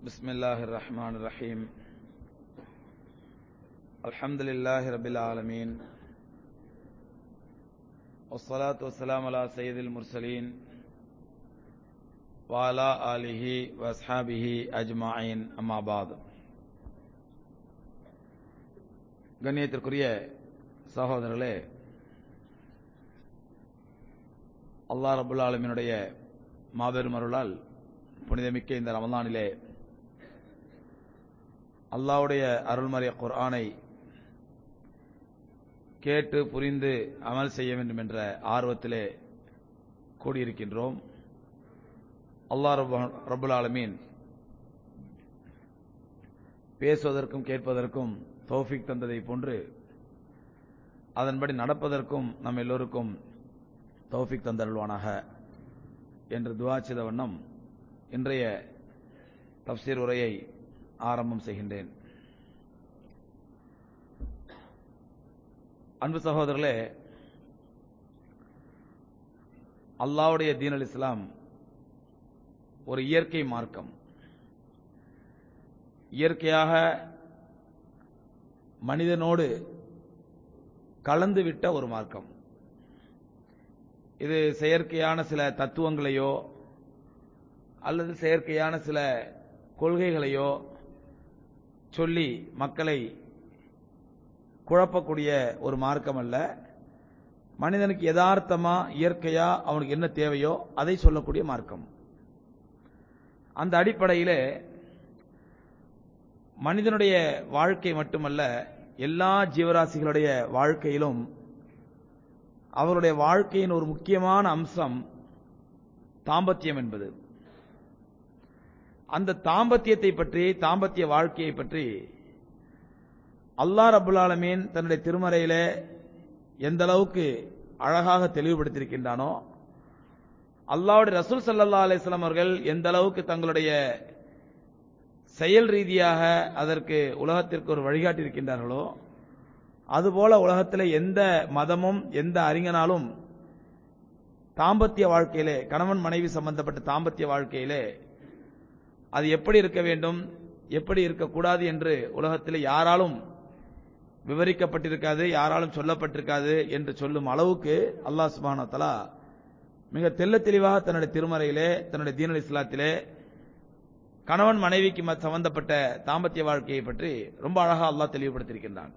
بسم الله الرحمن الرحيم الحمد لله رب العالمين والصلاة والسلام على سيد المرسلين وعلى آله وأصحابه أجمعين أما بعد கண்ணியத்திற்குரிய சகோதரர்களே அல்லாஹ் ரபுல் ஆலமினுடைய மாபெரும் அருளால் புனிதமிக்க இந்த ரமலானிலே அல்லாவுடைய அருள்மறை குர்ஆனை கேட்டு புரிந்து அமல் செய்ய வேண்டும் என்ற ஆர்வத்திலே கூடியிருக்கின்றோம் அல்லாஹ் ரபுல் ஆலமீன் பேசுவதற்கும் கேட்பதற்கும் தௌஃபிக் தந்ததை போன்று அதன்படி நடப்பதற்கும் நம் எல்லோருக்கும் தௌஃபிக் தந்தருள்வானாக என்று துவா செய்த வண்ணம் இன்றைய தப்சீர் உரையை ஆரம்பம் செய்கின்றேன் அன்பு சகோதரர்களே அல்லாவுடைய தீன் அல் இஸ்லாம் ஒரு இயற்கை மார்க்கம் இயற்கையாக மனிதனோடு கலந்துவிட்ட ஒரு மார்க்கம் இது செயற்கையான சில தத்துவங்களையோ அல்லது செயற்கையான சில கொள்கைகளையோ சொல்லி மக்களை குழப்பக்கூடிய ஒரு மார்க்கம் அல்ல மனிதனுக்கு யதார்த்தமா இயற்கையா அவனுக்கு என்ன தேவையோ அதை சொல்லக்கூடிய மார்க்கம் அந்த அடிப்படையிலே மனிதனுடைய வாழ்க்கை மட்டுமல்ல எல்லா ஜீவராசிகளுடைய வாழ்க்கையிலும் அவருடைய வாழ்க்கையின் ஒரு முக்கியமான அம்சம் தாம்பத்தியம் என்பது அந்த தாம்பத்தியத்தை பற்றி தாம்பத்திய வாழ்க்கையை பற்றி அல்லாஹ் ரபுல் ஆலமீன் தன்னுடைய திருமறையில எந்த அளவுக்கு அழகாக தெளிவுபடுத்தியிருக்கின்றானோ அல்லாவுடைய ரசூல் சல்லா அலிஸ்லாம் அவர்கள் எந்த அளவுக்கு தங்களுடைய செயல் ரீதியாக அதற்கு உலகத்திற்கு ஒரு வழிகாட்டி இருக்கின்றார்களோ அதுபோல உலகத்தில் எந்த மதமும் எந்த அறிஞனாலும் தாம்பத்திய வாழ்க்கையிலே கணவன் மனைவி சம்பந்தப்பட்ட தாம்பத்திய வாழ்க்கையிலே அது எப்படி இருக்க வேண்டும் எப்படி இருக்கக்கூடாது என்று உலகத்தில் யாராலும் விவரிக்கப்பட்டிருக்காது யாராலும் சொல்லப்பட்டிருக்காது என்று சொல்லும் அளவுக்கு அல்லாஹ் சுபானத்தலா மிக தெல்ல தெளிவாக தன்னுடைய திருமறையிலே தன்னுடைய தீனல் இஸ்லாத்திலே கணவன் மனைவிக்கு சம்பந்தப்பட்ட தாம்பத்திய வாழ்க்கையை பற்றி ரொம்ப அழகா அல்லாஹ் தெளிவுபடுத்தியிருக்கின்றான்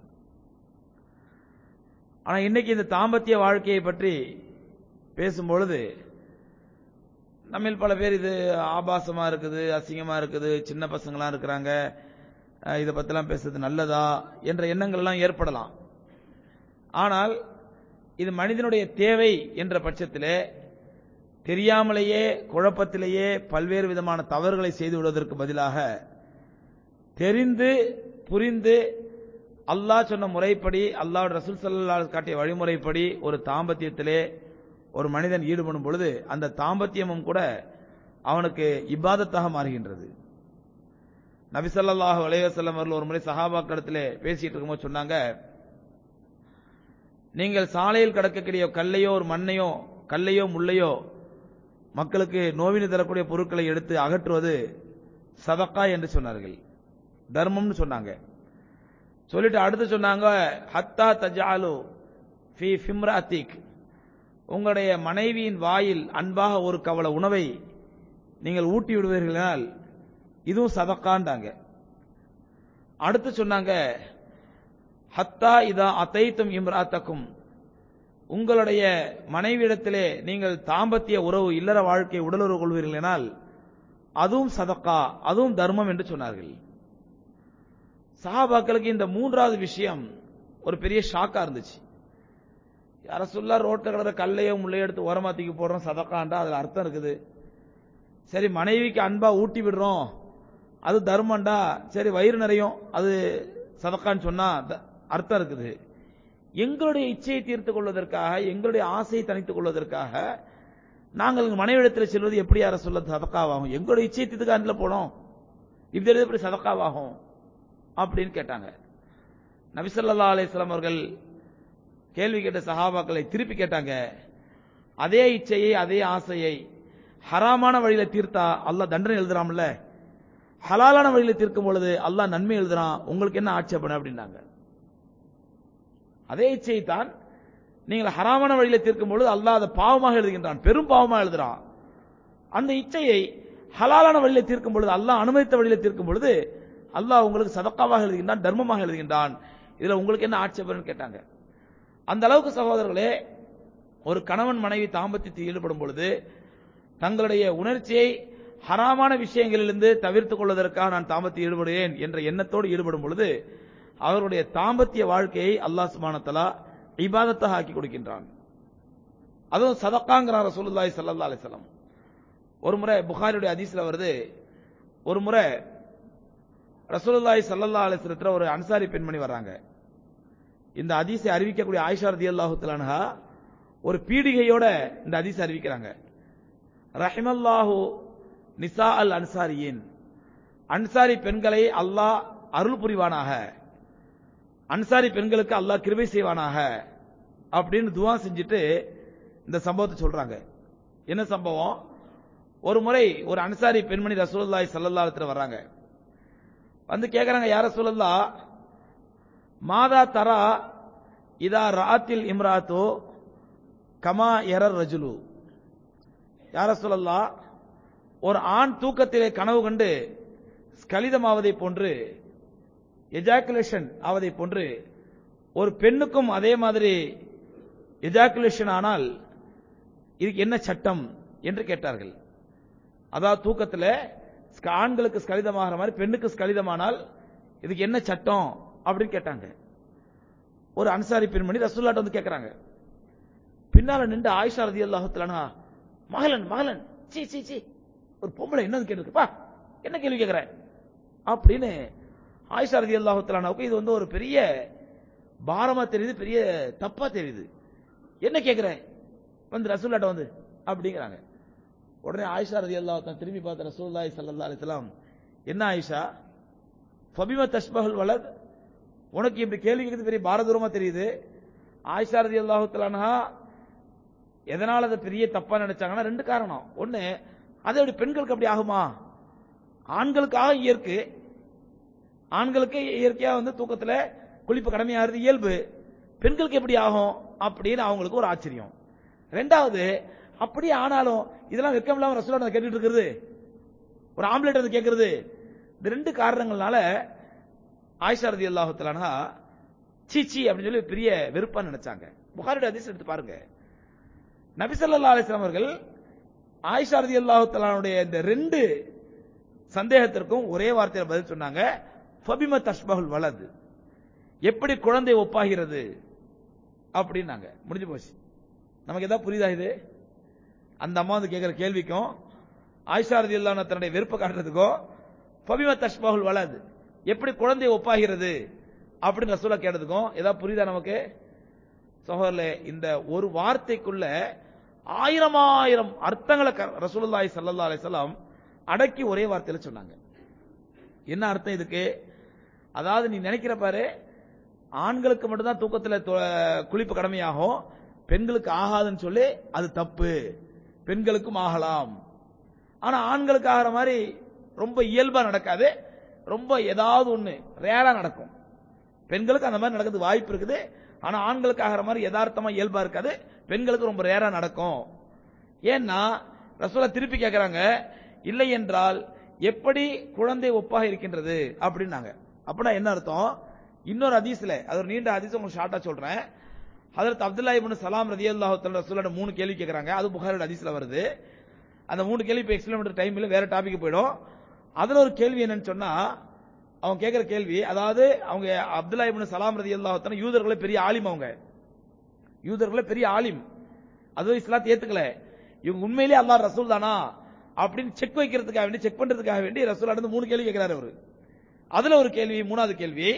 ஆனா இன்னைக்கு இந்த தாம்பத்திய வாழ்க்கையை பற்றி பேசும்பொழுது நம்ம பல பேர் இது ஆபாசமா இருக்குது அசிங்கமா இருக்குது சின்ன பசங்களாம் இருக்கிறாங்க இதை பத்திலாம் பேசுறது நல்லதா என்ற எண்ணங்கள் எல்லாம் ஏற்படலாம் ஆனால் இது மனிதனுடைய தேவை என்ற பட்சத்திலே தெரியாமலேயே குழப்பத்திலேயே பல்வேறு விதமான தவறுகளை செய்து விடுவதற்கு பதிலாக தெரிந்து புரிந்து அல்லாஹ் சொன்ன முறைப்படி அல்லாஹ் ரசூல் சல்லா காட்டிய வழிமுறைப்படி ஒரு தாம்பத்தியத்திலே ஒரு மனிதன் ஈடுபடும் பொழுது அந்த தாம்பத்தியமும் கூட அவனுக்கு இப்பாதத்தாக மாறுகின்றது நபிசல்லாஹு அலைவசல்லம் அவர்கள் ஒரு முறை சஹாபாக்கிடத்திலே பேசிட்டு இருக்கும்போது சொன்னாங்க நீங்கள் சாலையில் கிடக்கக்கூடிய கல்லையோ ஒரு மண்ணையோ கல்லையோ முள்ளையோ மக்களுக்கு நோவினை தரக்கூடிய பொருட்களை எடுத்து அகற்றுவது சதக்கா என்று சொன்னார்கள் தர்மம்னு சொன்னாங்க சொல்லிட்டு அடுத்து சொன்னாங்க ஹத்தா தஜாலு ஃபி ஃபிம்ராத்திக் உங்களுடைய மனைவியின் வாயில் அன்பாக ஒரு கவல உணவை நீங்கள் ஊட்டி விடுவீர்களால் இதுவும் சதக்காண்டாங்க அடுத்து சொன்னாங்க ஹத்தா இதா அத்தைத்தும் இம்ராத்தக்கும் உங்களுடைய மனைவியிடத்திலே நீங்கள் தாம்பத்திய உறவு இல்லற வாழ்க்கை உடலுறவு கொள்வீர்களால் அதுவும் சதக்கா அதுவும் தர்மம் என்று சொன்னார்கள் சஹாபாக்களுக்கு இந்த மூன்றாவது விஷயம் ஒரு பெரிய ஷாக்கா இருந்துச்சு யார சொல்ல ரோட்டில் கிடக்கிற கல்லையோ முள்ளையோ எடுத்து ஓரமா தூக்கி போடுறோம் சதக்காண்டா அதுல அர்த்தம் இருக்குது சரி மனைவிக்கு அன்பா ஊட்டி விடுறோம் அது தர்மண்டா சரி வயிறு நிறையும் அது சதக்கான்னு சொன்னா அர்த்தம் இருக்குது எங்களுடைய இச்சையை தீர்த்துக் கொள்வதற்காக எங்களுடைய ஆசையை தனித்துக் கொள்வதற்காக நாங்கள் மனைவிடத்தில் செல்வது எப்படி யார சொல்ல சதக்காவாகும் எங்களுடைய இச்சையை தீர்த்துக்காண்டில் போனோம் இப்படி எப்படி சதக்காவாகும் அப்படின்னு கேட்டாங்க நபிசல்லா அலிஸ்லாம் அவர்கள் கேள்வி கேட்ட சஹாபாக்களை திருப்பி கேட்டாங்க அதே இச்சையை அதே ஆசையை ஹராமான வழியில தீர்த்தா அல்லாஹ் தண்டனை எழுதுறாம்ல ஹலாலான வழியில தீர்க்கும் பொழுது அல்லாஹ் நன்மை எழுதுறான் உங்களுக்கு என்ன ஆட்சேபனை அப்படின்னாங்க அதே இச்சையை தான் நீங்கள் ஹராமான வழியில தீர்க்கும் பொழுது அல்லாஹ் அதை பாவமாக எழுதுகின்றான் பெரும் பாவமாக எழுதுறான் அந்த இச்சையை ஹலாலான வழியில தீர்க்கும் பொழுது அல்லாஹ் அனுமதித்த வழியில தீர்க்கும் பொழுது அல்லாஹ் உங்களுக்கு சதக்காவாக எழுதுகின்றான் தர்மமாக எழுதுகின்றான் இதுல உங்களுக்கு என்ன ஆட்சேபனை கேட்டாங்க அந்த அளவுக்கு சகோதரர்களே ஒரு கணவன் மனைவி தாம்பத்தியத்தில் ஈடுபடும் பொழுது தங்களுடைய உணர்ச்சியை ஹராமான விஷயங்களிலிருந்து தவிர்த்துக் கொள்வதற்காக நான் தாம்பத்திய ஈடுபடுவேன் என்ற எண்ணத்தோடு ஈடுபடும் பொழுது அவருடைய தாம்பத்திய வாழ்க்கையை அல்லாஹ் சுபானத்தலா இபாதத்தாக ஆக்கி கொடுக்கின்றான் அதுவும் சதக்காங்கிறார் ரசூலுல்லாஹி ஸல்லல்லாஹு அலைஹி வஸல்லம் ஒரு முறை புகாரியுடைய ஹதீஸ்ல வருது ஒரு முறை ரசூலுல்லாஹி ஸல்லல்லாஹு அலைஹி வஸல்லத்துல ஒரு அன்சாரி பெண்மணி வர்றாங்க இந்த ஹதீஸை அறிவிக்கக்கூடிய ஆயிஷா ரதியல்லாஹு தஆலா ஒரு பீடிகையோட இந்த ஹதீஸ் அறிவிக்கிறாங்க ரஹிமல்லாஹு நிசா அல் அன்சாரியின் அன்சாரி பெண்களை அல்லாஹ் அருள் புரிவானாக அன்சாரி பெண்களுக்கு அல்லாஹ் கிருபை செய்வானாக அப்படின்னு துவா செஞ்சுட்டு இந்த சம்பவத்தை சொல்றாங்க என்ன சம்பவம் ஒரு முறை ஒரு அன்சாரி பெண்மணி ரசூலுல்லாஹி ஸல்லல்லாஹு அலைஹி வஸல்லம் வர்றாங்க வந்து கேக்குறாங்க யார ரசூலுல்லா மாதா தரா இதா ராத்தில் இம்ராத்தோ கமா எரர் ரஜுலு யார சொல்லல்லா ஒரு ஆண் தூக்கத்திலே கனவு கண்டு ஸ்கலிதமாவதை போன்று எஜாக்குலேஷன் ஆவதை போன்று ஒரு பெண்ணுக்கும் அதே மாதிரி எஜாக்குலேஷன் ஆனால் இதுக்கு என்ன சட்டம் என்று கேட்டார்கள் அதாவது தூக்கத்தில் ஆண்களுக்கு ஸ்கலிதமாகிற மாதிரி பெண்ணுக்கு ஸ்கலிதமானால் இதுக்கு என்ன சட்டம் அப்படின்னு கேட்டாங்க ஒரு அன்சாரி பெண்மணி ரசூல்லாட்ட வந்து கேட்கறாங்க பின்னால நின்று ஆயிஷா ரதி அல்லாஹத்துலானா மகளன் மகளன் சீ சீ சீ ஒரு பொம்பளை என்னது கேட்டுருக்குப்பா என்ன கேள்வி கேட்கிற அப்படின்னு ஆயிஷா ரதி அல்லாஹத்துலானாவுக்கு இது வந்து ஒரு பெரிய பாரமா தெரியுது பெரிய தப்பா தெரியுது என்ன கேட்கிற வந்து ரசூல்லாட்ட வந்து அப்படிங்கிறாங்க உடனே ஆயிஷா ரதி அல்லாஹ் திரும்பி பார்த்த ரசூல்லாய் சல்லா அலிஸ்லாம் என்ன ஆயிஷா ஃபபிம தஷ்பஹல் வலத் உனக்கு இப்படி கேள்வி கேட்குறது பெரிய பாரதூரமா தெரியுது ஆயிஷா ரதி அல்லாஹுத்தலானா எதனால அதை பெரிய தப்பா நினைச்சாங்கன்னா ரெண்டு காரணம் ஒண்ணு அது அப்படி பெண்களுக்கு அப்படி ஆகுமா ஆண்களுக்காக இயற்கை ஆண்களுக்கு இயற்கையா வந்து தூக்கத்துல குளிப்பு கடமையாகிறது இயல்பு பெண்களுக்கு எப்படி ஆகும் அப்படின்னு அவங்களுக்கு ஒரு ஆச்சரியம் ரெண்டாவது அப்படி ஆனாலும் இதெல்லாம் வெக்கம் இல்லாம ரசூலா கேட்டுட்டு இருக்கிறது ஒரு ஆம்லெட் வந்து கேட்கறது இந்த ரெண்டு காரணங்கள்னால ஆயிஷா ரதி அல்லாஹுத்தலானா சீச்சி அப்படின்னு சொல்லி பெரிய வெறுப்பா நினைச்சாங்க புகாரியோட அதிசயம் எடுத்து பாருங்க நபிசல்லா அலிஸ்லாம் அவர்கள் ஆயிஷா ரதி அல்லாஹுத்தலானுடைய இந்த ரெண்டு சந்தேகத்திற்கும் ஒரே வார்த்தையில் பதில் சொன்னாங்க ஃபபிம தஷ்பகுல் வலது எப்படி குழந்தை ஒப்பாகிறது அப்படின்னாங்க முடிஞ்சு போச்சு நமக்கு ஏதாவது புரியுதா இது அந்த அம்மா வந்து கேட்கிற கேள்விக்கும் ஆயிஷா ரதி அல்லாஹ் தன்னுடைய வெறுப்பை காட்டுறதுக்கும் ஃபபிம தஷ்பகுல் வலது எப்படி குழந்தை ஒப்பாகிறது அப்படின்னு ரசூலா கேட்டதுக்கும் ஏதாவது புரியுதா நமக்கு சகோதரர்களே இந்த ஒரு வார்த்தைக்குள்ள ஆயிரம் ஆயிரம் அர்த்தங்களை ரசூலுல்லாஹி ஸல்லல்லாஹு அலைஹி வஸல்லம் அடக்கி ஒரே வார்த்தையில சொன்னாங்க என்ன அர்த்தம் இதுக்கு அதாவது நீ நினைக்கிற பாரு ஆண்களுக்கு மட்டும்தான் தூக்கத்துல குளிப்பு கடமையாகும் பெண்களுக்கு ஆகாதுன்னு சொல்லி அது தப்பு பெண்களுக்கும் ஆகலாம் ஆனா ஆண்களுக்கு ஆகிற மாதிரி ரொம்ப இயல்பா நடக்காது ரொம்ப ஏதாவது ஒண்ணு ரேரா நடக்கும் பெண்களுக்கு அந்த மாதிரி நடக்கிறது வாய்ப்பு இருக்குது ஆனா ஆண்களுக்கு ஆகிற மாதிரி யதார்த்தமா இயல்பா இருக்காது பெண்களுக்கு ரொம்ப ரேரா நடக்கும் ஏன்னா ரசோலா திருப்பி கேட்கறாங்க இல்லை என்றால் எப்படி குழந்தை ஒப்பாக இருக்கின்றது அப்படின்னாங்க அப்படின்னா என்ன அர்த்தம் இன்னொரு ஹதீஸ்ல அது ஒரு நீண்ட ஹதீஸ் உங்களுக்கு ஷார்ட்டா சொல்றேன் ஹதரத் அப்துல்லா இப்னு சலாம் ரதியல்லாஹு தஆலா ரசூலோட மூணு கேள்வி கேட்கறாங்க அது புகாரியோட ஹதீஸ்ல வருது அந்த மூணு கேள்வி இப்போ எக்ஸ்பிளைன் பண்ற டைம் இல்ல வேற டாபிக் போயிடும் அதுல ஒரு கேள்வி என்னன்னு சொன்னா அவங்க கேட்கிற கேள்வி அதாவது அவங்க அப்துல்லா இப்னு சலாம் ரதியல்லாஹு தஆலா யூதர்களே பெரிய ஆலிம் அவங்க யூதர்களே பெரிய ஆலிம் அதுவும் இஸ்லாத்தை ஏத்துக்கல இவங்க உண்மையிலேயே அல்லாஹ் ரசூல் தானா அப்படின்னு செக் வைக்கிறதுக்காக வேண்டி செக் பண்றதுக்காக வேண்டி ரசூல் இருந்து மூணு கேள்வி கேட்கிறாரு அவரு அதுல ஒரு கேள்வி மூணாவது கேள்வி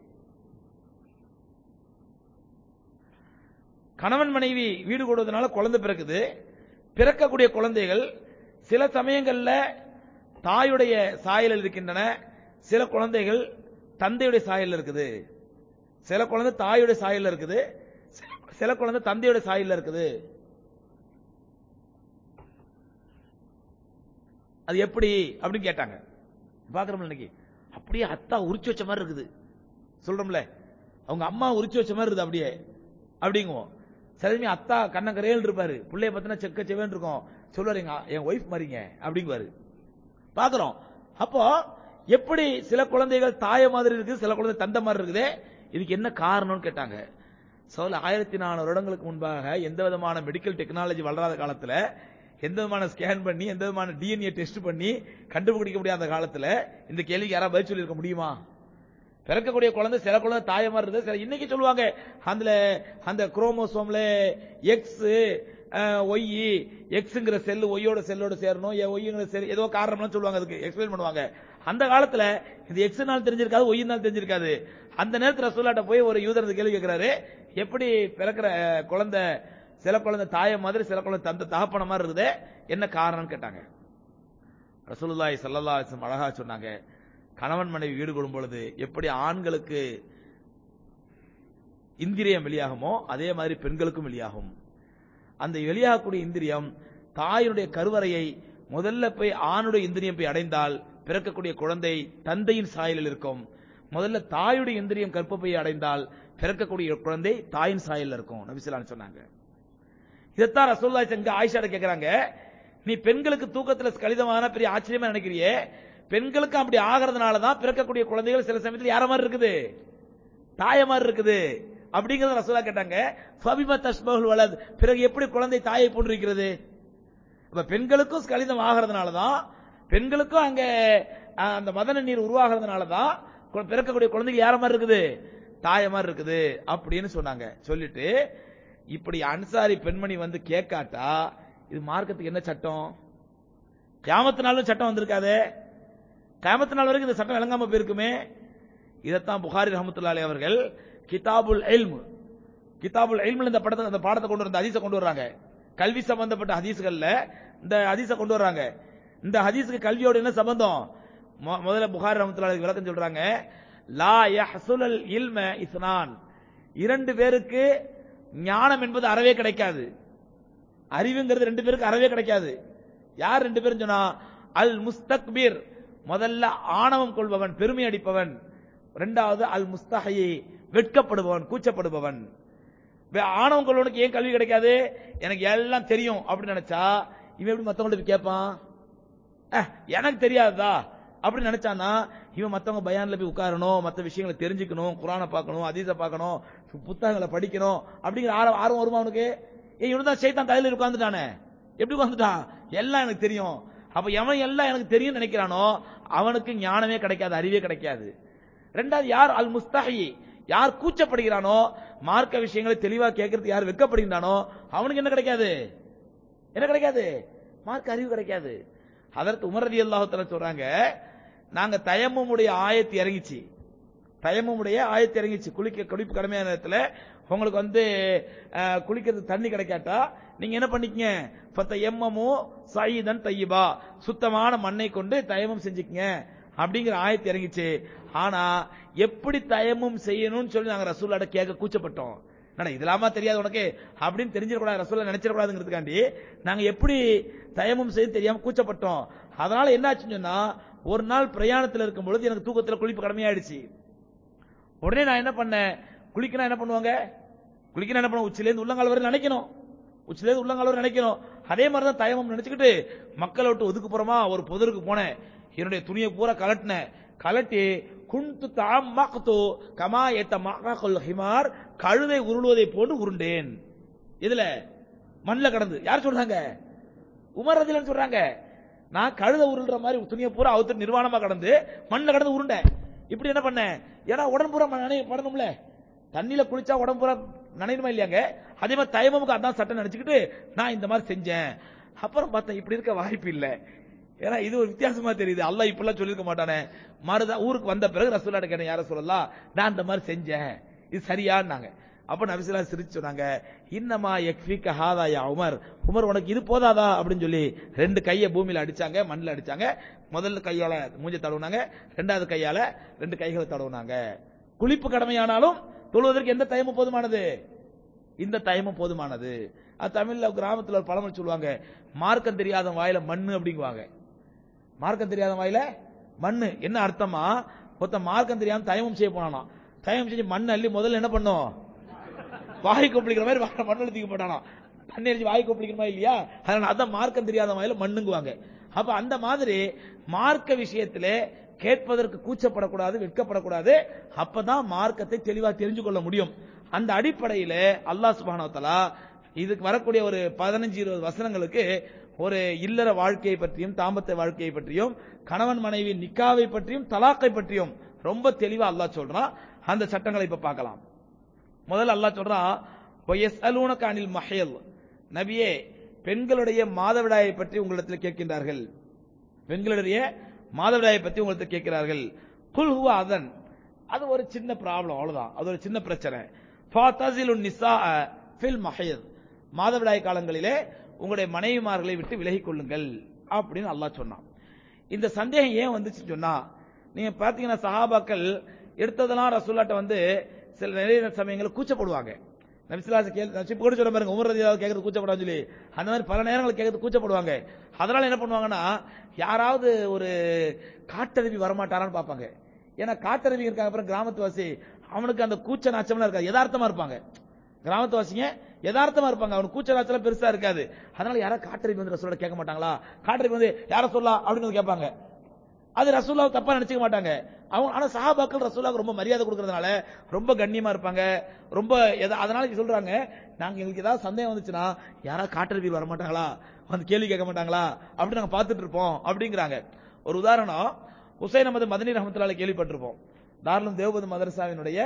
கணவன் மனைவி வீடு கொடுவதனால குழந்தை பிறக்குது பிறக்கக்கூடிய குழந்தைகள் சில சமயங்கள்ல தாயுடைய சாயலில் இருக்கின்றன சில குழந்தைகள் தந்தையுடைய சாயல் இருக்குது சில குழந்தை தாயுடைய சாயல்ல இருக்குது சில குழந்தை தந்தையுடைய சாயல்ல இருக்குது அது எப்படி அப்படின்னு கேட்டாங்க பாக்குறோம்ல இன்னைக்கு அப்படியே அத்தா உரிச்சு வச்ச மாதிரி இருக்குது சொல்றோம்ல அவங்க அம்மா உரிச்சு வச்ச மாதிரி இருக்குது அப்படியே அப்படிங்குவோம் சிலமே அத்தா கண்ணங்கரையில் இருப்பாரு பிள்ளைய பத்தினா செக்க செவேன் இருக்கும் சொல்லுவாரு எங்க என் ஒய்ஃப் மாதிரிங்க அப்படிங்குவாரு பாக்குறோம் அப்போ எப்படி சில குழந்தைகள் தாய மாதிரி இருக்குது சில குழந்தை தந்தை மாதிரி இருக்குது இதுக்கு என்ன காரணம்னு கேட்டாங்க சோல ஆயிரத்தி நானூறு வருடங்களுக்கு முன்பாக எந்த விதமான மெடிக்கல் டெக்னாலஜி வளராத காலத்துல எந்த விதமான ஸ்கேன் பண்ணி எந்த விதமான டிஎன்ஏ டெஸ்ட் பண்ணி கண்டுபிடிக்க முடியாத காலத்துல இந்த கேள்விக்கு யாராவது பதில் சொல்லியிருக்க முடியுமா பிறக்கக்கூடிய குழந்தை சில குழந்தை தாய மாதிரி இருக்குது சில இன்னைக்கு சொல்லுவாங்க அதுல அந்த குரோமோசோம்ல எக்ஸ் ஒய் எக்ஸ்ங்கிற செல் ஒய்யோட செல்லோட சேரணும் ஒய்ங்கிற செல் ஏதோ காரணம்லாம் சொல்லுவாங்க அதுக்கு எக்ஸ்பிளைன் பண்ணுவாங்க அந்த காலத்துல இது எக்ஸ்னால தெரிஞ்சிருக்காது ஒய்னால தெரிஞ்சிருக்காது அந்த நேரத்துல ரசூலாட்ட போய் ஒரு யூதர் இந்த கேள்வி கேட்கிறாரு எப்படி பிறக்கிற குழந்தை சில குழந்தை தாய மாதிரி சில குழந்தை தந்த தகப்பன மாதிரி இருக்குது என்ன காரணம்னு கேட்டாங்க ரசூலுல்லாஹி ஸல்லல்லாஹு அலைஹி வஸல்லம் அழகா சொன்னாங்க கணவன் மனைவி வீடு கொள்ளும் பொழுது எப்படி ஆண்களுக்கு இந்திரியம் வெளியாகுமோ அதே மாதிரி பெண்களுக்கும் வெளியாகும் அந்த வெளியாகக்கூடிய இந்திரியம் தாயினுடைய கருவறையை முதல்ல போய் ஆணுடைய இந்திரியம் போய் அடைந்தால் பிறக்கக்கூடிய குழந்தை தந்தையின் சாயலில் இருக்கும் முதல்ல தாயுடைய இந்திரியம் கற்பப்பை அடைந்தால் பிறக்கக்கூடிய குழந்தை தாயின் சாயலில் இருக்கும் நபிசுல்லான்னு சொன்னாங்க இதைத்தான் ரசோல்லா செங்க ஆயிஷாட கேக்குறாங்க நீ பெண்களுக்கு தூக்கத்துல கலிதமான பெரிய ஆச்சரியமா நினைக்கிறியே பெண்களுக்கு அப்படி ஆகிறதுனால தான் பிறக்கக்கூடிய குழந்தைகள் சில சமயத்தில் யார மாதிரி இருக்குது தாய மாதிரி இருக்குது அப்படிங்கறத ரசூலா கேட்டாங்க ஃபபிமா தஷ்பஹுல் வலத் பிறகு எப்படி குழந்தை தாயை போன்றிருக்கிறது அப்ப பெண்களுக்கும் கலிதம் ஆகிறதுனால தான் பெண்களுக்கும் அங்க அஹ், அந்த மதன நீர் உருவாகிறதுனால தான் கு- பிறக்கக்கூடிய குழந்தைக்கு யார மாதிரி இருக்குது தாய மாதிரி இருக்குது அப்படின்னு சொன்னாங்க சொல்லிட்டு இப்படி அன்சாரி பெண்மணி வந்து கேட்காட்டா இது மார்க்கத்துக்கு என்ன சட்டம் கியாமத்து நாளும் சட்டம் வந்திருக்காதே கியாமத்து நாள் வரைக்கும் இந்த சட்டம் விளங்காம போயிருக்குமே இதைத்தான் புகாரி ரஹமத்துல்லாஹி அவர்கள் கிதாபுல் இல்ம் கிதாபுல் இல்ம்ல இந்த படத்தை அந்த பாடத்தை கொண்டு வர இந்த ஹதீஸை கொண்டு வர்றாங்க கல்வி சம்பந்தப்பட்ட ஹதீஸ்கள்ல இந்த ஹதீஸை கொண்டு வர்றாங்க இந்த ஹதீஸுக்கு கல்வியோட என்ன சம்பந்தம் மொ- முதல்ல புகாரி ரஹமத்துல்லாஹி விளக்கம் சொல்றாங்க லா யஹ்சுலல் இல்ம இஸ்னான் இரண்டு பேருக்கு ஞானம் என்பது அறவே கிடைக்காது அறிவுங்கிறது ரெண்டு பேருக்கு அறவே கிடைக்காது யார் ரெண்டு பேரும் சொன்னா அல் முஸ்தக்பீர் முதல்ல ஆணவம் கொள்பவன் பெருமை அடிப்பவன் இரண்டாவது அல் முஸ்தஹி வெட்கப்படுபவன் கூச்சப்படுபவன் வே- ஆணவம் கொள்வனுக்கு ஏன் கல்வி கிடைக்காது எனக்கு எல்லாம் தெரியும் அப்படின்னு நினைச்சா இவன் எப்படி மத்தவங்கள்ட்ட போய் கேட்பான் அஹ், எனக்கு தெரியாததா அப்படி நினைச்சானா இவன் மத்தவங்க பயான்ல போய் உட்காரணும் மத்த விஷயங்களை தெரிஞ்சுக்கணும் குரானை பார்க்கணும் அதீத பார்க்கணும் புத்தகங்களை படிக்கணும் அப்படிங்கிற ஆர்வம் ஆர்வம் வருமா அவனுக்கு ஏய் இவனு தான் சைத்தான் தலையில உட்கார்ந்துட்டானே எப்படி உட்கார்ந்துட்டான் எல்லாம் எனக்கு தெரியும் அப்ப எவன் எல்லாம் எனக்கு தெரியும் நினைக்கிறானோ அவனுக்கு ஞானமே கிடைக்காது அறிவே கிடைக்காது ரெண்டாவது யார் அல் முஸ்தஹி யார் கூச்சப்படுகிறானோ மார்க்க விஷயங்களை தெளிவா கேட்கறது யார் வெட்கப்படுகிறானோ அவனுக்கு என்ன கிடைக்காது என்ன கிடைக்காது மார்க் அறிவு கிடைக்காது அதற்கு உமர் ரதி அல்லாஹுத்தல சொல்றாங்க நாங்க தயம்முடைய ஆயத்து இறங்கிச்சு தயம்முடைய ஆயத்து இறங்கிச்சு குளிக்க குளிப்பு கடமையான நேரத்துல உங்களுக்கு வந்து அஹ், குளிக்கிறது தண்ணி கிடைக்காட்டா நீங்க என்ன பண்ணிக்கங்க பத்த எம்மமோ சயீதன் தையிபா சுத்தமான மண்ணை கொண்டு தயமம் செஞ்சுக்கங்க அப்படிங்கிற ஆயத்து இறங்கிச்சு ஆனா எப்படி தயமும் செய்யணும்னு சொல்லி நாங்க ரசூல்லாட்ட கேட்க கூச்சப்பட்டோம் என்னடா இதெல்லாமா தெரியாது உனக்கு அப்படின்னு தெரிஞ்சிடக்கூடாது ரசூல்லா நினைச்சிடக்கூடாதுங்கிறதுக்காண்டி நாங்க எப்படி தயமும் செய்து தெரியாம கூச்சப்பட்டோம் அதனால என்னாச்சுன்னு சொன்னா ஒரு நாள் பிரயாணத்துல இருக்கும் பொழுது எனக்கு தூக்கத்துல குளிப்பு கடமையாயிடுச்சு உடனே நான் என்ன பண்ணேன் குளிக்கணும் என்ன பண்ணுவாங்க குளிக்கணும் என்ன பண்ணுவோம் உச்சிலேருந்து உள்ளங்கால் வரை நினைக்கணும் உச்சிலேருந்து உள்ளங்கால் வரை நினைக்கணும் அதே மாதிரி தான் தயமம் நினைச்சுக்கிட்டு மக்களை விட்டு ஒதுக்குப்புறமா ஒரு புதருக்கு போனேன் என்னுடைய துணியை பூரா கலட்டினேன் கலட்டி குண்டு தாம் மக்து கமா ஏத்த மகாக்குல் ஹிமார் கழுதை உருளுவதை போன்று உருண்டேன் இதுல மண்ணில் கடந்து யார் சொல்றாங்க உமர் ரதிலன்னு சொல்றாங்க நான் கழுத உருள்ற மாதிரி துணியை பூரா அவுத்து நிர்வாணமா கடந்து மண்ணில் கடந்து உருண்டேன் இப்படி என்ன பண்ணேன் ஏன்னா உடம்பு பூரா நனைய படணும்ல தண்ணியில குளிச்சா உடம்பு பூரா நனையணுமா இல்லையாங்க அதே மாதிரி தயமமுக்கு அதான் சட்டம் நினைச்சுக்கிட்டு நான் இந்த மாதிரி செஞ்சேன் அப்புறம் பார்த்தேன் இப்படி இருக்க வாய்ப்பு இல்லை ஏன்னா இது ஒரு வித்தியாசமா தெரியுது அல்லாஹ் இப்படிலாம் சொல்லியிருக்க மாட்டானே மறுதா ஊருக்கு வந்த பிறகு ரசூலாட்ட கேட்டேன் யார சொல்லலாம் நான் இந்த மாதிரி செஞ்சேன் இது சரியான்னாங்க அப்ப நபிசுல்லா சிரிச்சு சொன்னாங்க இன்னமா யக்ஃபிக ஹாதா யா உமர் உமர் உனக்கு இது போதாதா அப்படின்னு சொல்லி ரெண்டு கையை பூமியில அடிச்சாங்க மண்ணில் அடிச்சாங்க முதல்ல கையால மூஞ்ச தடவுனாங்க ரெண்டாவது கையால ரெண்டு கைகளை தடவுனாங்க குளிப்பு கடமையானாலும் தொழுவதற்கு எந்த தயமும் போதுமானது இந்த தயமும் போதுமானது அது தமிழ்ல கிராமத்துல ஒரு பழமொழி சொல்லுவாங்க மார்க்கம் தெரியாத வாயில மண்ணு அப்படிங்குவாங்க மார்க்கம் தெரியாத வாயில மண்ணு என்ன அர்த்தமா ஒருத்த மார்க்கம் தெரியாம தயமம் செய்ய போனானா தயமம் செஞ்சு மண் அள்ளி முதல்ல என்ன பண்ணும் வாய் கொப்பளிக்கிற மாதிரி வாய் மண் தூக்கி போட்டானா தண்ணி அடிச்சு வாய் கொப்பளிக்கிறமா இல்லையா அதனால அதான் மார்க்கம் தெரியாத மாதிரி மண்ணுங்குவாங்க அப்ப அந்த மாதிரி மார்க்க விஷயத்திலே கேட்பதற்கு கூச்சப்படக்கூடாது வெட்கப்படக்கூடாது அப்பதான் மார்க்கத்தை தெளிவா தெரிஞ்சு கொள்ள முடியும் அந்த அடிப்படையில அல்லாஹ் சுப்ஹானஹு வ தஆலா இதுக்கு வரக்கூடிய ஒரு பதினஞ்சு இருபது வசனங்களுக்கு ஒரு இல்லற வாழ்க்கையை பற்றியும் தாம்பத்திய வாழ்க்கையை பற்றியும் கணவன் மனைவி நிக்காவை பற்றியும் தலாக்கை பற்றியும் ரொம்ப தெளிவா அல்லாஹ் சொல்றான் அந்த சட்டங்களை இப்ப பார்க்கலாம் முதல்ல அல்லாஹ் சொல்றான் "வயஸ்அலூனக அனில் மஹில் நபியே பெண்களுடைய மாதவிடாயை பற்றி உங்களிடத்தில் கேட்கின்றார்கள் பெண்களுடைய மாதவிடாயை பற்றி உங்களிடத்தில் கேட்கிறார்கள் குல் ஹுவ அதன் அது ஒரு சின்ன ப்ராப்ளம் அவ்வளவுதான் அது ஒரு சின்ன பிரச்சனை ஃபாதஸிலுன் நிஸா ஃபில் மஹித் மாதவிடாய் காலங்களிலே உங்களுடைய மனைவிமார்களை விட்டு விலகிக் கொள்ளுங்கள் அப்படின்னு அல்லாஹ் சொன்னான் இந்த சந்தேகம் ஏன் வந்துச்சுன்னு சொன்னா நீங்க பாத்தீங்கன்னா சஹாபாக்கள் எடுத்ததெல்லாம் ரசூல்லாட்ட வந்து சில நிறைய சமயங்களில் கூச்சப்படுவாங்க நபிசுல்லாச கேள் நபிச்சு கூட சொல்ல பாருங்க உமர் ரதியாவது கேட்கறது கூச்சப்படான்னு சொல்லி அந்த மாதிரி பல நேரங்களில் கேட்கறது கூச்சப்படுவாங்க அதனால என்ன பண்ணுவாங்கன்னா யாராவது ஒரு காட்டருவி வரமாட்டாரான்னு பார்ப்பாங்க ஏன்னா காட்டருவி இருக்காங்க அப்புறம் கிராமத்துவாசி அவனுக்கு அந்த கூச்ச நாச்சம்லாம் இருக்காது யதார்த்தமா இருப்பாங்க கிராமத்துவாசிங்க யதார்த்தமா இருப்பாங்க அவனுக்கு கூச்ச நாச்சலாம் பெருசா இருக்காது அதனால யாரா காட்டருவி வந்து ரசூலோட கேட்க மாட்டாங்களா காட்டருவி வந்து யார சொல்லலாம் அப்படின்னு வந்து கேட்பாங்க அது ரசூல்லாவை தப்பா நினைச்சுக்க மாட்டாங்க அவங்க ஆனா சஹாபாக்கள் ரசூல்லாவுக்கு ரொம்ப மரியாதை கொடுக்கறதுனால ரொம்ப கண்ணியமா இருப்பாங்க ரொம்ப எதா- அதனால இங்க சொல்றாங்க நாங்க எங்களுக்கு ஏதாவது சந்தேகம் வந்துச்சுன்னா யாரா காட்டருவியில் வர மாட்டாங்களா வந்து கேள்வி கேட்க மாட்டாங்களா அப்படி நாங்க பார்த்துட்டு இருப்போம் அப்படிங்கிறாங்க ஒரு உதாரணம் ஹுசைன் அஹமது மதனி ரஹமத்துல்லால கேள்விப்பட்டிருப்போம் தாராளம் தேவபது மதரசாவினுடைய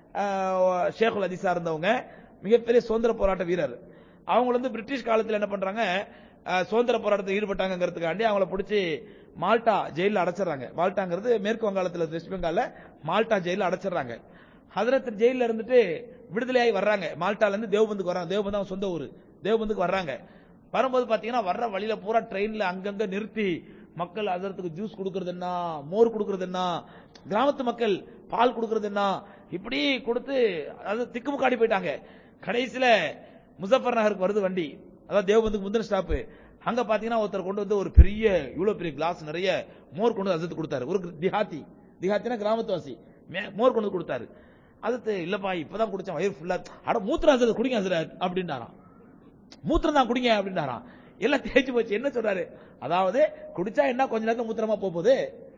ஆஹ், ஷேகுல் அதிசா இருந்தவங்க மிகப்பெரிய சுதந்திர போராட்ட வீரர் அவங்க வந்து பிரிட்டிஷ் காலத்துல என்ன பண்றாங்க அஹ், சுதந்திர போராட்டத்தில் ஈடுபட்டாங்கிறதுக்காண்டி அவங்கள பிடிச்சி மால்டா ஜெயில அடைச்சிடுறாங்க மால்டாங்கிறது மேற்கு வங்காளத்துல வெஸ்ட் பெங்கால்ல மால்டா ஜெயில அடைச்சிடுறாங்க ஹதரத் ஜெயில இருந்துட்டு விடுதலையாகி வர்றாங்க மால்டால இருந்து தேவபந்துக்கு வர்றாங்க தேவபந்து அவங்க சொந்த ஊர் தேவபந்துக்கு வர்றாங்க வரும்போது பாத்தீங்கன்னா வர்ற வழியில பூரா ட்ரெயின்ல அங்கங்க நிறுத்தி மக்கள் அதற்கு ஜூஸ் கொடுக்கறது என்ன மோர் கொடுக்கறது என்ன கிராமத்து மக்கள் பால் கொடுக்கறது என்ன இப்படி கொடுத்து அது திக்குமுக்காடி போயிட்டாங்க கடைசியில முசஃபர் நகருக்கு வருது வண்டி அதாவது தேவபந்துக்கு முந்தின ஸ்டாப் அங்க பாத்தீங்கன்னா ஒருத்தர் கொண்டு வந்து ஒரு பெரிய இவ்வளவு பெரிய கிளாஸ் நிறைய மோர் கொண்டு வந்து அசத்து கொடுத்தாரு ஒரு திஹாத்தி திஹாத்தினா கிராமத்துவாசி மே- மோர் கொண்டு வந்து கொடுத்தாரு அதுக்கு இல்லப்பா இப்பதான் குடிச்சேன் வயிறு ஃபுல்லா அட மூத்திரம் அசத்து குடிங்க ஹசரத் அப்படின்னாராம் மூத்திரம் தான் குடிங்க அப்படின்னாராம் எல்லாம் தேய்ச்சி போச்சு என்ன சொல்றாரு அதாவது குடிச்சா என்ன கொஞ்ச நேரத்துல மூத்திரமா போக போகுது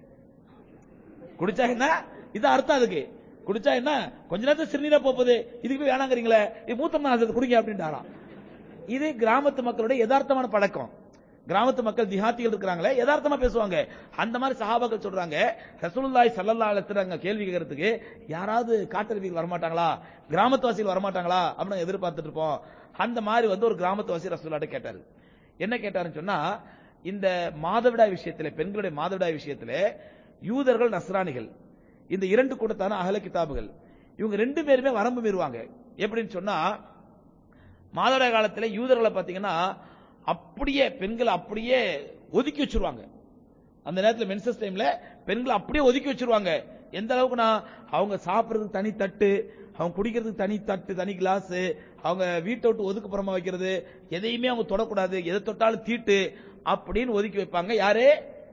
குடிச்சா என்ன இது அர்த்தம் அதுக்கு குடிச்சா என்ன கொஞ்ச நேரத்துல சிறுநீரா போக போகுது இதுக்கு போய் வேணாங்கிறீங்களே இது மூத்திரம் தான் அது குடிங்க அப்படின்றாராம் இது கிராமத்து மக்களுடைய யதார்த்தமான பழக்கம் கிராமத்து மக்கள் திஹாத்திகள் இருக்கிறாங்களே யதார்த்தமா பேசுவாங்க அந்த மாதிரி சஹாபாக்கள் சொல்றாங்க ரசூலுல்லாஹி ஸல்லல்லாஹு அலைஹி வஸல்லம் அங்க கேள்வி கேட்கறதுக்கு யாராவது காட்டருவிகள் வரமாட்டாங்களா கிராமத்துவாசிகள் வரமாட்டாங்களா அப்படின்னு நாங்க எதிர்பார்த்துட்டு இருப்போம் அந்த மாதிரி வந்து ஒரு கிராமத்துவாசி ரசூலுல்லாஹ்ட்ட கேட்டாரு என்ன கேட்டாருன்னு சொன்னா இந்த மாதவிடாய் விஷயத்திலே பெண்களுடைய மாதவிடாய் விஷயத்திலே யூதர்கள் நஸ்ரானிகள் இந்த இரண்டு கூட்டத்தான அகல கிதாபுகள் இவங்க ரெண்டு பேருமே வரம்பு மீறுவாங்க எப்படின்னு சொன்னா மாதவிடாய் காலத்துல யூதர்களை பாத்தீங்கன்னா அப்படியே பெண்களை அப்படியே ஒதுக்கி வச்சிருவாங்க அந்த நேரத்துல மென்சஸ் டைம்ல பெண்களை அப்படியே ஒதுக்கி வச்சிருவாங்க எந்த அளவுக்குனா அவங்க சாப்பிடுறதுக்கு தனி தட்டு அவங்க குடிக்கிறதுக்கு தனி தட்டு தனி கிளாஸ் அவங்க வீட்டை விட்டு ஒதுக்குப்புறமா வைக்கிறது எதையுமே அவங்க தொடக்கூடாது எதை தொட்டாலும் தீட்டு அப்படின்னு ஒதுக்கி வைப்பாங்க யாரு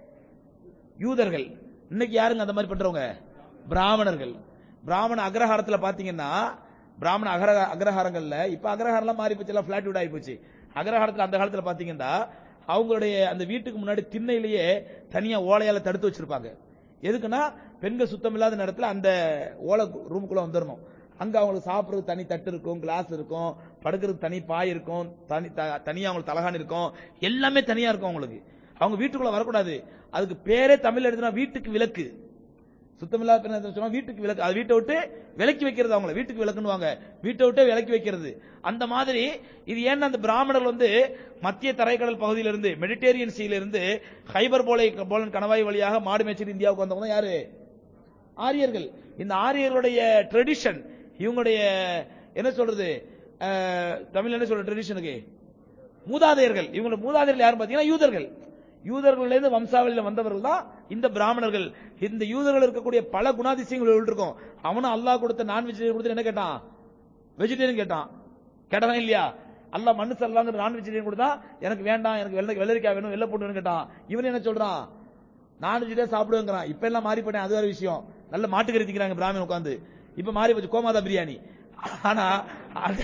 யூதர்கள் இன்னைக்கு யாருங்க அந்த மாதிரி பண்றவங்க பிராமணர்கள் பிராமண அக்ரஹாரத்துல பாத்தீங்கன்னா பிராமண அகர அக்ரஹாரங்கள்ல இப்ப அக்ரஹாரம்லாம் மாறி போச்சு எல்லாம் பிளாட் வீட் ஆகி போச்சு அக்ரஹாரத்துல அந்த காலத்துல பாத்தீங்கன்னா அவங்களுடைய அந்த வீட்டுக்கு முன்னாடி திண்ணையிலேயே தனியா ஓலையால தடுத்து வச்சிருப்பாங்க எதுக்குன்னா பெண்கள் சுத்தம் இல்லாத நேரத்துல அந்த ஓலை ரூமுக்குள்ள வந்துடணும் அங்க அவங்களுக்கு சாப்பிடுறதுக்கு தனி தட்டு இருக்கும் கிளாஸ் இருக்கும் படுக்கிறதுக்கு தனி பாய் இருக்கும் தனி த- தனியா அவங்களுக்கு தலகாணி இருக்கும் எல்லாமே தனியா இருக்கும் அவங்களுக்கு அவங்க வீட்டுக்குள்ள வரக்கூடாது அதுக்கு பேரே தமிழ் எழுதுனா வீட்டுக்கு விலக்கு சுத்தமில்லாத பெண் என்ன சொன்னா வீட்டுக்கு விலக்கு அது வீட்டை விட்டு விலக்கி வைக்கிறது அவங்கள வீட்டுக்கு விலக்குன்னுவாங்க வீட்டை விட்டு விலக்கி வைக்கிறது அந்த மாதிரி இது ஏன்னா அந்த பிராமணர்கள் வந்து மத்திய தரைக்கடல் பகுதியிலிருந்து மெடிடேரியன் சீல இருந்து ஹைபர் போலை போலன் கணவாய் வழியாக மாடு மேய்ச்சல் இந்தியாவுக்கு வந்தவங்க தான் யாரு ஆரியர்கள் இந்த ஆரியர்களுடைய ட்ரெடிஷன் இவங்களுடைய என்ன சொல்றது அஹ், தமிழ்ல என்ன சொல்ற ட்ரெடிஷனுக்கு மூதாதையர்கள் இவங்களோட மூதாதையர்கள் யாரும் பாத்தீங்கன்னா யூதர்கள் யூதர்கள்ல இருந்து வம்சாவளியில வந்தவர்கள் தான் இந்த பிராமணர்கள் இந்த யூதர்கள் இருக்கக்கூடிய பல குணாதிசயங்கள் இவர்கள் இருக்கும் அவனும் அல்லாஹ் கொடுத்த நான் வெஜிடேரியன் கொடுத்து என்ன கேட்டான் வெஜிடேரியன் கேட்டான் கேட்டானா இல்லையா அல்லாஹ் மண்ணு சல்லாங்கிற நான் வெஜிடேரியன் கொடுத்தா எனக்கு வேண்டாம் எனக்கு வெள்ளை வெள்ளரிக்காய் வேணும் வெள்ளை பூண்டு வேணும் கேட்டான் இவன் என்ன சொல்றான் நான்வெஜ் தான் சாப்பிடுவேங்கிறான் இப்ப எல்லாம் மாறி போனேன் அது வேற விஷயம் நல்ல மாட்டுக்கறி திங்கிறாங்க பிராமணன் உட்காந்து இப்ப மாறி போச்சு கோமாதா பிரியாணி ஆனா அது-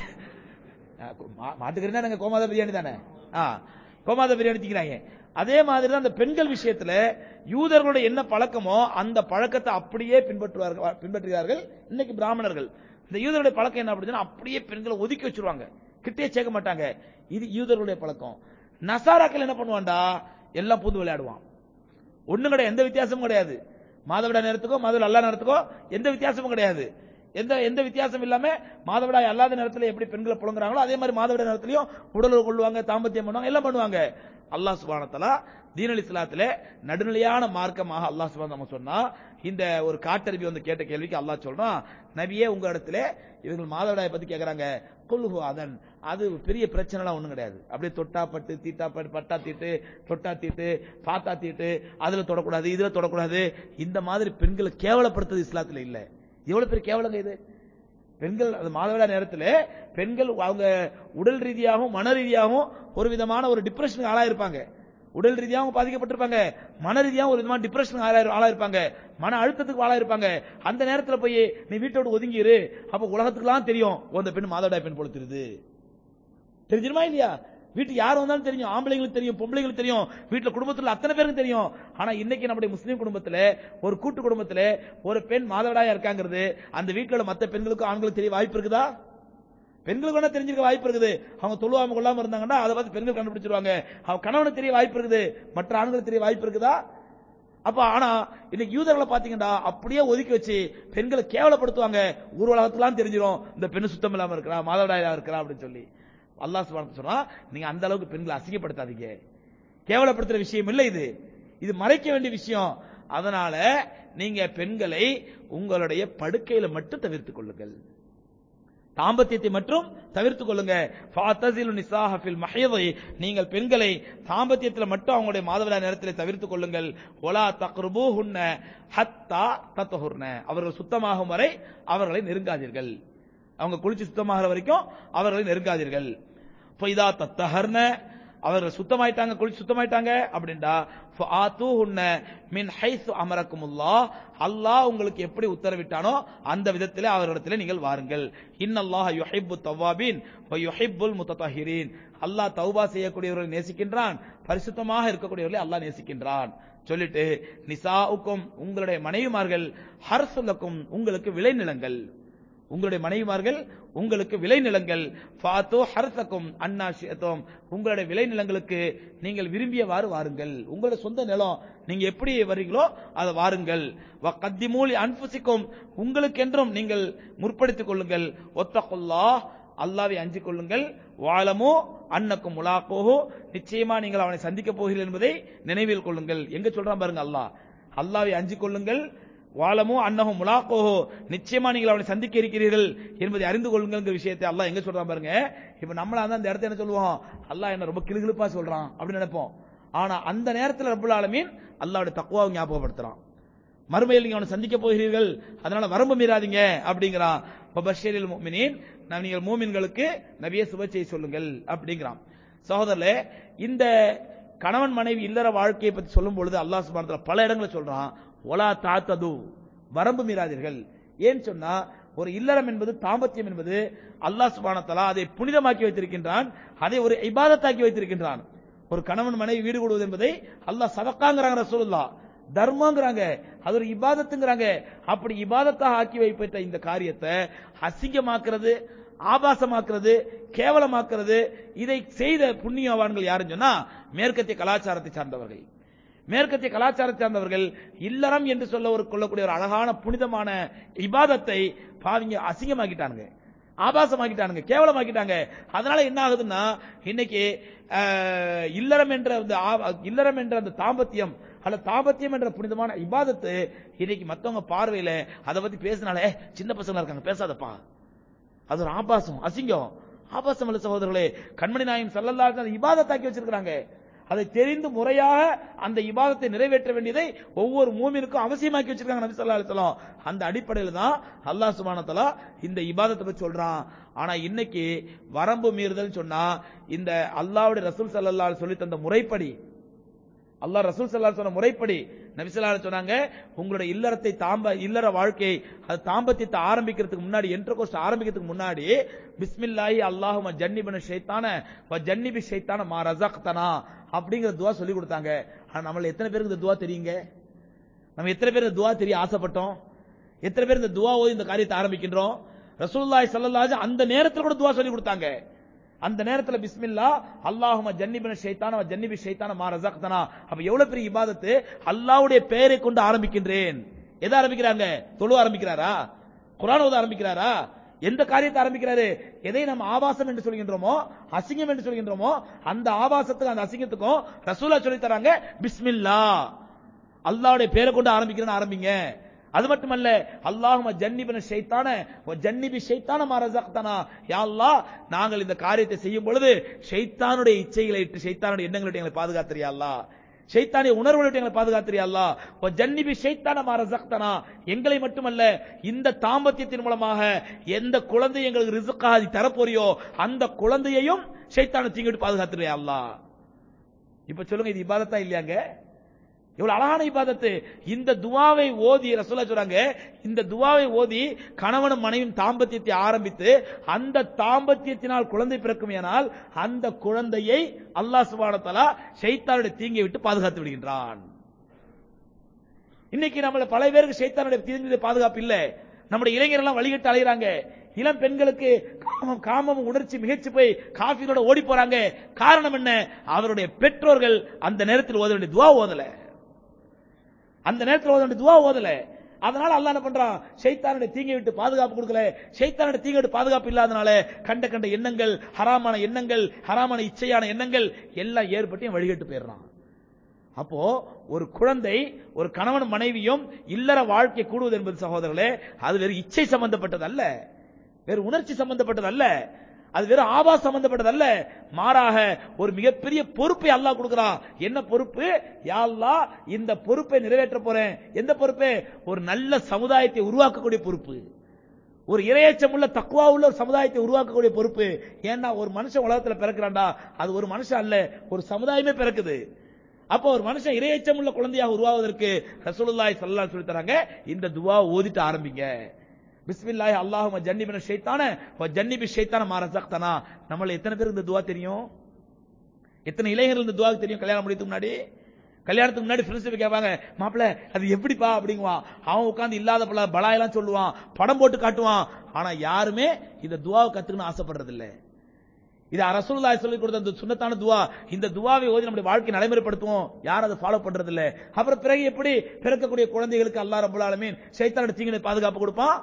மா- மாட்டுக்கறினா நாங்க கோமாதா பிரியாணி தானே ஆ, கோமாதா பிரியாணி திங்கிறாங்க அதே மாதிரி தான் அந்த பெண்கள் விஷயத்துல யூதர்களோட என்ன பழக்கமோ அந்த பழக்கத்தை அப்படியே பின்பற்றுவார்கள் பின்பற்றுகிறார்கள் இன்னைக்கு பிராமணர்கள் இந்த யூதருடைய பழக்கம் என்ன அப்படின்னா அப்படியே பெண்களை ஒதுக்கி வச்சிருவாங்க கிட்டே சேர்க்க மாட்டாங்க இது யூதர்களுடைய பழக்கம் நசாராக்கள் என்ன பண்ணுவான்டா எல்லாம் பூந்து விளையாடுவான் ஒண்ணும் கிடையாது எந்த வித்தியாசமும் கிடையாது மாதவிடா நேரத்துக்கோ மாதவிடா அல்லா நேரத்துக்கோ எந்த வித்தியாசமும் கிடையாது எந்த எந்த வித்தியாசம் இல்லாம மாதவிடாய் அல்லாத நேரத்துல எப்படி பெண்களை புலங்குறாங்களோ அதே மாதிரி மாதவிடா நேரத்திலையும் உடலுறவு கொள்வாங்க தாம்பத்தியம் பண்ணுவாங்க எல்லாம் பண்ணுவாங்க அல்லாஹ் சுபானத்தலா தீனல் இஸ்லாத்துல நடுநிலையான மார்க்கமாக அல்லாஹ் சுபான் நம்ம சொன்னா இந்த ஒரு காட்டறிவி வந்து கேட்ட கேள்விக்கு அல்லாஹ் சொல்றான் நபியே உங்க இடத்துல இவங்க மாதவிடாயை பத்தி கேக்குறாங்க கொல்லுகு அதன் அது பெரிய பிரச்சனைலாம் ஒண்ணும் கிடையாது அப்படியே தொட்டா பட்டு தீட்டா பட்டு பட்டா தீட்டு தொட்டா தீட்டு பாத்தா தீட்டு அதுல தொடக்கூடாது இதுல தொடக்கூடாது இந்த மாதிரி பெண்களை கேவலப்படுத்துறது இஸ்லாத்துல இல்ல எவ்வளவு பெரிய கேவலங்க இது பெண்கள் அது மாதவிடா நேரத்தில் பெண்கள் அவங்க உடல் ரீதியாகவும் மன ரீதியாகவும் ஒரு விதமான ஒரு டிப்ரெஷனுக்கு ஆளாயிருப்பாங்க உடல் ரீதியாகவும் பாதிக்கப்பட்டிருப்பாங்க மன ரீதியாகவும் ஒரு விதமான டிப்ரெஷனுக்கு ஆளாயிரு ஆளாயிருப்பாங்க மன அழுத்தத்துக்கு ஆளாயிருப்பாங்க அந்த நேரத்தில் போய் நீ வீட்டோட ஒதுங்கிரு அப்ப உலகத்துக்குலாம் தெரியும் ஓ, இந்த பெண் மாதவிடா பெண் பொழுத்துருது தெரிஞ்சிருமா இல்லையா வீட்டுக்கு யார் வந்தாலும் தெரியும் ஆம்பளைங்களுக்கு தெரியும் பொம்பளைங்களுக்கு தெரியும் வீட்டுல குடும்பத்துல அத்தனை பேருக்கு தெரியும் ஆனா இன்னைக்கு நம்முடைய முஸ்லீம் குடும்பத்துல ஒரு கூட்டு குடும்பத்துல ஒரு பெண் மாதவிடாயா இருக்காங்கிறது அந்த வீட்டுல உள்ள மத்த பெண்களுக்கும் ஆண்களுக்கு தெரிய வாய்ப்பு இருக்குதா பெண்களுக்கு வேணா தெரிஞ்சிருக்க வாய்ப்பு இருக்குது அவங்க தொழுவாம கொள்ளாம இருந்தாங்கன்னா அதை பார்த்து பெண்கள் கண்டுபிடிச்சிருவாங்க அவங்க கணவனுக்கு தெரிய வாய்ப்பு இருக்குது மற்ற ஆண்களுக்கு தெரிய வாய்ப்பு இருக்குதா அப்ப ஆனா இன்னைக்கு யூதர்களை பாத்தீங்கன்னா அப்படியே ஒதுக்கி வச்சு பெண்களை கேவலப்படுத்துவாங்க ஊர் உலகத்துலாம் தெரிஞ்சிடும் இந்த பெண்ணு சுத்தம் இல்லாம இருக்கிறா மாதவிடாயா இருக்கிறா அப்படின்னு சொல்லி அல்லாஹ் சுப்ஹானஹு சொன்னா நீங்க அந்த அளவுக்கு பெண்களை அசிங்கப்படுத்தாதீங்க கேவலப்படுத்துற விஷயம் இல்லை இது இது மறைக்க வேண்டிய விஷயம் அதனால நீங்க பெண்களை உங்களுடைய படுக்கையில மட்டும் தவிர்த்துக் கொள்ளுங்கள் தாம்பத்தியத்தை மட்டும் தவிர்த்துக் கொள்ளுங்க ஃபாத்தஸிலு நிசாஹ ஃபில் மஹீதி நீங்கள் பெண்களை தாம்பத்தியத்தில் மட்டும் அவங்களுடைய மாதவிடா நேரத்தில் தவிர்த்துக் கொள்ளுங்கள் ஒலா தக்ருபூஹுன்ன ஹத்தா தத்ஹுர்ன அவர்கள் சுத்தமாகும் வரை அவர்களை நெருங்காதீர்கள் அவங்க குளிச்சு சுத்தமாகிற வரைக்கும் அவர்களை நெருங்காதீர்கள் ஃபைதா தத்தஹர்ன அவர்கள் சுத்தமாயிட்டாங்க குளிச்சு சுத்தமாயிட்டாங்க அப்படின்டா ஃபஆத்துஹுன்ன மின் ஹைஸ் அமரக்குமுல்லாஹ் அல்லாஹ் உங்களுக்கு எப்படி உத்தரவிட்டானோ அந்த விதத்திலே அவர்களிடத்திலே நீங்கள் வாருங்கள் இன்னல்லாஹ யுஹிப்பு தவ்வாபீன் வ யுஹிப்புல் முத்ததஹிரீன் அல்லாஹ் தௌபா செய்யக்கூடியவர்களை நேசிக்கின்றான் பரிசுத்தமாக இருக்கக்கூடியவர்களை அல்லாஹ் நேசிக்கின்றான் சொல்லிட்டு நிசாவுக்கும் உங்களுடைய மனைவிமார்கள் ஹர்சுலக்கும் உங்களுக்கு விளைநிலங்கள் உங்களுடைய மனைவிமார்கள் உங்களுக்கு விளைநிலங்கள் ஃபாத்தோ ஹர்சக்கும் அன்னாஷியத்தோம் உங்களுடைய விளைநிலங்களுக்கு நீங்கள் விரும்பியவாறு வாருங்கள் உங்களுடைய சொந்த நிலம் நீங்க எப்படி வர்றீங்களோ அதை வாருங்கள் கத்திமூலி அன்புசிக்கும் உங்களுக்கென்றும் நீங்கள் முற்படுத்திக் கொள்ளுங்கள் ஒத்தகுல்லா அல்லாவை அஞ்சிக் கொள்ளுங்கள் வாழமோ அன்னக்கும் முலாக்கோஹோ நிச்சயமா நீங்கள் அவனை சந்திக்க போகிறீர்கள் என்பதை நினைவில் கொள்ளுங்கள் எங்க சொல்றான் பாருங்க அல்லாஹ் அல்லாவை அஞ்சிக் கொள்ளுங்கள் வாழமோ அன்னகும் முலாக்கோஹோ நிச்சயமா நீங்கள் அவனை சந்திக்க இருக்கிறீர்கள் என்பதை அறிந்து கொள்ளுங்கள் விஷயத்தை அல்லாஹ் எங்க சொல்றான் பாருங்க இப்ப நம்மளா தான் அந்த இடத்த என்ன சொல்லுவோம் அல்லாஹ் என்ன ரொம்ப கிளுகிழுப்பா சொல்றான் அப்படின்னு நினைப்போம் ஆனா அந்த நேரத்தில் ரப்புல் ஆலமீன் அல்லாஹ்வுடைய தக்குவாவை ஞாபகப்படுத்துறான் மறுமையில் நீங்க அவனை சந்திக்க போகிறீர்கள் அதனால வரம்பு மீறாதீங்க அப்படிங்கிறான் பஷீரில் முஃமினீன் நான் நீங்கள் மூமின்களுக்கு நபிய சுபச்செய்தி சொல்லுங்கள் அப்படிங்கிறான் சகோதரர்களே இந்த கணவன் மனைவி இல்லற வாழ்க்கையை பத்தி சொல்லும் பொழுது அல்லாஹ் சுப்ஹானஹு பல இடங்களை சொல்றான் ஒலா தாத்தது வரம்பு மீறாதீர்கள் ஏன் சொன்னா ஒரு இல்லறம் என்பது தாம்பத்தியம் என்பது அல்லாஹ் சுப்ஹானஹு தஆலா அதை புனிதமாக்கி வைத்திருக்கின்றான் அதை ஒரு இபாதத்தாக்கி வைத்திருக்கின்றான் ஒரு கணவன் மனைவி வீடு கொடுவது என்பதை அல்லாஹ் சதக்காங்கிறாங்க ரசூலுல்லாஹ் தர்மங்கிறாங்க அது ஒரு இபாதத்துங்கிறாங்க அப்படி இபாதத்தாக ஆக்கி வைப்பட்ட இந்த காரியத்தை அசிங்கமாக்குறது ஆபாசமாக்குறது கேவலமாக்குறது இதை செய்த புண்ணியவான்கள் யாருன்னு சொன்னா மேற்கத்திய கலாச்சாரத்தை சார்ந்தவர்கள் மேற்கத்திய கலாச்சாரத்தை சார்ந்தவர்கள் இல்லறம் என்று சொல்ல ஒரு கொள்ளக்கூடிய ஒரு அழகான புனிதமான இபாதத்தை பாவிங்க அசிங்கமாக்கிட்டானுங்க ஆபாசமாக்கிட்டானுங்க கேவலமாக்கிட்டாங்க அதனால என்ன ஆகுதுன்னா இன்னைக்கு அஹ், இல்லறம் என்ற அந்த ஆ- இல்லறம் என்ற அந்த தாம்பத்தியம் அல்ல தாம்பத்தியம் என்ற புனிதமான இபாதத்து இன்னைக்கு மத்தவங்க பார்வையில அதை பத்தி பேசினாலே சின்ன பசங்களா இருக்காங்க பேசாதப்பா அது ஒரு ஆபாசம் அசிங்கம் ஆபாசம் அல்ல சகோதரர்களே கண்மணி நாயம் சல்லல்லாஹு அலைஹி இபாதத்தாக்கி வச்சிருக்காங்க அதை தெரிந்து முறையாக அந்த இபாதத்தை நிறைவேற்ற வேண்டியதை ஒவ்வொரு மூமினுக்கும் அவசியமாக்கி வச்சிருக்காங்க நபி ஸல்லல்லாஹு அலைஹி வஸல்லம் அந்த அடிப்படையில் தான் அல்லாஹ் சுப்ஹானஹு வ தஆலா இந்த இபாதத்தை பத்தி சொல்றான் ஆனா இன்னைக்கு வரம்பு மீறுதல் சொன்னா இந்த அல்லாஹ்வுடைய ரசூல் ஸல்லல்லாஹு அலைஹி சொல்லி தந்த முறைப்படி அல்லாஹ் ரசூல் ஸல்லல்லாஹு அலைஹி சொன்ன முறைப்படி நபிசலால சொன்னாங்க உங்களுடைய இல்லறத்தை தாம்ப இல்லற வாழ்க்கையை அது தாம்பத்தியத்தை ஆரம்பிக்கிறதுக்கு முன்னாடி என்ட்ர கோர்ஸ் ஆரம்பிக்கிறதுக்கு முன்னாடி பிஸ்மில்லாஹி அல்லாஹும ஜன்னிபன ஷைத்தான வ ஜன்னிபி ஷைத்தான மா ரஸக்தனா அப்படிங்கிற துவா சொல்லி கொடுத்தாங்க ஆனா நம்மள எத்தனை பேருக்கு இந்த துவா தெரியுங்க நம்ம எத்தனை பேர் இந்த துவா தெரிய ஆசைப்பட்டோம் எத்தனை பேர் இந்த துவா ஓதி இந்த காரியத்தை ஆரம்பிக்கின்றோம் ரசூலுல்லாஹி ஸல்லல்லாஹு அலைஹி அந்த நேரத்துல கூட துவா சொல்லி கொடுத்தாங்க அந்த நேரத்துல பிஸ்மில்லா அல்லாஹும ஜன்னிபின ஷைத்தான வ ஜன்னிபி ஷைத்தான மா ரஸக்தனா அப்ப எவ்வளவு பெரிய இபாதத்து அல்லாஹ்வுடைய பெயரை கொண்டு ஆரம்பிக்கின்றேன் எதை ஆரம்பிக்கிறாங்க தொழு ஆரம்பிக்கிறாரா குர்ஆன் ஓத ஆரம்பிக்கிறாரா எந்த காரியத்தை ஆரம்பிக்கிறாரு எதை நம்ம ஆபாசம் என்று சொல்கின்றோமோ அசிங்கம் என்று சொல்கின்றோமோ அந்த ஆபாசத்துக்கும் அந்த அசிங்கத்துக்கும் ரசூலா சொல்லி தராங்க பிஸ்மில்லா அல்லாஹ்வுடைய பேரை கொண்டு ஆரம்பிக்கிறேன்னு ஆரம்பிங்க அது மட்டுமல்ல அல்லாஹும ஜன்னிபின ஷைத்தான வ ஜன்னிபி ஷைத்தான மா ரஸக்தனா யா அல்லாஹ் நாங்கள் இந்த காரியத்தை செய்யும் பொழுது ஷைத்தானுடைய இச்சைகளை இட்டு ஷைத்தானுடைய எண்ணங்களை விட்டு எங்களை பாதுகாத்திரியா அல்லாஹ் ஷைத்தானிய உணர்வுகளை விட்டு எங்களை பாதுகாத்திரியா அல்லாஹ் வ ஜன்னிபி ஷைத்தான மா ரஸக்தனா எங்களை மட்டுமல்ல இந்த தாம்பத்தியத்தின் மூலமாக எந்த குழந்தை எங்களுக்கு ரிசுக்காக நீ தரப்போறியோ அந்த குழந்தையையும் ஷைத்தானை தீங்கிட்டு பாதுகாத்துறியா அல்லாஹ் இப்ப சொல்லுங்க இது இபாதத்தா இல்லையாங்க இவ்வளவு அழகான இபாதத்து இந்த துவாவை ஓதி ரசூலா சொல்றாங்க இந்த துவாவை ஓதி கணவனும் மனைவியும் தாம்பத்தியத்தை ஆரம்பித்து அந்த தாம்பத்தியத்தினால் குழந்தை பிறக்குமேனால் அந்த குழந்தையை அல்லாஹ் சுப்ஹானஹு வ தஆலா ஷைத்தானுடைய தீங்கை விட்டு பாதுகாத்து விடுகின்றான் இன்னைக்கு நம்மள பல பேருக்கு ஷைத்தானுடைய தீங்கு பாதுகாப்பு இல்ல நம்முடைய இளைஞர்கள் எல்லாம் வழிகட்டு அலைகிறாங்க இளம் பெண்களுக்கு காமம் காமம் உணர்ச்சி மிகச்சு போய் காஃபியோட ஓடி போறாங்க காரணம் என்ன அவருடைய பெற்றோர்கள் அந்த நேரத்தில் ஓத வேண்டிய துவா ஓதல அந்த நேரத்தில் ஓத வேண்டிய துவா ஓதல அதனால அல்லாஹ் என்ன பண்றான் ஷைத்தானுடைய தீங்கை விட்டு பாதுகாப்பு கொடுக்கல ஷைத்தானுடைய தீங்கை விட்டு பாதுகாப்பு இல்லாதனால கண்ட கண்ட எண்ணங்கள் ஹராமான எண்ணங்கள் ஹராமான இச்சையான எண்ணங்கள் எல்லாம் ஏற்பட்டு வழிகட்டு போயிடுறான் அப்போ ஒரு குழந்தை ஒரு கணவன் மனைவியும் இல்லற வாழ்க்கை கூடுவது என்பது சகோதரர்களே அது வெறும் இச்சை சம்பந்தப்பட்டது அல்ல வேறு உணர்ச்சி சம்பந்தப்பட்டது அல்ல அது வெறும் ஆபாஸ் சம்பந்தப்பட்டது அல்ல மாறாக ஒரு மிகப்பெரிய பொறுப்பை அல்லாஹ் கொடுக்கிறான் என்ன பொறுப்பு யா அல்லாஹ் இந்த பொறுப்பை நிறைவேற்ற போறேன் எந்த பொறுப்பு ஒரு நல்ல சமுதாயத்தை உருவாக்கக்கூடிய பொறுப்பு ஒரு இரையச்சம் உள்ள தக்குவா உள்ள ஒரு சமுதாயத்தை உருவாக்கக்கூடிய பொறுப்பு ஏன்னா ஒரு மனுஷன் உலகத்துல பிறக்கிறான்டா அது ஒரு மனுஷன் அல்ல ஒரு சமுதாயமே பிறக்குது அப்போ ஒரு மனுஷன் இரையச்சம் உள்ள குழந்தையாக உருவாவதற்கு ரசூலுல்லாஹி ஸல்லல்லாஹு சொல்லி தராங்க இந்த துவா ஓதிட்டு ஆரம்பிங்க பிஸ்மில்லாஹி அல்லாஹும்ம ஜன்னிபின ஷைத்தான வ ஜன்னிபி ஷைத்தான மா ரஸக்தனா நம்மள எத்தனை பேருக்கு இந்த துவா தெரியும் எத்தனை இளைஞர்கள் இந்த துவாக்கு தெரியும் கல்யாணம் முடியதுக்கு முன்னாடி கல்யாணத்துக்கு முன்னாடி ஃப்ரெண்ட்ஸ் கேட்பாங்க மாப்பிள அது எப்படிப்பா அப்படிங்குவான் அவன் உட்கார்ந்து இல்லாத பல பலாயெல்லாம் சொல்லுவான் படம் போட்டு காட்டுவான் ஆனா யாருமே இந்த துவாவை கத்துக்கணும்னு ஆசைப்படுறது இல்ல இது ரசூலுல்லாஹி சொல்லி கொடுத்த அந்த சுன்னத்தான துவா இந்த துவாவை ஓதி நம்முடைய வாழ்க்கை நடைமுறைப்படுத்துவோம் யாரும் அதை ஃபாலோ பண்றது இல்ல அப்புறம் பிறகு எப்படி பிறக்கக்கூடிய குழந்தைகளுக்கு அல்லாஹ் ரப்பல் ஆலமீன் ஷைத்தானோட தீங்கினை பாதுகாப்பு கொடுப்பான்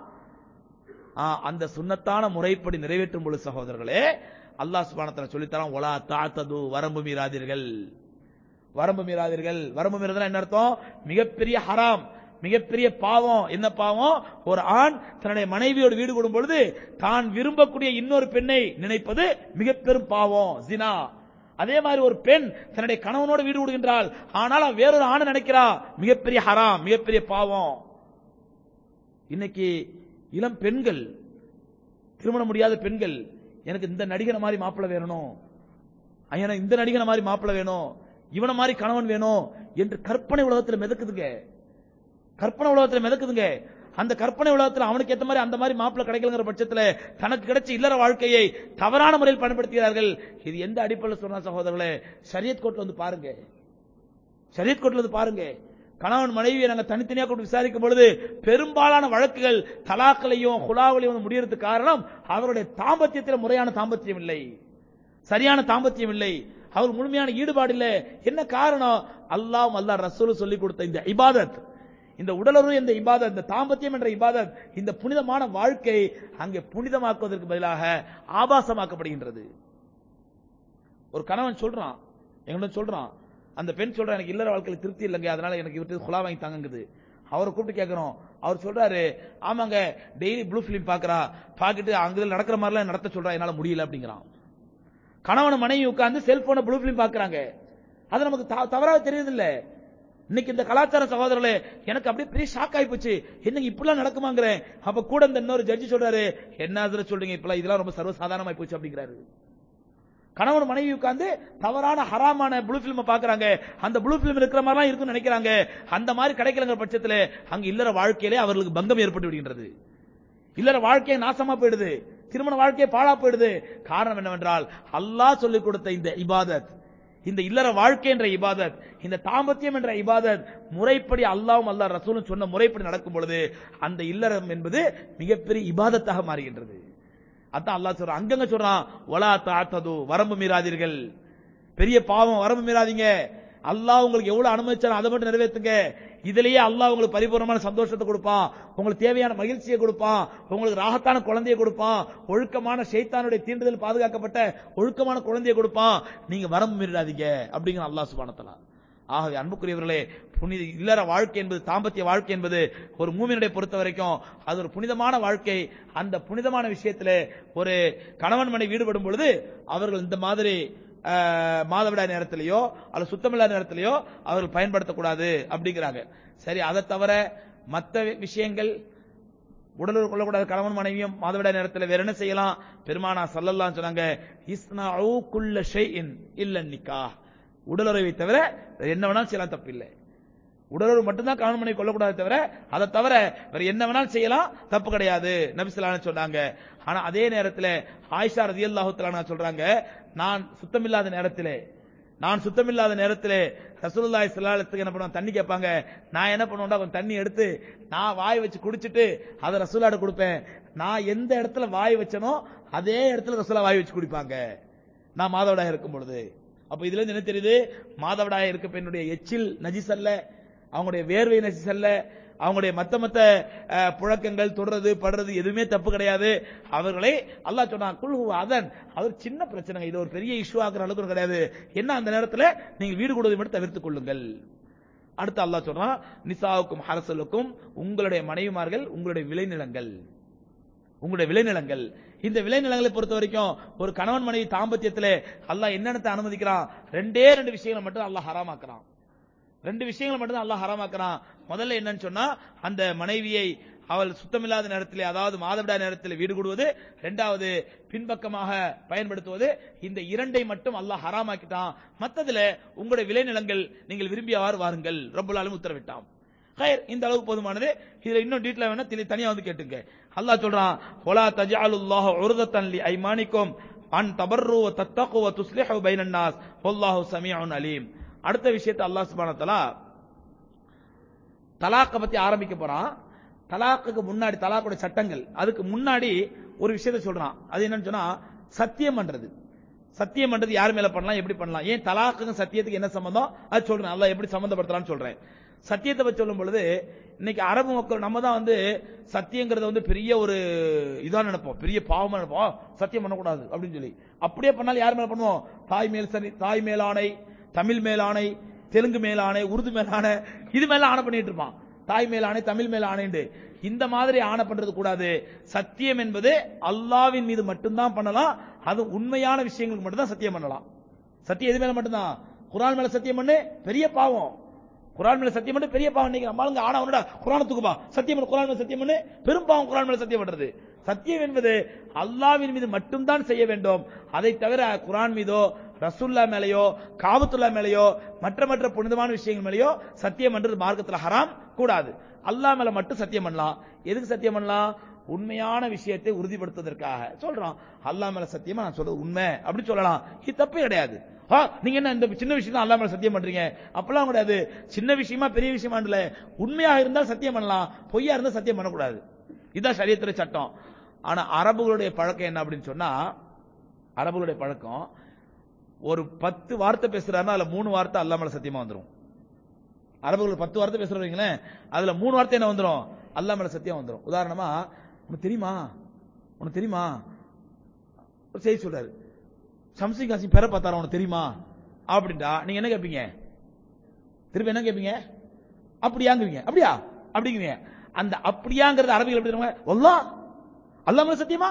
ஆ, அந்த சுன்னத்தான முறைப்படி நிறைவேற்றும் பொழுது சகோதரர்களே அல்லாஹ் சுபானத்துல சொல்லித்தரான் ஒலா தாத்தது வரம்பு மீறாதீர்கள் வரம்பு மீறாதீர்கள் வரம்பு மீறதுனா என்ன அர்த்தம் மிகப்பெரிய ஹராம் மிகப்பெரிய பாவம் என்ன பாவம் ஒரு ஆண் தன்னுடைய மனைவியோடு வீடு கொடும் பொழுது தான் விரும்பக்கூடிய இன்னொரு பெண்ணை நினைப்பது மிக பெரும் பாவம் ஜினா அதே மாதிரி ஒரு பெண் தன்னுடைய கணவனோடு வீடு கொடுக்கின்றாள் ஆனால் அவன் வேறொரு ஆணை நினைக்கிறா மிகப்பெரிய ஹராம் மிகப்பெரிய பாவம் இன்னைக்கு இளம் பெண்கள் திருமணம் முடியாத பெண்கள் எனக்கு இந்த நடிகனை மாதிரி மாப்பிள்ளை வேணும் எனக்கு இந்த நடிகனை மாதிரி மாப்பிள்ளை வேணும் இவனை மாதிரி கணவன் வேணும் என்று கற்பனை உலகத்துல மிதக்குதுங்க கற்பனை உலகத்துல மிதக்குதுங்க அந்த கற்பனை உலகத்துல அவனுக்கு ஏத்த மாதிரி அந்த மாதிரி மாப்பிள்ளை கிடைக்கலங்கிற பட்சத்துல தனக்கு கிடைச்ச இல்லற வாழ்க்கையை தவறான முறையில் பயன்படுத்துகிறார்கள் இது எந்த அடிப்படையில் சொன்னா சகோதரர்களே ஷரியத் கோர்ட்ல வந்து பாருங்க ஷரியத் கோர்ட்ல வந்து பாருங்க கணவன் மனைவியை நாங்க தனித்தனியா கொண்டு விசாரிக்கும் பொழுது பெரும்பாலான வழக்குகள் தலாக்களையும் குலாவிலையும் வந்து முடியறதுக்கு காரணம் அவருடைய தாம்பத்தியத்தில் முறையான தாம்பத்தியம் இல்லை சரியான தாம்பத்தியம் இல்லை அவர் முழுமையான ஈடுபாடு இல்லை என்ன காரணம் அல்லாஹ் அல்லாஹ் ரசூல் சொல்லி கொடுத்த இந்த இபாதத் இந்த உடலுறவு இந்த இபாதத் இந்த தாம்பத்தியம் என்ற இபாதத் இந்த புனிதமான வாழ்க்கை அங்கே புனிதமாக்குவதற்கு பதிலாக ஆபாசமாக்கப்படுகின்றது ஒரு கணவன் சொல்றான் எங்கிட்ட சொல்றான் அந்த பெண் சொல்றா எனக்கு இல்லற வாழ்க்கையில் திருப்தி இல்லைங்க அதனால எனக்கு இவர்கிட்ட குலா வாங்கி தாங்குங்குது அவரை கூப்பிட்டு கேட்கிறோம் அவர் சொல்றாரு ஆமாங்க டெய்லி ப்ளூ பிலிம் பாக்குறா பாக்கிட்டு அங்க நடக்கிற மாதிரிலாம் நடத்த சொல்றா என்னால முடியல அப்படிங்கிறான் கணவன் மனைவி உட்கார்ந்து செல்போனை ப்ளூ பிலிம் பாக்குறாங்க அது நமக்கு த- தவறாக தெரியுதில்ல இன்னைக்கு இந்த கலாச்சார சகோதரர்களே எனக்கு அப்படியே பெரிய ஷாக் ஆகி போச்சு என்னங்க இப்படிலாம் நடக்குமாங்கிறேன் அப்ப கூட இந்த இன்னொரு ஜட்ஜி சொல்றாரு என்ன அதுல சொல்றீங்க இப்பெல்லாம் இதெல்லாம் ரொம்ப சர்வசாதாரணமாய் போச்சு அப்படிங்கிறாரு கணவன் மனைவி உட்கார்ந்து தவறான ஹராமான ப்ளூ பிலிம் பாக்குறாங்க அந்த ப்ளூ பிலிம் இருக்கிற மாதிரிலாம் இருக்குன்னு நினைக்கிறாங்க அந்த மாதிரி கிடைக்கலங்கிற பட்சத்துல அங்க இல்லற வாழ்க்கையிலே அவர்களுக்கு பங்கம் ஏற்பட்டு விடுகின்றது இல்லற வாழ்க்கையை நாசமா போயிடுது திருமண வாழ்க்கையை பாழா போயிடுது காரணம் என்னவென்றால் அல்லாஹ் சொல்லிக் கொடுத்த இந்த இபாதத் இந்த இல்லற வாழ்க்கை என்ற இபாதத் இந்த தாம்பத்தியம் என்ற இபாதத் முறைப்படி அல்லாவும் அல்லாஹ் ரசூலும் சொன்ன முறைப்படி நடக்கும் பொழுது அந்த இல்லறம் என்பது மிகப்பெரிய இபாதத்தாக மாறுகின்றது அதான் அல்லாஹ் சொல்றான் அங்கங்க சொல்றான் ஒலா தாத்தது வரம்பு மீறாதீர்கள் பெரிய பாவம் வரம்பு மீறாதீங்க அல்லாஹ் உங்களுக்கு எவ்வளவு அனுமதிச்சாலும் அதை மட்டும் நிறைவேற்றுங்க இதுலயே அல்லாஹ் உங்களுக்கு பரிபூர்ணமான சந்தோஷத்தை கொடுப்பான் உங்களுக்கு தேவையான மகிழ்ச்சியை கொடுப்பான் உங்களுக்கு ராகத்தான குழந்தையை கொடுப்பான் ஒழுக்கமான ஷைத்தானுடைய தீண்டுதல் பாதுகாக்கப்பட்ட ஒழுக்கமான குழந்தையை கொடுப்பான் நீங்க வரம்பு மீறாதீங்க அப்படிங்கிற அல்லாஹ் சுபானத்தலா ஆகவே அன்புக்குரியவர்களே புனித இல்லற வாழ்க்கை என்பது தாம்பத்திய வாழ்க்கை என்பது ஒரு மூமியினுடைய பொறுத்த வரைக்கும் அது ஒரு புனிதமான வாழ்க்கை அந்த புனிதமான விஷயத்திலே ஒரு கணவன் மனைவி ஈடுபடும் பொழுது அவர்கள் இந்த மாதிரி அஹ், மாதவிடாய் நேரத்திலேயோ அல்லது சுத்தமில்லாத நேரத்திலேயோ அவர்கள் பயன்படுத்தக்கூடாது அப்படிங்கிறாங்க சரி அதை தவிர மற்ற விஷயங்கள் உடலுறவு கொள்ளக்கூடாத கணவன் மனைவியும் மாதவிடாய் நேரத்தில் வேற என்ன செய்யலாம் பெருமானா சல்லல்லாஹு சொன்னாங்க இஸ்னாஉ குல்ல ஷைஇன் இல்ல நிக்கா உடலுறவை தவிர வேற என்ன வேணாலும் செய்யலாம் தப்பில்லை உடலுறவு மட்டும்தான் கணவன் மனைவி கொள்ளக்கூடாது தவிர அதை தவிர வேற என்ன வேணாலும் செய்யலாம் தப்பு கிடையாது நபிசுல்லான்னு சொன்னாங்க ஆனா அதே நேரத்தில் ஆயிஷா ரதியல்லாஹு தஆலா சொல்றாங்க நான் சுத்தமில்லாத நேரத்திலே நான் சுத்தமில்லாத நேரத்திலே ரசூலுல்லாஹி ஸல்லல்லாஹு அலைஹி வஸல்லம் என்ன பண்ணுவாங்க தண்ணி கேட்பாங்க நான் என்ன பண்ணுவேன்டா கொஞ்சம் தண்ணி எடுத்து நான் வாய் வச்சு குடிச்சிட்டு அதை ரசூலாட கொடுப்பேன் நான் எந்த இடத்துல வாய் வச்சனோ அதே இடத்துல ரசூலா வாய் வச்சு குடிப்பாங்க நான் மாதவிடாய் இருக்கும் பொழுது அப்ப இதுல இருந்து என்ன தெரியுது மாதவிடாய் இருக்க பெண்ணுடைய எச்சில் நஜிஸ் அல்ல அவங்களுடைய வேர்வை நஜிஸ் அல்ல அவங்களுடைய மத்த மத்த அஹ், புழக்கங்கள் தொடறது படுறது எதுவுமே தப்பு கிடையாது அவர்களை அல்லாஹ் சொன்னான் குல்ஹு அதன் அவர் சின்ன பிரச்சனை இது ஒரு பெரிய இஷ்யூ ஆகுற அளவுக்கு கிடையாது என்ன அந்த நேரத்தில் நீங்கள் வீடு கொடுவதை மட்டும் தவிர்த்துக் கொள்ளுங்கள் அடுத்து அல்லாஹ் சொல்றான் நிசாவுக்கும் ஹரசலுக்கும் உங்களுடைய மனைவிமார்கள் உங்களுடைய விளைநிலங்கள் உங்களுடைய விளைநிலங்கள் இந்த விளைநிலங்களை பொறுத்த வரைக்கும் ஒரு கணவன் மனைவி தாம்பத்தியத்திலே அல்லாஹ் என்னென்னத்தை அனுமதிக்கிறான் ரெண்டே ரெண்டு விஷயங்களை மட்டும் அல்லாஹ் ஹராமாக்குறான் ரெண்டு விஷயங்களை மட்டும் தான் அல்லாஹ் ஹராமாக்குறான் முதல்ல என்னன்னு சொன்னா அந்த மனைவியை அவள் சுத்தமில்லாத நேரத்திலே அதாவது மாதவிடா நேரத்தில் வீடு கூடுவது இரண்டாவது பின்பக்கமாக பயன்படுத்துவது இந்த இரண்டை மட்டும் அல்லாஹ் ஹராமாக்கிட்டான் மத்ததுல உங்களுடைய விளைநிலங்கள் நீங்கள் விரும்பியவாறு வாருங்கள் ரப்பல் ஆலமீன் உத்தரவிட்டான் ஹைர் இந்த அளவுக்கு போதுமானது இதுல இன்னும் டீட்டெயில் வேணா தெளி- தனியா வந்து கேட்டுங்க அல்லாஹ் சொல்றான் ஒலா தஜாலுல்லாஹ் உருதத்தன் லி ஐமானிக்கும் அன் தபர்ரு வ தத்தகு வ துஸ்லிஹு பைனன் நாஸ் வல்லாஹு சமீஉன் அலீம் அடுத்த விஷயத்தை அல்லாஹ் சுப்ஹானஹு வ தஆலா தலாக்க பத்தி ஆரம்பிக்க போறான் தலாக்குக்கு முன்னாடி தலாக்குடைய சட்டங்கள் அதுக்கு முன்னாடி ஒரு விஷயத்தை சொல்றான் அது என்னன்னு சொன்னா சத்தியம் பண்றது சத்தியம் பண்றது யார் மேல பண்ணலாம் எப்படி பண்ணலாம் ஏன் தலாக்குக்கும் சத்தியத்துக்கு என்ன சம்பந்தம் அது சொல்றேன் அல்லாஹ் எப்படி சம்பந்தப்படுத்தலாம்னு சொல்றேன் சத்தியத்தை பத்தி சொல்லும் பொழுது இன்னைக்கு அரபு மக்கள் நம்ம தான் வந்து சத்தியங்கிறத வந்து பெரிய ஒரு இதா நினைப்போம் பெரிய பாவமா நினைப்போம் ஆ, சத்தியம் பண்ணக்கூடாது அப்படின்னு சொல்லி அப்படியே பண்ணாலும் யார் மேல பண்ணுவோம் தாய் மேல் சரி தாய் மேலானை தமிழ் மேலானை தெலுங்கு மேலானை உருது மேலானை இது மேல ஆணை பண்ணிட்டு இருப்பான் தாய் மேலானை தமிழ் மேல ஆணைண்டு இந்த மாதிரி ஆணை பண்றது கூடாது சத்தியம் என்பது அல்லாவின் மீது மட்டும்தான் பண்ணலாம் அது உண்மையான விஷயங்களுக்கு மட்டும்தான் சத்தியம் பண்ணலாம் சத்தியம் எது மேல மட்டும்தான் குரான் மேல சத்தியம் பண்ணு பெரிய பாவம் குரான் மேல சத்தியம் பண்ணு பெரிய பாவம் நீங்க நம்மளுங்க ஆனா அவனோட குரானை தூக்குப்பா சத்தியம் பண்ணு குரான் மேல சத்தியம் பண்ணு பெரும் பாவம் குரான் மேல சத்தியம் பண்றது சத்தியம் என்பது அல்லாவின் மீது மட்டும்தான் செய்ய வேண்டும் அதை தவிர குரான் மீதோ ரசூல்லா மேலேயோ காபத்துல்லா மேலேயோ மற்ற மற்ற புனிதமான விஷயங்கள் மேலேயோ சத்தியம் பண்றது மார்க்கத்துல ஹராம் கூடாது அல்லாஹ் மேல மட்டும் சத்தியம் பண்ணலாம் எதுக்கு சத்தியம் பண்ணலாம் உண்மையான விஷயத்தை உறுதிப்படுத்துவதற்காக சொல்றான் அல்லாஹ் மேல சத்தியமா நான் சொல்றது உண்மை அப்படி சொல்லலாம் இது தப்பே கிடையாது ஆ, நீங்க என்ன இந்த சின்ன விஷயம் தான் அல்லாஹ் மேல சத்தியம் பண்றீங்க அப்பெல்லாம் கிடையாது சின்ன விஷயமா பெரிய விஷயமா இல்ல உண்மையா இருந்தால் சத்தியம் பண்ணலாம் பொய்யா இருந்தா சத்தியம் பண்ணக்கூடாது இதுதான் சரியத்துறை சட்டம் ஆனா அரபுகளுடைய பழக்கம் என்ன அப்படின்னு சொன்னா அரபுகளுடைய பழக்கம் ஒரு பத்து வார்த்தை பேசுறாருன்னா அதுல மூணு வார்த்தை அல்லாஹ் மேல சத்தியமா வந்துரும் அரபுகள் பத்து வார்த்தை பேசுறீங்களேன் அதுல மூணு வார்த்தை என்ன வந்துரும் அல்லாஹ் மேல சத்தியம் வந்துரும் உதாரணமா உனக்கு தெரியுமா உனக்கு தெரியுமா ஒரு செய்தி சொல்றாரு சம்சிங் காசிம் பெற பார்த்தாரா உனக்கு தெரியுமா அப்படின்டா நீங்க என்ன கேட்பீங்க திருப்பி என்ன கேட்பீங்க அப்படியாங்குவீங்க அப்படியா அப்படிங்குவீங்க அந்த அப்படியாங்கிறது அரபிகள் எப்படி தெரியுமா வல்லா அல்லாஹ் மேல சத்தியமா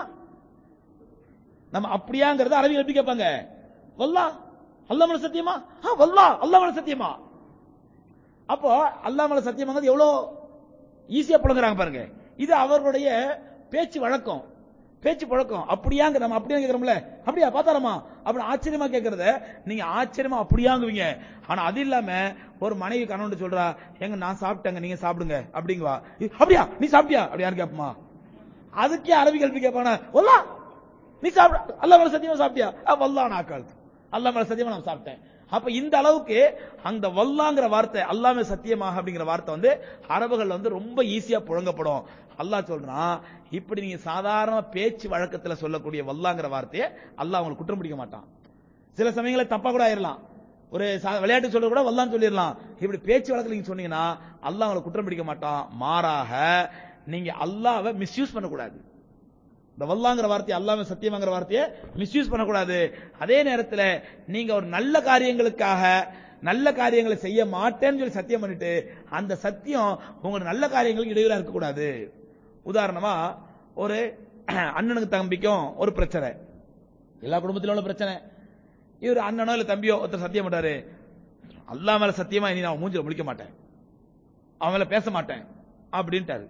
நம்ம அப்படியாங்கிறது அரபிகள் எப்படி கேட்பாங்க வல்லா அல்லாஹ் மேல சத்தியமா ஆ வல்லா அல்லாஹ் மேல சத்தியமா அப்போ அல்லாஹ் மேல சத்தியமாங்கிறது எவ்வளவு ஈஸியா புழங்குறாங்க பாருங்க இது அவர்களுடைய பேச்சு வழக்கம் பேச்சு பழக்கம் அப்படியாங்க நம்ம அப்படியே கேக்குறோம்ல அப்படியா பார்த்தாரமா அப்படி ஆச்சரியமா கேக்குறத நீங்க ஆச்சரியமா அப்படியாங்குவீங்க ஆனா அது இல்லாம ஒரு மனைவி கணவன் சொல்றா எங்க நான் சாப்பிட்டேங்க நீங்க சாப்பிடுங்க அப்படிங்குவா "இ- அப்படியா நீ சாப்பிட்டியா அப்படி யாரும் கேட்பமா அதுக்கே அரபி கல்வி கேட்பானா ஒல்லா நீ சாப்பிட அல்ல மேல சத்தியமா சாப்பிட்டியா "அ, வல்லா நான் காலத்து அல்ல மேல சத்தியமா நான் சாப்பிட்டேன் அப்ப இந்த அளவுக்கு அந்த வல்லாங்கிற வார்த்தை அல்லாமே சத்தியமாக அப்படிங்கிற வார்த்தை வந்து அரபுகள் வந்து ரொம்ப ஈஸியா புழங்கப்படும் அல்லாஹ் சொல்றான் இப்படி நீங்க சாதாரண பேச்சு வழக்கத்துல சொல்லக்கூடிய வல்லாங்கிற வார்த்தையை அல்லாஹ் அவங்களுக்கு குற்றம் பிடிக்க மாட்டான் சில சமயங்களில் தப்பா கூட ஆயிரலாம் ஒரு சா- விளையாட்டு சொல்ற கூட வல்லான்னு சொல்லிடலாம் இப்படி பேச்சு வழக்கில் நீங்க சொன்னீங்கன்னா அல்லாஹ் அவங்களை குற்றம் பிடிக்க மாட்டான் மாறாக நீங்க அல்லாஹ்வை மிஸ்யூஸ் பண்ணக்கூடாது இந்த வல்லாங்கிற வார்த்தையை அல்லாம சத்தியமாங்கிற வார்த்தையை மிஸ்யூஸ் பண்ணக்கூடாது அதே நேரத்தில் நீங்க ஒரு நல்ல காரியங்களுக்காக நல்ல காரியங்களை செய்ய மாட்டேன்னு சொல்லி சத்தியம் பண்ணிட்டு அந்த சத்தியம் உங்க நல்ல காரியங்களுக்கு இடையூறா இருக்கக்கூடாது உதாரணமா ஒரு அண்ணனுக்கு தம்பிக்கும் ஒரு பிரச்சனை எல்லா குடும்பத்திலும் உள்ள பிரச்சனை இவர் அண்ணனோ இல்ல தம்பியோ ஒருத்தர் சத்தியம் பண்றாரு அல்லா மேல சத்தியமா இனி நான் மூஞ்சில முழிக்க மாட்டேன் அவன் மேல பேச மாட்டேன் அப்படின்ட்டாரு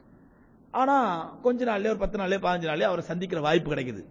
ஆனா கொஞ்ச நாள்லயே ஒரு பத்து நாள்லயே பதினஞ்சு நாள்லயே அவரை சந்திக்கிற வாய்ப்பு கிடைக்குது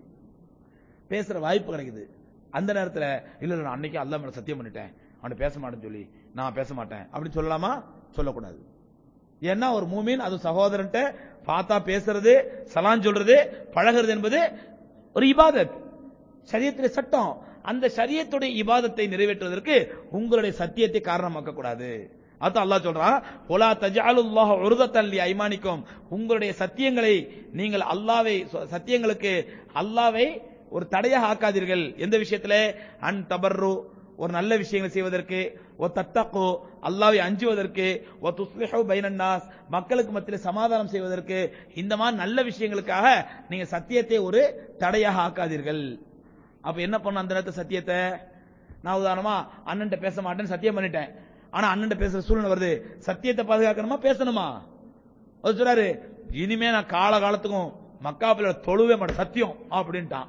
பேசுற வாய்ப்பு கிடைக்குது அந்த நேரத்துல இல்ல இல்ல நான் அன்னைக்கு அல்லா மேல சத்தியம் பண்ணிட்டேன் அவனை பேச மாட்டேன்னு சொல்லி நான் பேச மாட்டேன் அப்படின்னு சொல்லலாமா சொல்லக்கூடாது ஏன்னா ஒரு மூமின் அது சகோதரன்ட்ட பார்த்தா பேசுறது சலான் சொல்றது பழகுறது என்பது ஒரு இபாதத் சரியத்துடைய சட்டம் அந்த சரியத்துடைய இபாதத்தை நிறைவேற்றுவதற்கு உங்களுடைய சத்தியத்தை காரணமாக்க கூடாது அதான் அல்லாஹ் சொல்றான் ஒலா தஜாலுல்லாஹ் உருதத்தன் லி ஐமானிக்கும் உங்களுடைய சத்தியங்களை நீங்கள் அல்லாவை சத்தியங்களுக்கு அல்லாவை ஒரு தடையாக ஆக்காதீர்கள் எந்த விஷயத்துல அன் தபர்ரு ஒரு நல்ல விஷயங்களை செய்வதற்கு ஒ தத்தக்கோ அல்லாவை அஞ்சுவதற்கு ஒ துஸ்லிஹு பைனன்னாஸ் மக்களுக்கு மத்தியில் சமாதானம் செய்வதற்கு இந்த மாதிரி நல்ல விஷயங்களுக்காக நீங்க சத்தியத்தை ஒரு தடையாக ஆக்காதீர்கள் அப்ப என்ன பண்ண அந்த நேரத்தை சத்தியத்தை நான் உதாரணமா அண்ணன்ட்ட பேச மாட்டேன்னு சத்தியம் பண்ணிட்டேன் ஆனா அண்ணன்ட்ட பேசுற சூழ்நிலை வருது சத்தியத்தை பாதுகாக்கணுமா பேசணுமா அது சொல்றாரு இனிமே நான் கால காலத்துக்கும் மக்காப்பில தொழுவே மாட்டேன் சத்தியம் அப்படின்ட்டான்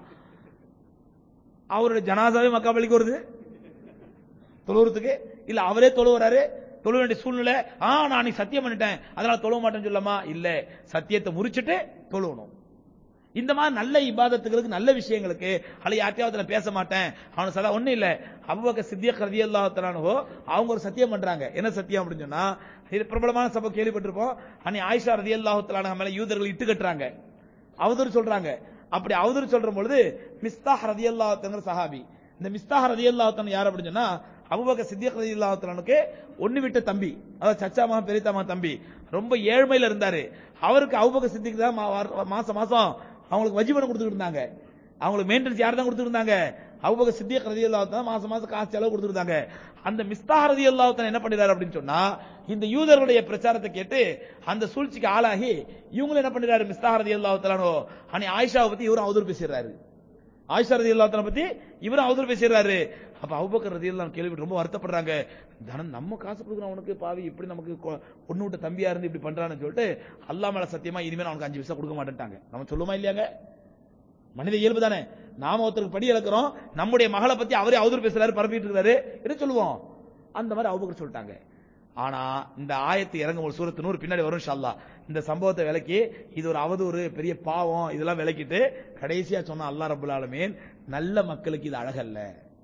அவருடைய ஜனாசாவே மக்காப்பள்ளிக்கு வருது தொழுவுறதுக்கு இல்ல அவரே தொழுவுறாரு தொழ வேண்டிய சூழ்நிலை ஆ நான் நீ சத்தியம் பண்ணிட்டேன் அதனால தொழுவ மாட்டேன்னு சொல்லாமா இல்ல சத்தியத்தை முறிச்சிட்டு தொழுவணும் இந்த மாதிரி நல்ல இபாதத்துகளுக்கு நல்ல விஷயங்களுக்கு அல்ல யார்ட்டையாவது பேச மாட்டேன் அவனுக்கு சதா ஒண்ணும் இல்ல அவ்வக சித்திய கருதி அல்லாஹத்தானோ அவங்க ஒரு சத்தியம் பண்றாங்க என்ன சத்தியம் அப்படின்னு சொன்னா இது பிரபலமான சபை கேள்விப்பட்டிருப்போம் அன்னி ஆயிஷா ரதி அல்லாஹத்தான மேல யூதர்கள் இட்டு கட்டுறாங்க அவதூறு சொல்றாங்க அப்படி அவதூறு சொல்ற பொழுது மிஸ்தாஹ் ரதி அல்லாஹத்தங்கிற சஹாபி இந்த மிஸ்தாஹ் ரதி அல்லாஹத்தன் யார் அப்படின்னு சொன்னா அபுபக்க சித்தியக் ரதி அல்லாஹத்தனுக்கு ஒண்ணு விட்ட தம்பி அதாவது சச்சா மகன் பெரியத்தா மகன் தம்பி ரொம்ப ஏழ்மையில இருந்தாரு அவருக்கு அபுபக்க சித்திக்கு தான் மா- மாசம் மாசம் அவங்களுக்கு வஜிபனம் கொடுத்துட்டு இருந்தாங்க அவங்களுக்கு மெயின்டெனன்ஸ் யார் தான் கொடுத்துட்டு இருந்தாங்க அபுபக்க சித்தியக் ரதி அல்லாஹத்தன் மாசம் மாசம் காசு செலவு கொடுத்துட்டு இருந்தாங்க அந்த மிஸ்தாஹ் ரதி அல்லாஹத்தன் என்ன பண்ணிடுறாரு அப்படின்னு சொன்னா இந்த யூதர்களுடைய பிரச்சாரத்தை கேட்டு அந்த சூழ்ச்சிக்கு ஆளாகி இவங்களும் என்ன பண்ணிடுறாரு மிஸ்தாஹ் ரதி அல்லாஹத்தலானோ அனி ஆயிஷாவை பத்தி இவரும் அவதூறு பேசிடுறாரு ஆயிஷா ரதி அல்லாத்தனை பத்தி இவரும் அவதூறு பேசிடுறாரு அப்ப அவுபக்கர் ரதி அல்லா கேள்விப்பட்டு ரொம்ப வருத்தப்படுறாங்க தனம் நம்ம காசு கொடுக்குறோம் அவனுக்கு பாவி இப்படி நமக்கு கொ- பொண்ணு விட்ட தம்பியா இருந்து இப்படி பண்றான்னு சொல்லிட்டு அல்லா மேல சத்தியமா இனிமேல் அவனுக்கு அஞ்சு பைசா கொடுக்க மாட்டேன்ட்டாங்க நம்ம சொல்லுமா இல்லையாங்க மனித இயல்பு தானே நாம ஒருத்தருக்கு படி இழக்கிறோம் நம்முடைய மகளை பத்தி அவரே அவதூறு பேசுறாரு பரப்பிட்டு இருக்காரு என்ன சொல்லுவோம் அந்த மாதிரி அவுபக்கர் சொல்லிட்டாங்க ஆனா இந்த ஆயத்து இறங்கும் ஒரு சூரத்து நூறு பின்னாடி வரும் ஷல்லா இந்த சம்பவத்தை விலக்கி இது ஒரு அவதூறு பெரிய பாவம் இதெல்லாம் விலக்கிட்டு கடைசியா சொன்ன அல்லாஹ் ரபுல் ஆலமீன் நல்ல மக்களுக்கு இது அழகல்ல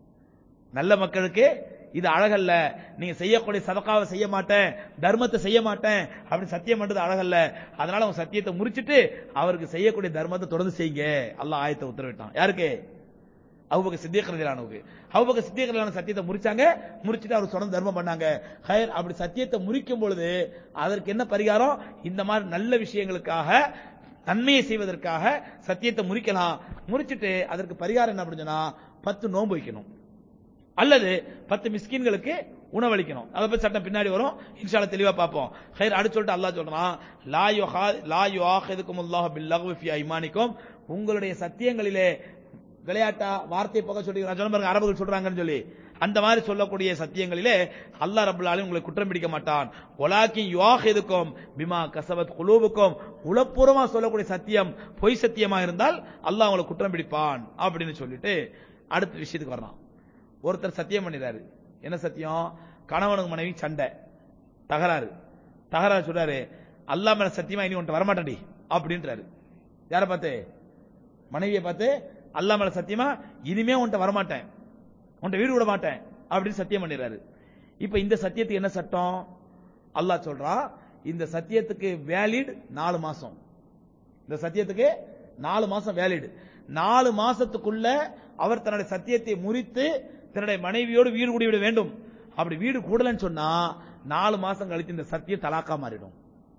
நல்ல மக்களுக்கு இது அழகல்ல நீங்க செய்யக்கூடிய சதக்காவை செய்ய மாட்டேன் தர்மத்தை செய்ய மாட்டேன் அப்படி சத்தியம் பண்றது அழகல்ல அதனால அவங்க சத்தியத்தை முறிச்சிட்டு அவருக்கு செய்யக்கூடிய தர்மத்தை தொடர்ந்து செய்யுங்க அல்லாஹ் ஆயத்தை உத்தரவிட்டான் யாருக்கு அவுபக்க சித்தியக்கரதிலானவுக்கு அவுபக்க சித்தியக்கரதிலான சத்தியத்தை முறிச்சாங்க முறிச்சிட்டு அவர் தொடர்ந்து தர்மம் பண்ணாங்க ஹயர் அப்படி சத்தியத்தை முறிக்கும் பொழுது அதற்கு என்ன பரிகாரம் இந்த மாதிரி நல்ல விஷயங்களுக்காக நன்மையை செய்வதற்காக சத்தியத்தை முறிக்கலாம் முறிச்சிட்டு அதற்கு பரிகாரம் என்ன அப்படின்னு சொன்னா பத்து நோன்பு வைக்கணும் அல்லது பத்து மிஸ்கின்களுக்கு உணவளிக்கணும் அதை பத்தி சட்டம் பின்னாடி வரும் இன்ஷால்ல தெளிவா பார்ப்போம் ஹைர் அடுத்து சொல்லிட்டு அல்லாஹ் சொல்றான் லா யுஹா லா யுஆஹிதுக்கும் அல்லாஹ் பில்லஹ்வி ஃபி ஐமானிக்கும் உங்களுடைய சத்தியங்களிலே விளையாட்டா வார்த்தை போக சொல்லி நான் சொன்ன பாருங்க அரபுகள் சொல்றாங்கன்னு சொல்லி அந்த மாதிரி சொல்லக்கூடிய சத்தியங்களிலே அல்லாஹ் ரப்பல் ஆலமீன் உங்களை குற்றம் பிடிக்க மாட்டான் ஒலாக்கி யுஆஹிதுக்கும் பிமா கசபத் குலூபுக்கும் உளப்பூர்வமா சொல்லக்கூடிய சத்தியம் பொய் சத்தியமா இருந்தால் அல்லாஹ் உங்களை குற்றம் பிடிப்பான் அப்படின்னு சொல்லிட்டு அடுத்த விஷயத்துக்கு வரலாம் ஒருத்தர் சத்தியம் பண்ணிறாரு என்ன சத்தியம் கணவனுக்கு மனைவி சண்டை தகராறு தகராறு சொல்றாரு அல்லாஹ் மேல சத்தியமா இனி உன்ட்ட வரமாட்டேன்டி அப்படின்றாரு யார பார்த்து மனைவியை பார்த்து அல்லா மேல சத்தியமா இனிமே உன்கிட்ட வரமாட்டேன் உன்கிட்ட வீடு விட மாட்டேன் அப்படின்னு சத்தியம் பண்ணிடுறாரு இப்ப இந்த சத்தியத்துக்கு என்ன சட்டம் அல்லாஹ் சொல்றான் இந்த சத்தியத்துக்கு வேலிட் நாலு மாசம் இந்த சத்தியத்துக்கு நாலு மாசம் வேலிட் நாலு மாசத்துக்குள்ள அவர் தன்னுடைய சத்தியத்தை முறித்து தன்னுடைய மனைவியோடு வீடு கூடி விட வேண்டும் அப்படி வீடு கூடலன்னு சொன்னா நாலு மாசம் கழித்து இந்த சத்தியம் தலாக்கா மாறிடும்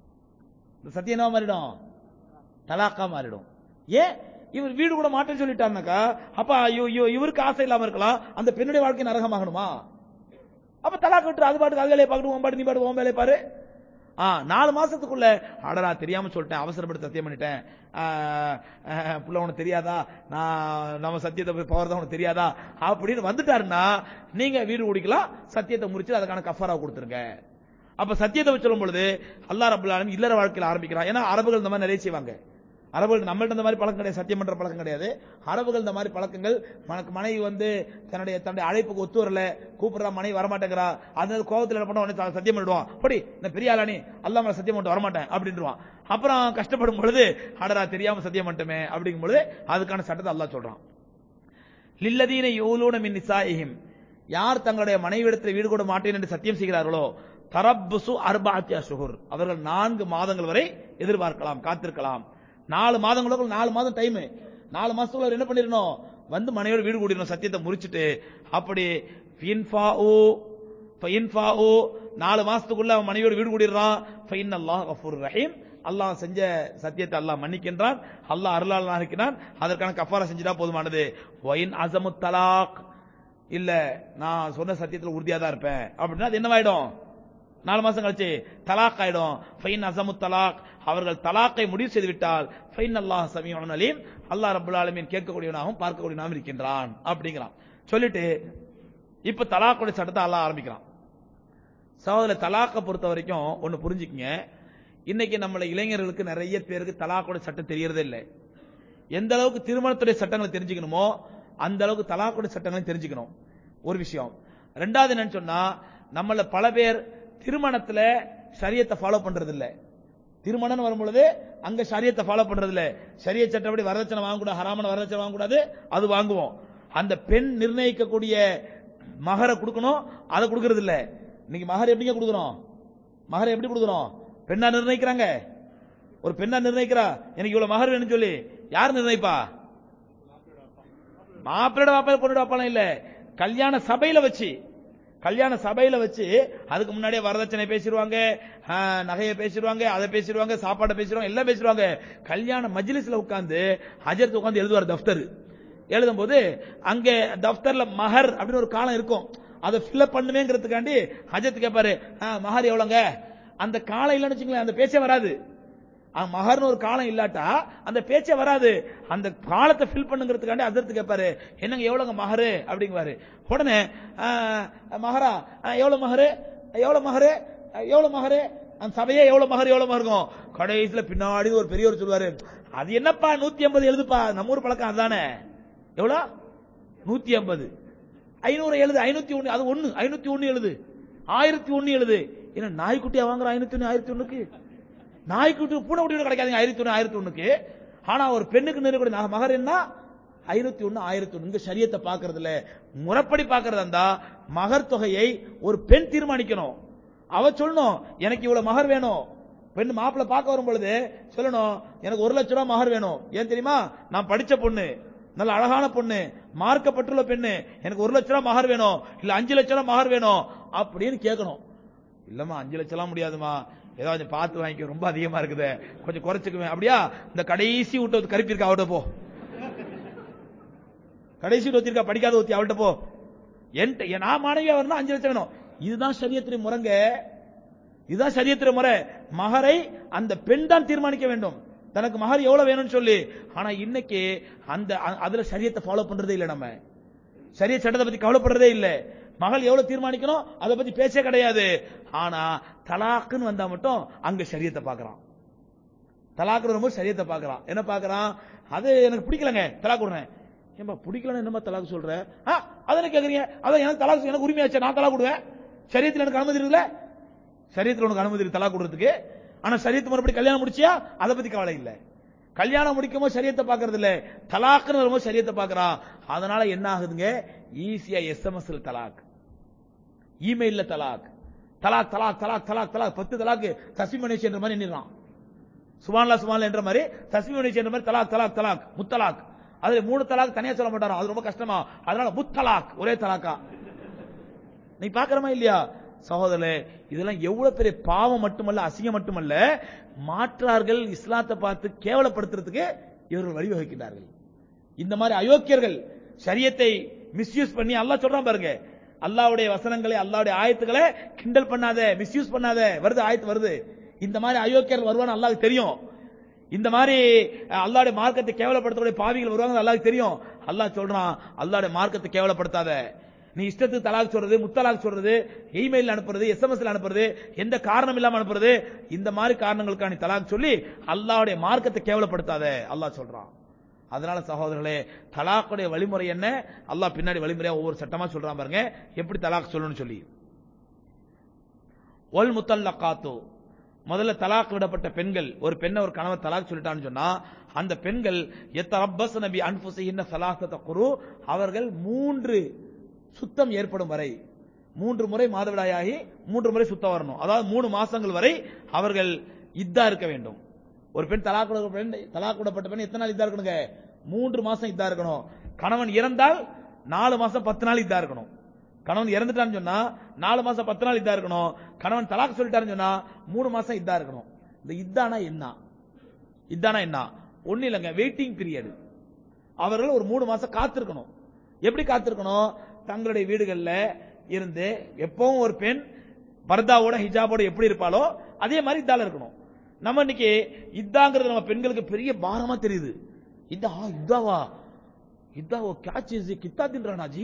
இந்த சத்தியம் என்ன மாறிடும் தலாக்கா மாறிடும் ஏன் இவர் வீடு கூட மாட்டேன்னு சொல்லிட்டாருனாக்கா அப்ப ஐயோ ஐயோ இவருக்கு ஆசை இல்லாம இருக்கலாம் அந்த பெண்ணுடைய வாழ்க்கை நரகமாகணுமா அப்ப தலாக் விட்டு அது பாட்டுக்கு அது வேலையை பார்க்கணும் உன் பாட்டு நீ பாட்டு உன் வேலையை பாரு ஆ நாலு மாசத்துக்குள்ள அடடா தெரியாம சொல்லிட்டேன் அவசரப்பட்டு சத்தியம் பண்ணிட்டேன் ஆ, ஆ, புள்ள உனக்கு தெரியாதா நான் நம்ம சத்தியத்தை போய் போறதா உனக்கு தெரியாதா அப்படின்னு வந்துட்டாருன்னா நீங்க வீடு குடிக்கலாம் சத்தியத்தை முடிச்சு அதுக்கான கஃபாரா கொடுத்துருங்க அப்ப சத்தியத்தை வச்சு சொல்லும் பொழுது அல்லாஹ் ரபுல் ஆலமீன் இல்லற வாழ்க்கையில் ஆரம்பிக்கிறான் ஏன்னா அரபுகள் இந்த மாதிரி நிறைய செய்வாங்க அரபுகள் நம்மள்ட்ட இந்த மாதிரி பழக்கம் கிடையாது சத்தியம் பண்ற பழக்கம் கிடையாது அரபுகள் இந்த மாதிரி பழக்கங்கள் மனக்கு மனைவி வந்து தன்னுடைய தன்னுடைய அழைப்புக்கு ஒத்து வரல கூப்பிடுறா மனைவி வரமாட்டேங்கிறா அந்த கோபத்தில் என்ன பண்ண உடனே த- சத்தியம் பண்ணிடுவான் படி இந்த பெரிய ஆளானி அல்லா மேல சத்தியம் பண்ணிட்டு வரமாட்டேன் அப்படின்றான் அப்புறம் கஷ்டப்படும் பொழுது அடரா தெரியாம சத்தியம் பண்ணிட்டோமே அப்படிங்கும் பொழுது அதுக்கான சட்டத்தை அல்லாஹ் சொல்றான் லில்லதீன யூலூன மின் நிசாயிஹிம் யார் தங்களுடைய மனைவிடத்தில் வீடு கூட மாட்டேன் என்று சத்தியம் செய்கிறார்களோ தரப்புசு அர்பாத்தி அசுகுர் அவர்கள் நான்கு மாதங்கள் வரை எதிர்பார்க்கலாம் காத்திருக்கலாம் நாலு மாதங்களுக்குள்ள நாலு மாதம் டைம் நாலு மாசத்துக்குள்ள என்ன பண்ணிடணும் வந்து மனைவியோட வீடு கூடிடணும் சத்தியத்தை முறிச்சிட்டு அப்படி இன்ஃபாஉ ஃபைன்ஃபாஉ நாலு மாசத்துக்குள்ள அவன் மனைவியோட வீடு கூடிடுறான் ஃபைன் அல்லாஹ் கஃபூர் ரஹீம் அல்லாஹ் செஞ்ச சத்தியத்தை அல்லாஹ் மன்னிக்கின்றான் அல்லாஹ் அருளாளனாக இருக்கிறான் அதற்கான கஃபாரா செஞ்சுட்டா போதுமானது ஒயின் அசமு தலாக் இல்ல நான் சொன்ன சத்தியத்தில் உறுதியா தான் இருப்பேன் அப்படின்னா அது என்னவாயிடும் நாலு மாசம் கழிச்சு தலாக் ஆயிடும் ஃபைன் அசமு தலாக் அவர்கள் தலாக்கை முடிவு செய்து விட்டால் ஃபைன் அல்லாஹ் சமீஉன் அலீம் அல்லாஹ் ரப்பல் ஆலமீன் கேட்கக்கூடியவனாகவும் பார்க்கக்கூடியவனாகவும் இருக்கின்றான் அப்படிங்கிறான் சொல்லிட்டு இப்ப தலாக்குடைய சட்டத்தை அல்லாஹ் ஆரம்பிக்கிறான் சகோதர தலாக்கை பொறுத்த வரைக்கும் ஒன்னு புரிஞ்சுக்கங்க இன்னைக்கு நம்மள இளைஞர்களுக்கு நிறைய பேருக்கு தலாக்குடைய சட்டம் தெரியறதே இல்லை எந்த அளவுக்கு திருமணத்துடைய சட்டங்களை தெரிஞ்சுக்கணுமோ அந்த அளவுக்கு தலாக்குடைய சட்டங்களையும் தெரிஞ்சுக்கணும் ஒரு விஷயம் ரெண்டாவது என்னன்னு சொன்னா நம்மள பல பேர் திருமணத்துல சரியத்தை ஃபாலோ பண்றது இல்ல திருமணம் வரும்பொழுது அங்க சரியத்தை ஃபாலோ பண்றது இல்ல சரிய சட்டப்படி வரதட்சணை வாங்கக்கூடாது ஹராமான வரதட்சணை வாங்கக்கூடாது அது வாங்குவோம் அந்த பெண் நிர்ணயிக்கக்கூடிய மகரை கொடுக்கணும் அதை கொடுக்கறது இல்ல இன்னைக்கு மகர் எப்படிங்க கொடுக்குறோம் மகரை எப்படி கொடுக்குறோம் பெண்ணா நிர்ணயிக்கிறாங்க ஒரு பெண்ணா நிர்ணயிக்கிறா எனக்கு இவ்வளவு மகர் வேணும்னு சொல்லி யார் நிர்ணயிப்பா மாப்பிள்ளோட வாப்பா பொண்ணோட வாப்பாலாம் இல்ல கல்யாண சபையில வச்சு கல்யாண சபையில வச்சு அதுக்கு முன்னாடியே வரதட்சணை பேசிடுவாங்க ஆ, நகையை பேசிடுவாங்க அதை பேசிடுவாங்க சாப்பாடை பேசிடுவாங்க எல்லாம் பேசிடுவாங்க கல்யாண மஜ்லிஸ்ல உட்கார்ந்து ஹஜரத் உட்கார்ந்து எழுதுவார் தஃப்தர் எழுதும்போது அங்கே தஃப்தர்ல மஹர் அப்படின்னு ஒரு காலம் இருக்கும் அதை ஃபில்அப் பண்ணுவேங்கிறதுக்காண்டி ஹஜரத் கேட்பாரு "ஆ, மஹர் எவ்வளவுங்க அந்த காலம் இல்லைன்னு வச்சுங்களேன் அந்த பேச்சே வராது அஹ் மகர்னு ஒரு காலம் இல்லாட்டா அந்த பேச்சே வராது அந்த காலத்தை ஃபில் பண்ணுங்கிறதுக்காண்டி அதற்கு கேட்பாரு என்னங்க எவ்வளவுங்க மகரு அப்படிங்குவாரு உடனே அஹ், மகரா அஹ், எவ்வளவு மகரு எவ்வளவு மகரு அஹ், எவ்வளவு மகரு அந்த சபையே எவ்வளவு மகர் எவ்வளவு மகருக்கும் கடைசியில பின்னாடி ஒரு பெரியவர் சொல்லுவாரு அது என்னப்பா நூத்தி ஐம்பது எழுதுப்பா நம்ம ஊர் பழக்கம் அதானே எவ்வளவு நூத்தி ஐம்பது ஐநூறு எழுது ஐநூத்தி ஒண்ணு அது ஒண்ணு ஐநூத்தி ஒண்ணு எழுது ஆயிரத்தி ஒண்ணு எழுது என்ன நாய்க்குட்டியா வாங்குற ஐநூத்தி ஒண்ணு ஆயிரத்தி ஒண்ணுக்கு நாய்க்குட்டி பூனை குட்டி கிடைக்காதுங்க ஆயிரத்தி ஒண்ணு ஆயிரத்தி ஒண்ணுக்கு ஆனா ஒரு பெண்ணுக்கு நிறுவக்கூடிய நகை- மகர் என்ன ஐநூத்தி ஒண்ணு ஆயிரத்தி ஒண்ணு இங்க சரியத்தை பாக்குறது இல்ல முறைப்படி பாக்குறதா இருந்தா மகர் தொகையை ஒரு பெண் தீர்மானிக்கணும் அவ சொல்லணும் எனக்கு இவ்வளவு மகர் வேணும் பெண் மாப்பிள்ளை பார்க்க வரும் பொழுது சொல்லணும் எனக்கு ஒரு லட்சம் ரூபாய் மகர் வேணும் ஏன் தெரியுமா நான் படிச்ச பொண்ணு நல்ல அழகான பொண்ணு மார்க்கப்பட்டுள்ள பெண்ணு எனக்கு ஒரு லட்சம் ரூபாய் மகர் வேணும் இல்ல அஞ்சு லட்சம் ரூபாய் மகர் வேணும் அப்படின்னு கேட்கணும் இல்லம்மா அஞ்சு லட்சம் எல்லாம் முடியாதுமா ஏதாவது கொஞ்சம் பார்த்து வாங்கிக்க ரொம்ப அதிகமா இருக்குது கொஞ்சம் குறைச்சுக்குவேன் அப்படியா இந்த கடைசி விட்டு கருப்பி இருக்கா அவட்ட போ கடைசி வீட்டு ஒத்திருக்கா படிக்காத ஒத்தி அவள்கிட்ட போ என்கிட்ட என் நான் மாணவியா வரணும் அஞ்சு லட்சம் வேணும் இதுதான் சரியத்தின் முறைங்க இதுதான் சரியத்தின் முறை மகரை அந்த பெண் தான் தீர்மானிக்க வேண்டும் தனக்கு மகர் எவ்வளவு வேணும்னு சொல்லி ஆனா இன்னைக்கு அந்த அ- அதுல சரியத்தை ஃபாலோ பண்றதே இல்லை நம்ம சரிய சட்டத்தை பத்தி கவலைப்படுறதே இல்ல மகள் எவ்வளவு தீர்மானிக்கணும் அதை பத்தி பேச்சே கிடையாது ஆனா தலாக்குன்னு வந்தா மட்டும் அங்க சரியத்தை பார்க்கறான் தலாக்கு வரும்போது சரியத்தை பார்க்கறான் என்ன பார்க்கறான் அது எனக்கு பிடிக்கலங்க தலாக் விடுறேன் ஏன்பா பிடிக்கலன்னு என்னமா தலாக் சொல்ற ஆ அதை கேக்குறீங்க அதான் எனக்கு தலாக் எனக்கு உரிமையாச்சு நான் தலாக் விடுவேன் சரியத்தில் எனக்கு அனுமதி இருக்குல்ல சரியத்தில் உனக்கு அனுமதி இருக்கு தலாக் விடுறதுக்கு ஆனா சரியத்து மறுபடி கல்யாணம் முடிச்சியா அதை பத்தி கவலை இல்ல கல்யாணம் முடிக்கும் போது சரியத்தை பாக்குறது இல்ல தலாக்குன்னு வரும்போது சரியத்தை பாக்குறான் அதனால என்ன ஆகுதுங்க ஈஸியா எஸ்எம்எஸ்ல தலாக் இமெயில்ல தலாக் தலாக் தலாக் தலாக் தலாக் தலாக் பத்து தலாக்கு தஸ்மி என்ற மாதிரி எண்ணிடுறான் சுபான்லா சுபான்லா என்ற மாதிரி தஸ்மி என்ற மாதிரி தலாக் தலாக் தலாக் முத்தலாக் அதுல மூணு தலாக் தனியா சொல்ல மாட்டாராம் அது ரொம்ப கஷ்டமா அதனால முத்தலாக் ஒரே தலாக்கா நீ பாக்குறமா இல்லையா சகோதரே இதெல்லாம் எவ்வளவு பெரிய பாவம் மட்டுமல்ல அசிங்கம் மட்டுமல்ல மாற்றார்கள் இஸ்லாத்தை பார்த்து கேவலப்படுத்துறதுக்கு இவர்கள் வழிவகுக்கிறார்கள் இந்த மாதிரி அயோக்கியர்கள் சரியத்தை மிஸ்யூஸ் பண்ணி அல்லாஹ் சொல்றான் பாருங்க அல்லாஹ்வுடைய வசனங்களை அல்லாஹ்வுடைய ஆயத்துக்களை கிண்டல் பண்ணாத மிஸ்யூஸ் பண்ணாத வருது ஆயத்து வருது இந்த மாதிரி அயோக்கியர்கள் வருவான்னு அல்லாஹ்க்கு தெரியும் இந்த மாதிரி அஹ், அல்லாஹ்வுடைய மார்க்கத்தை கேவலப்படுத்தக்கூடிய பாவிகள் வருவாங்க அல்லாஹ்க்கு தெரியும் அல்லாஹ் சொல்றான் அல்லாஹ்வுடைய மார்க்கத்தை கேவலப்படுத்தாத நீ இஷ்டத்துக்கு தலாக் சொல்றது முத்தலாக் சொல்றது இமெயில் அனுப்புறது எஸ்எம்எஸ்ல அனுப்புறது எந்த காரணம் இல்லாம அனுப்புறது இந்த மாதிரி காரணங்களுக்காக நீ தலாக் சொல்லி அல்லாஹ்வுடைய மார்க்கத்தை கேவலப்படுத்தாத அல்லாஹ் சொல்றான் அதனால சகோதரர்களே தலாக்குடைய வழிமுறை என்ன அல்லாஹ் பின்னாடி வழிமுறையா ஒவ்வொரு சட்டமா சொல்றான் பாருங்க எப்படி தலாக் சொல்லணும்னு சொல்லி ஒல் முத்தல்லக்காத்து முதல்ல தலாக் விடப்பட்ட பெண்கள் ஒரு பெண்ணை ஒரு கணவர் தலாக் சொல்லிட்டான்னு சொன்னா அந்த பெண்கள் எத்த ரப்பஸ் நபி அன்புசின்ன சலாசத்த குரு அவர்கள் மூன்று சுத்தம் ஏற்படும் வரை மூன்று முறை மாதவிடாயாகி மூன்று முறை சுத்தம் வரணும் அதாவது மூணு மாசங்கள் வரை அவர்கள் இதா இருக்க வேண்டும் ஒரு பெண் தலாக் விட- பெண் தலாக் விடப்பட்ட பெண் எத்தனை நாள் இதா இருக்கணுங்க மூன்று மாசம் இதா இருக்கணும் கணவன் இறந்தால் நாலு மாசம் பத்து நாள் இதா இருக்கணும் கணவன் இறந்துட்டான்னு சொன்னா நாலு மாசம் பத்து நாள் இதா இருக்கணும் கணவன் தலாக் சொல்லிட்டாருன்னு சொன்னா மூணு மாசம் இதா இருக்கணும் இந்த இதானா என்ன இதானா என்ன ஒண்ணு இல்லைங்க வெயிட்டிங் பீரியட் அவர்கள் ஒரு மூணு மாசம் காத்திருக்கணும் எப்படி காத்திருக்கணும் தங்களுடைய வீடுகள்ல இருந்து எப்பவும் ஒரு பெண் பர்தாவோட ஹிஜாபோட எப்படி இருப்பாளோ அதே மாதிரி இதால இருக்கணும் நம்ம இன்னைக்கு இதாங்கிறது நம்ம பெண்களுக்கு பெரிய பாரமா தெரியுது இதா இதாவா இதாவோ क्या चीज है कितना दिन रहना जी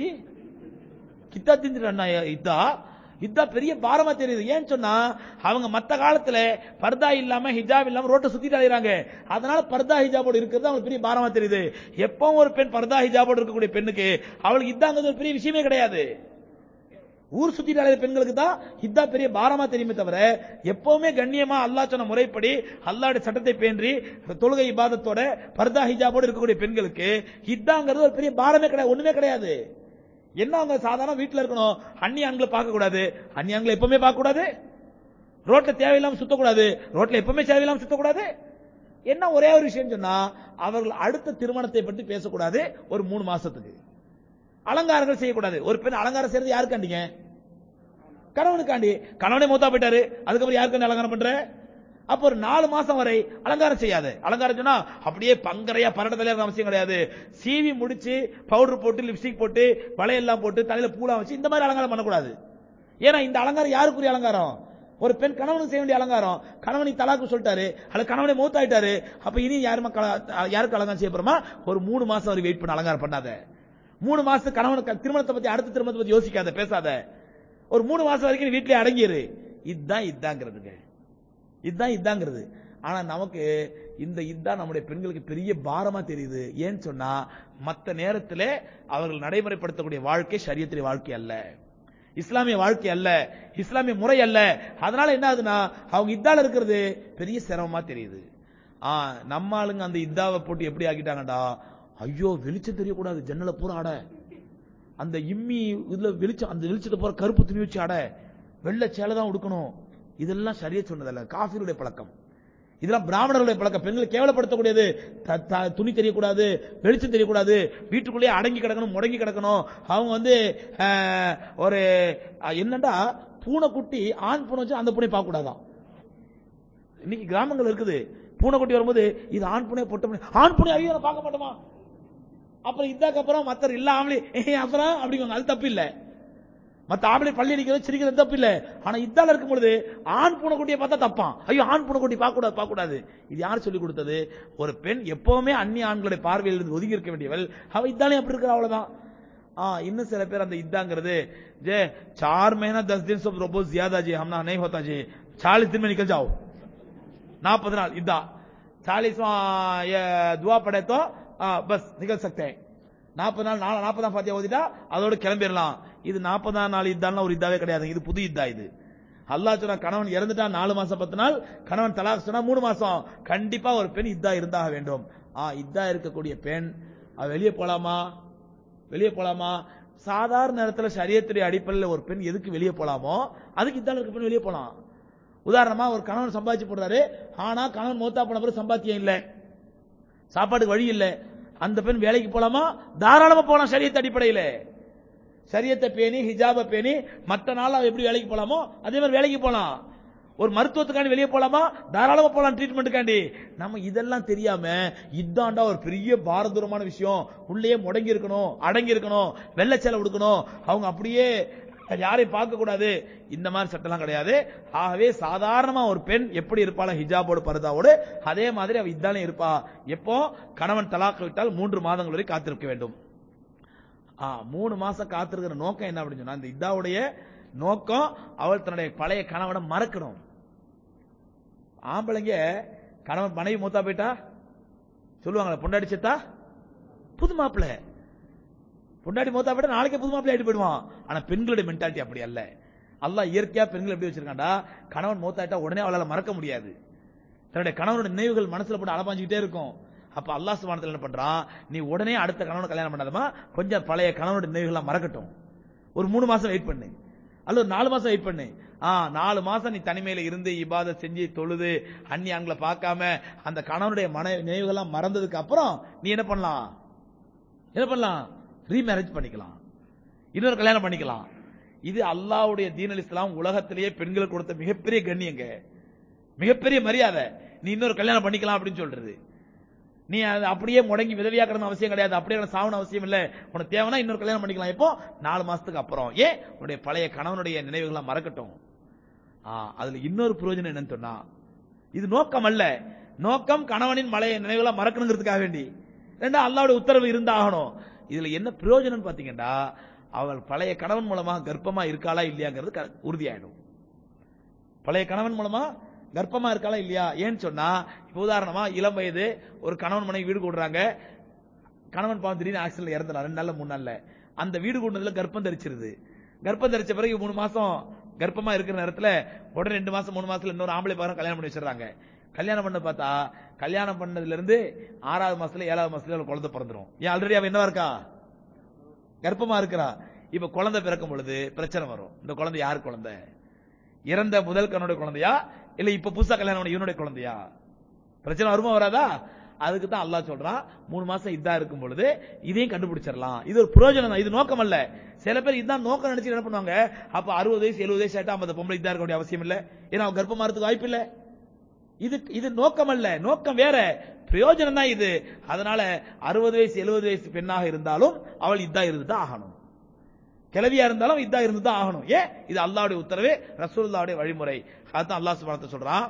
கித்தா திந்திரண்ணா இதா இதா பெரிய பாரமா தெரியுது ஏன்னு சொன்னா அவங்க மத்த காலத்துல பர்தா இல்லாம ஹிஜாப் இல்லாம ரோட்டை சுத்திட்டு அலையறாங்க அதனால பர்தா ஹிஜாபோட இருக்கிறது அவங்களுக்கு பெரிய பாரமா தெரியுது எப்பவும் ஒரு பெண் பர்தா ஹிஜாபோட இருக்கக்கூடிய பெண்ணுக்கு அவளுக்கு இதாங்கிறது ஒரு பெரிய விஷயமே கிடையாது ஊர் சுத்திட்டு அலையிற பெண்களுக்கு தான் இதா பெரிய பாரமா தெரியுமே தவிர எப்பவுமே கண்ணியமா அல்லாஹ் சொன்ன முறைப்படி அல்லாஹ்வுடைய சட்டத்தை பேன்றி தொழுகை இபாதத்தோட பர்தா ஹிஜாபோட இருக்கக்கூடிய பெண்களுக்கு இதாங்கிறது ஒரு பெரிய பாரமே கிடையாது ஒண்ணுமே கிடையாது என்ன அவங்க சாதாரண வீட்டுல இருக்கணும் அந்நிய ஆண்களை பார்க்க கூடாது அந்நிய ஆண்களை எப்பவுமே பார்க்க கூடாது ரோட்ல தேவையில்லாம சுத்தக்கூடாது ரோட்ல எப்பவுமே தேவையில்லாம சுத்தக்கூடாது என்ன ஒரே ஒரு விஷயம் சொன்னா அவர்கள் அடுத்த திருமணத்தை பற்றி பேசக்கூடாது ஒரு மூணு மாசத்துக்கு அலங்காரங்கள் செய்யக்கூடாது ஒரு பெண் அலங்காரம் செய்யறது யாருக்காண்டிங்க கணவனுக்காண்டி கணவனே மூத்தா போயிட்டாரு அதுக்கப்புறம் யாருக்காண்டி அலங்காரம் பண்ற அப்போ ஒரு நாலு மாசம் வரை அலங்காரம் செய்யாது அலங்காரம் சொன்னா அப்படியே பங்கரையா பரடத்துல இருக்க அவசியம் கிடையாது சீவி முடிச்சு பவுடர் போட்டு லிப்ஸ்டிக் போட்டு வளையெல்லாம் போட்டு தலையில பூலாம் வச்சு இந்த மாதிரி அலங்காரம் பண்ணக்கூடாது ஏன்னா இந்த அலங்காரம் யாருக்குரிய அலங்காரம் ஒரு பெண் கணவனுக்கு செய்ய வேண்டிய அலங்காரம் கணவனை தலாக்கு சொல்லிட்டாரு அல்ல கணவனை மூத்தாயிட்டாரு அப்ப இனி யாருமா கல- யாருக்கு அலங்காரம் செய்ய போறோமா ஒரு மூணு மாசம் வரை வெயிட் பண்ண அலங்காரம் பண்ணாத மூணு மாசம் கணவனுக்கு திருமணத்தை பத்தி அடுத்த திருமணத்தை பத்தி யோசிக்காத பேசாத ஒரு மூணு மாசம் வரைக்கும் நீ வீட்லயே அடங்கிரு இதுதான் இதாங்கிறதுங்க இதுதான் இதாங்கிறது ஆனா நமக்கு இந்த இதுதான் நம்முடைய பெண்களுக்கு பெரிய பாரமா தெரியுது ஏன்னு சொன்னா மத்த நேரத்துல அவர்கள் நடைமுறைப்படுத்தக்கூடிய வாழ்க்கை சரியத்திலே வாழ்க்கை அல்ல இஸ்லாமிய வாழ்க்கை அல்ல இஸ்லாமிய முறை அல்ல அதனால என்ன ஆகுதுன்னா அவங்க இதால இருக்கிறது பெரிய சிரமமா தெரியுது ஆ நம்ம ஆளுங்க அந்த இதாவை போட்டு எப்படி ஆக்கிட்டாங்கடா ஐயோ வெளிச்சம் தெரியக்கூடாது ஜன்னலை பூரா அட அந்த இம்மி இதுல வெளிச்சம் அந்த வெளிச்சத்தை போற கருப்பு துணி வச்சு அட வெள்ளை சேலை தான் உடுக்கணும் இதெல்லாம் சரியா சொன்னதல்ல காஃபிருடைய பழக்கம் இதெல்லாம் பிராமணர்களுடைய பழக்கம் பெண்களை கேவலப்படுத்தக்கூடியது த- த- துணி தெரியக்கூடாது வெளிச்சம் தெரியக்கூடாது வீட்டுக்குள்ளேயே அடங்கி கிடக்கணும் முடங்கி கிடக்கணும் அவங்க வந்து அஹ், ஒரு அஹ், என்னடா பூனைக்குட்டி ஆண் பூனை வச்சு அந்த பூனை பார்க்க கூடாதான் இன்னைக்கு கிராமங்கள் இருக்குது பூனைக்குட்டி வரும்போது இது ஆண் பூனை பொட்ட பூனை ஆண் பூனை ஐயோ நான் பார்க்க மாட்டோமா அப்புறம் இதாக்கு அப்புறம் மத்தர் இல்ல ஆம்பளை ஏய், அப்புறம் அப்படிங்க அது தப்பு இல்ல மத்த ஆம்பளை பள்ளி அடிக்கிறது சிரிக்கிறது தப்பு இல்ல ஆனா இதால இருக்கும் பொழுது ஆண் பூனைக்குட்டியை பார்த்தா தப்பான் ஐயோ ஆண் பூனைக்குட்டி பார்க்க கூடாது பார்க்க கூடாது இது யார் சொல்லி கொடுத்தது ஒரு பெண் எப்பவுமே அந்நிய ஆண்களுடைய பார்வையில் இருந்து ஒதுங்கி இருக்க வேண்டியவள் அவ இதாலே அப்படி இருக்கிற அவ்வளவுதான் ஆ இன்னும் சில பேர் அந்த இதாங்கிறது जे चार महीना दस दिन सब रोबो ज्यादा जी हमना नहीं होता जी चालीस दिन में निकल जाओ நாற்பது நாள் இதா சாலிஸ்வா துவா படை தோ ஆ, பஸ் நிகழ் சக்தே நாற்பது நாள் நாலு நாற்பதாம் பாத்தியா ஓதிட்டா அதோட கிளம்பிடலாம் இது நாற்பதாம் நாள் இதான ஒரு இதாவே கிடையாது இது புது இதா இது அல்லாஹ் சொன்னா கணவன் இறந்துட்டா நாலு மாசம் பத்து நாள் கணவன் தலாக் சொன்னா மூணு மாசம் கண்டிப்பா ஒரு பெண் இதா இருந்தாக வேண்டும் ஆ இதா இருக்கக்கூடிய பெண் அவ வெளியே போலாமா வெளியே போலாமா சாதாரண நேரத்துல சரியத்துடைய அடிப்படையில் ஒரு பெண் எதுக்கு வெளியே போலாமோ அதுக்கு இதால இருக்க பெண் வெளியே போலாம் உதாரணமா ஒரு கணவன் சம்பாதிச்சு போடுறாரு ஆனா கணவன் மூத்தா போன பிறகு சம்பாத்தியம் இல்லை சாப்பாட்டுக்கு வழி இல்லை அந்த பெண் வேலைக்கு போலாமா தாராளமா போலாம் சரியத் அடிப்படையில சரியத்தை பேணி ஹிஜாப பேணி மற்ற நாள் அவ எப்படி வேலைக்கு போலாமோ அதே மாதிரி வேலைக்கு போலாம் ஒரு மருத்துவத்துக்காண்டி வெளியே போலாமா தாராளமா போலாம் ட்ரீட்மெண்ட்டுக்காண்டி நம்ம இதெல்லாம் தெரியாம இதாண்டா ஒரு பெரிய பாரதூரமான விஷயம் உள்ளேயே முடங்கி இருக்கணும் அடங்கி இருக்கணும் வெள்ளை சேலை உடுக்கணும் அவங்க அப்படியே யாரையும் பார்க்க கூடாது இந்த மாதிரி சட்டம்லாம் கிடையாது ஆகவே சாதாரணமா ஒரு பெண் எப்படி இருப்பாளோ ஹிஜாபோடு பரதாவோடு அதே மாதிரி அவ இதானே இருப்பா எப்போ கணவன் தலாக்கு விட்டால் மூன்று மாதங்கள் வரை காத்திருக்க வேண்டும் ஆ, மூணு மாசம் காத்திருக்கிற நோக்கம் என்ன அப்படின்னு சொன்னா இந்த இதாவுடைய நோக்கம் அவள் தன்னுடைய பழைய கணவனை மறக்கணும் ஆம்பளைங்க கணவன் மனைவி மூத்தா போயிட்டா சொல்லுவாங்களே பொண்டாடி செத்தா புது மாப்பிள்ளை பொண்டாடி மூத்தா போயிட்டா நாளைக்கே புது மாப்பிள்ளை ஆயிட்டு போயிடுவான் ஆனா பெண்களுடைய மென்டாலிட்டி அப்படி அல்ல அல்லாஹ் இயற்கையா பெண்கள் எப்படி வச்சிருக்காண்டா கணவன் மூத்தாயிட்டா உடனே அவளால மறக்க முடியாது தன்னுடைய கணவனுடைய நினைவுகள் மனசுல போட்டு அலப்பாஞ்சுக்கிட்டே இருக்கும் அப்ப அல்லாஹ் சுபானத்தில் என்ன பண்றான் நீ உடனே அடுத்த கணவனை கல்யாணம் பண்ணாதமா கொஞ்சம் பழைய கணவனுடைய நினைவுகள் மறக்கட்டும் ஒரு மூணு மாசம் வெயிட் பண்ணு அல்ல ஒரு நாலு மாசம் வெயிட் பண்ணு ஆ நாலு மாசம் நீ தனிமையில இருந்து இபாத செஞ்சு தொழுது அண்ணி அங்களை பார்க்காம அந்த கணவனுடைய மன நினைவுகள்லாம் மறந்ததுக்கு அப்புறம் நீ என்ன பண்ணலாம் என்ன பண்ணலாம் ரீமேரேஜ் பண்ணிக்கலாம் இன்னொரு கல்யாணம் பண்ணிக்கலாம் இது அல்லாஹ்வுடைய தீன் அல் இஸ்லாம் உலகத்திலேயே பெண்களுக்கு கொடுத்த மிகப்பெரிய கண்ணியங்க மிகப்பெரிய மரியாதை நீ இன்னொரு கல்யாணம் பண்ணிக்கலாம் அப்படின்னு சொல்றது நீ அது அப்படியே முடங்கி விதவியா கிடந்த அவசியம் கிடையாது அப்படியே கிடந்த சாவன அவசியம் இல்ல உனக்கு தேவைன்னா இன்னொரு கல்யாணம் பண்ணிக்கலாம் இப்போ நாலு மாசத்துக்கு அப்புறம் ஏன் உன்னுடைய பழைய கணவனுடைய நினைவுகளை மறக்கட்டும் ஆ, அதுல இன்னொரு பிரயோஜனம் என்னன்னு சொன்னா இது நோக்கம் அல்ல நோக்கம் கணவனின் பழைய நினைவுகளை மறக்கணுங்கிறதுக்காக வேண்டி ரெண்டா அல்லாவுடைய உத்தரவு இருந்தாகணும் இதுல என்ன பிரயோஜனம் பாத்தீங்கன்னா அவள் பழைய கணவன் மூலமா கர்ப்பமா இருக்காளா இல்லையாங்கிறது க- உறுதியாயிடும் பழைய கணவன் மூலமா கர்ப்பமா இருக்காளா இல்லையா ஏன்னு சொன்னா இப்ப உதாரணமா இளம் வயது ஒரு கணவன் மனைவி வீடு கூடுறாங்க கணவன் பாவம் திடீர்னு ஆக்சிடென்ட் இறந்துடலாம் ரெண்டு நாள்ல மூணு நாள்ல அந்த வீடு கூடுனதுல கர்ப்பம் தரிச்சிருது கர்ப்பம் தரிச்ச பிறகு மூணு மாசம் கர்ப்பமா இருக்கிற நேரத்துல உடனே ரெண்டு மாசம் மூணு மாசத்துல இன்னொரு ஆம்பளை பாருங்க கல்யாணம் பண்ணி வச்சிடறாங்க கல்யாணம் பண்ண பார்த்தா கல்யாணம் பண்ணதுல இருந்து ஆறாவது மாசத்துல ஏழாவது மாசத்துல அவளுக்கு குழந்தை பிறந்துரும் ஏன் ஆல்ரெடி அவ என்னவா இருக்கா கர்ப்பமா இருக்கிறா இப்ப குழந்தை பிறக்கும் பொழுது பிரச்சனை வரும் இந்த குழந்தை யார் குழந்தை இறந்த முதல் கண்ணுடைய குழந்தையா இல்ல இப்ப புதுசா கல்யாணம் பண்ண இவனுடைய குழந்தையா பிரச்சனை வருமா வராதா அதுக்கு தான் அல்லாஹ் சொல்றான் மூணு மாசம் இதா இருக்கும் பொழுது இதையும் கண்டுபிடிச்சிடலாம் இது ஒரு பிரயோஜனம் தான் இது நோக்கம் அல்ல சில பேர் இதான் நோக்கம் நினைச்சு என்ன பண்ணுவாங்க அப்ப அறுபது வயசு எழுபது வயசு ஆயிட்டா ஐம்பது பொம்பளை இதா இருக்க வேண்டிய அவசியம் இல்ல ஏன்னா அவன் கர்ப்பமா இருக்கிறதுக்கு வாய்ப்பு இல்ல இது இது நோக்கம் அல்ல நோக்கம் வேற பிரயோஜனம் தான் இது அதனால அறுபது வயசு எழுபது வயசு பெண்ணாக இருந்தாலும் அவள் இதா இருந்து தான் ஆகணும் கிளவியா இருந்தாலும் இதா இருந்து தான் ஆகணும் ஏன் இது அல்லாஹ்வுடைய உத்தரவு ரசூலுல்லாஹ்வுடைய வழிமுறை அதான் அல்லாஹ் சுப்ஹானஹு சொல்றான்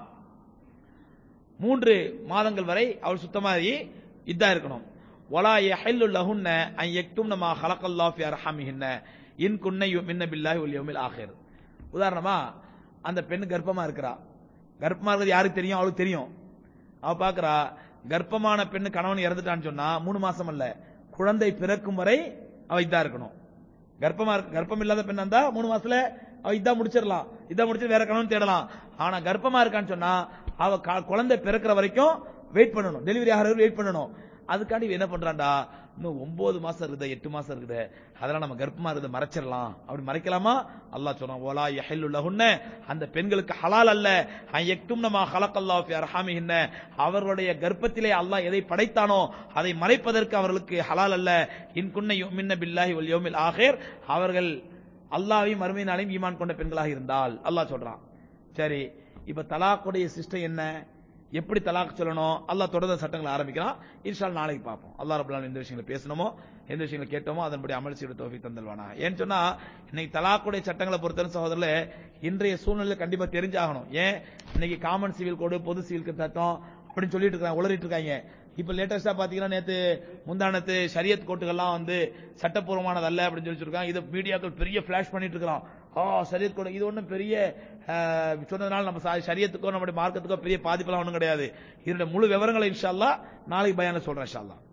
மூன்று மாதங்கள் வரை அவள் சுத்தமாகி இதா இருக்கணும் வலா யஹில்லு லஹுன்ன அன் யக்தும்ன மா ஹலகல்லாஹு ஃபி அர்ஹாமிஹின்ன இன் குன்ன யுமின்ன பில்லாஹி வல் யௌமில் ஆகிர் உதாரணமா அந்த பெண் கர்ப்பமா இருக்கிறா கர்ப்பமா இருக்கிறது யாருக்கு தெரியும் அவளுக்கு தெரியும் அவ பாக்குறா கர்ப்பமான பெண்ணு கணவன் இறந்துட்டான்னு சொன்னா மூணு மாசம் அல்ல குழந்தை பிறக்கும் வரை அவ இதா இருக்கணும் கர்ப்பமா இருக்க- கர்ப்பம் இல்லாத பெண் இருந்தா மூணு மாசத்துல அவ இதா முடிச்சிடலாம் இதா முடிச்சு வேற கணவன் தேடலாம் ஆனா கர்ப்பமா இருக்கான்னு சொன்னா அவ க- குழந்தை பிறக்கிற வரைக்கும் வெயிட் பண்ணணும் டெலிவரி ஆகிற வரைக்கும் வெயிட் பண்ணணும் அதுக்காண்டி இவ என்ன பண்றான்டா இன்னும் ஒன்பது மாசம் இருக்குது எட்டு மாசம் இருக்குது அதெல்லாம் நம்ம கர்ப்பமா இருக்கிறத மறைச்சிடலாம் அப்படி மறைக்கலாமா அல்லாஹ் சொல்றான் ஓலா யஹில்லு லஹுன்ன அந்த பெண்களுக்கு ஹலால் அல்ல அன் யக்தும்னமா ஹலக்கல்லாஹு ஃபி அர்ஹாமிஹின்ன அவர்களுடைய கர்ப்பத்திலே அல்லாஹ் எதை படைத்தானோ அதை மறைப்பதற்கு அவர்களுக்கு ஹலால் அல்ல இன் குன்ன யுமின்ன பில்லாஹி வல் யௌமில் ஆகிர் அவர்கள் அல்லாஹ்வையும் மறுமை நாளையும் ஈமான் கொண்ட பெண்களாக இருந்தால் அல்லாஹ் சொல்றான் சரி இப்ப தலாக்குடைய சிஸ்டம் என்ன எப்படி தலாக் சொல்லணும் அல்லாஹ் தொடர்ந்து சட்டங்களை ஆரம்பிக்கிறான் இன்ஷால் நாளைக்கு பார்ப்போம் அல்லாஹ் ரபுல்லான் எந்த விஷயங்களை பேசணுமோ எந்த விஷயங்களை கேட்டோமோ அதன்படி அமல் செய்ய தோஃபி தந்தல்வானா ஏன்னு சொன்னா இன்னைக்கு தலாக்குடைய சட்டங்களை பொறுத்தவரை சகோதரர்களே இன்றைய சூழ்நிலை கண்டிப்பா தெரிஞ்சாகணும் ஏன் இன்னைக்கு காமன் சிவில் கோடு பொது சிவில் சட்டம் அப்படின்னு சொல்லிட்டு இருக்காங்க உளறிட்டு இருக்காங்க இப்ப லேட்டஸ்டா பாத்தீங்கன்னா நேத்து முந்தானத்து ஷரியத் கோட்டுகள்லாம் வந்து சட்டப்பூர்வமானது அல்ல அப்படின்னு சொல்லி சொல்லிருக்காங்க இதை மீடியாக்கள் பெரிய ஃபிளாஷ் பண்ணிட்டு இருக்கலாம் ஆ ஷரியத் கோடு இது ஒண்ணும் பெரிய ஆஹ், சொன்னதுனால நம்ம சா- ஷரியத்துக்கோ நம்முடைய மார்க்கத்துக்கோ பெரிய பாதிப்பெல்லாம் ஒண்ணும் கிடையாது இதனுடைய முழு விவரங்களை இன்ஷா அல்லாஹ் நாளைக்கு பயான்ல சொல்றேன் இன்ஷா அல்லாஹ்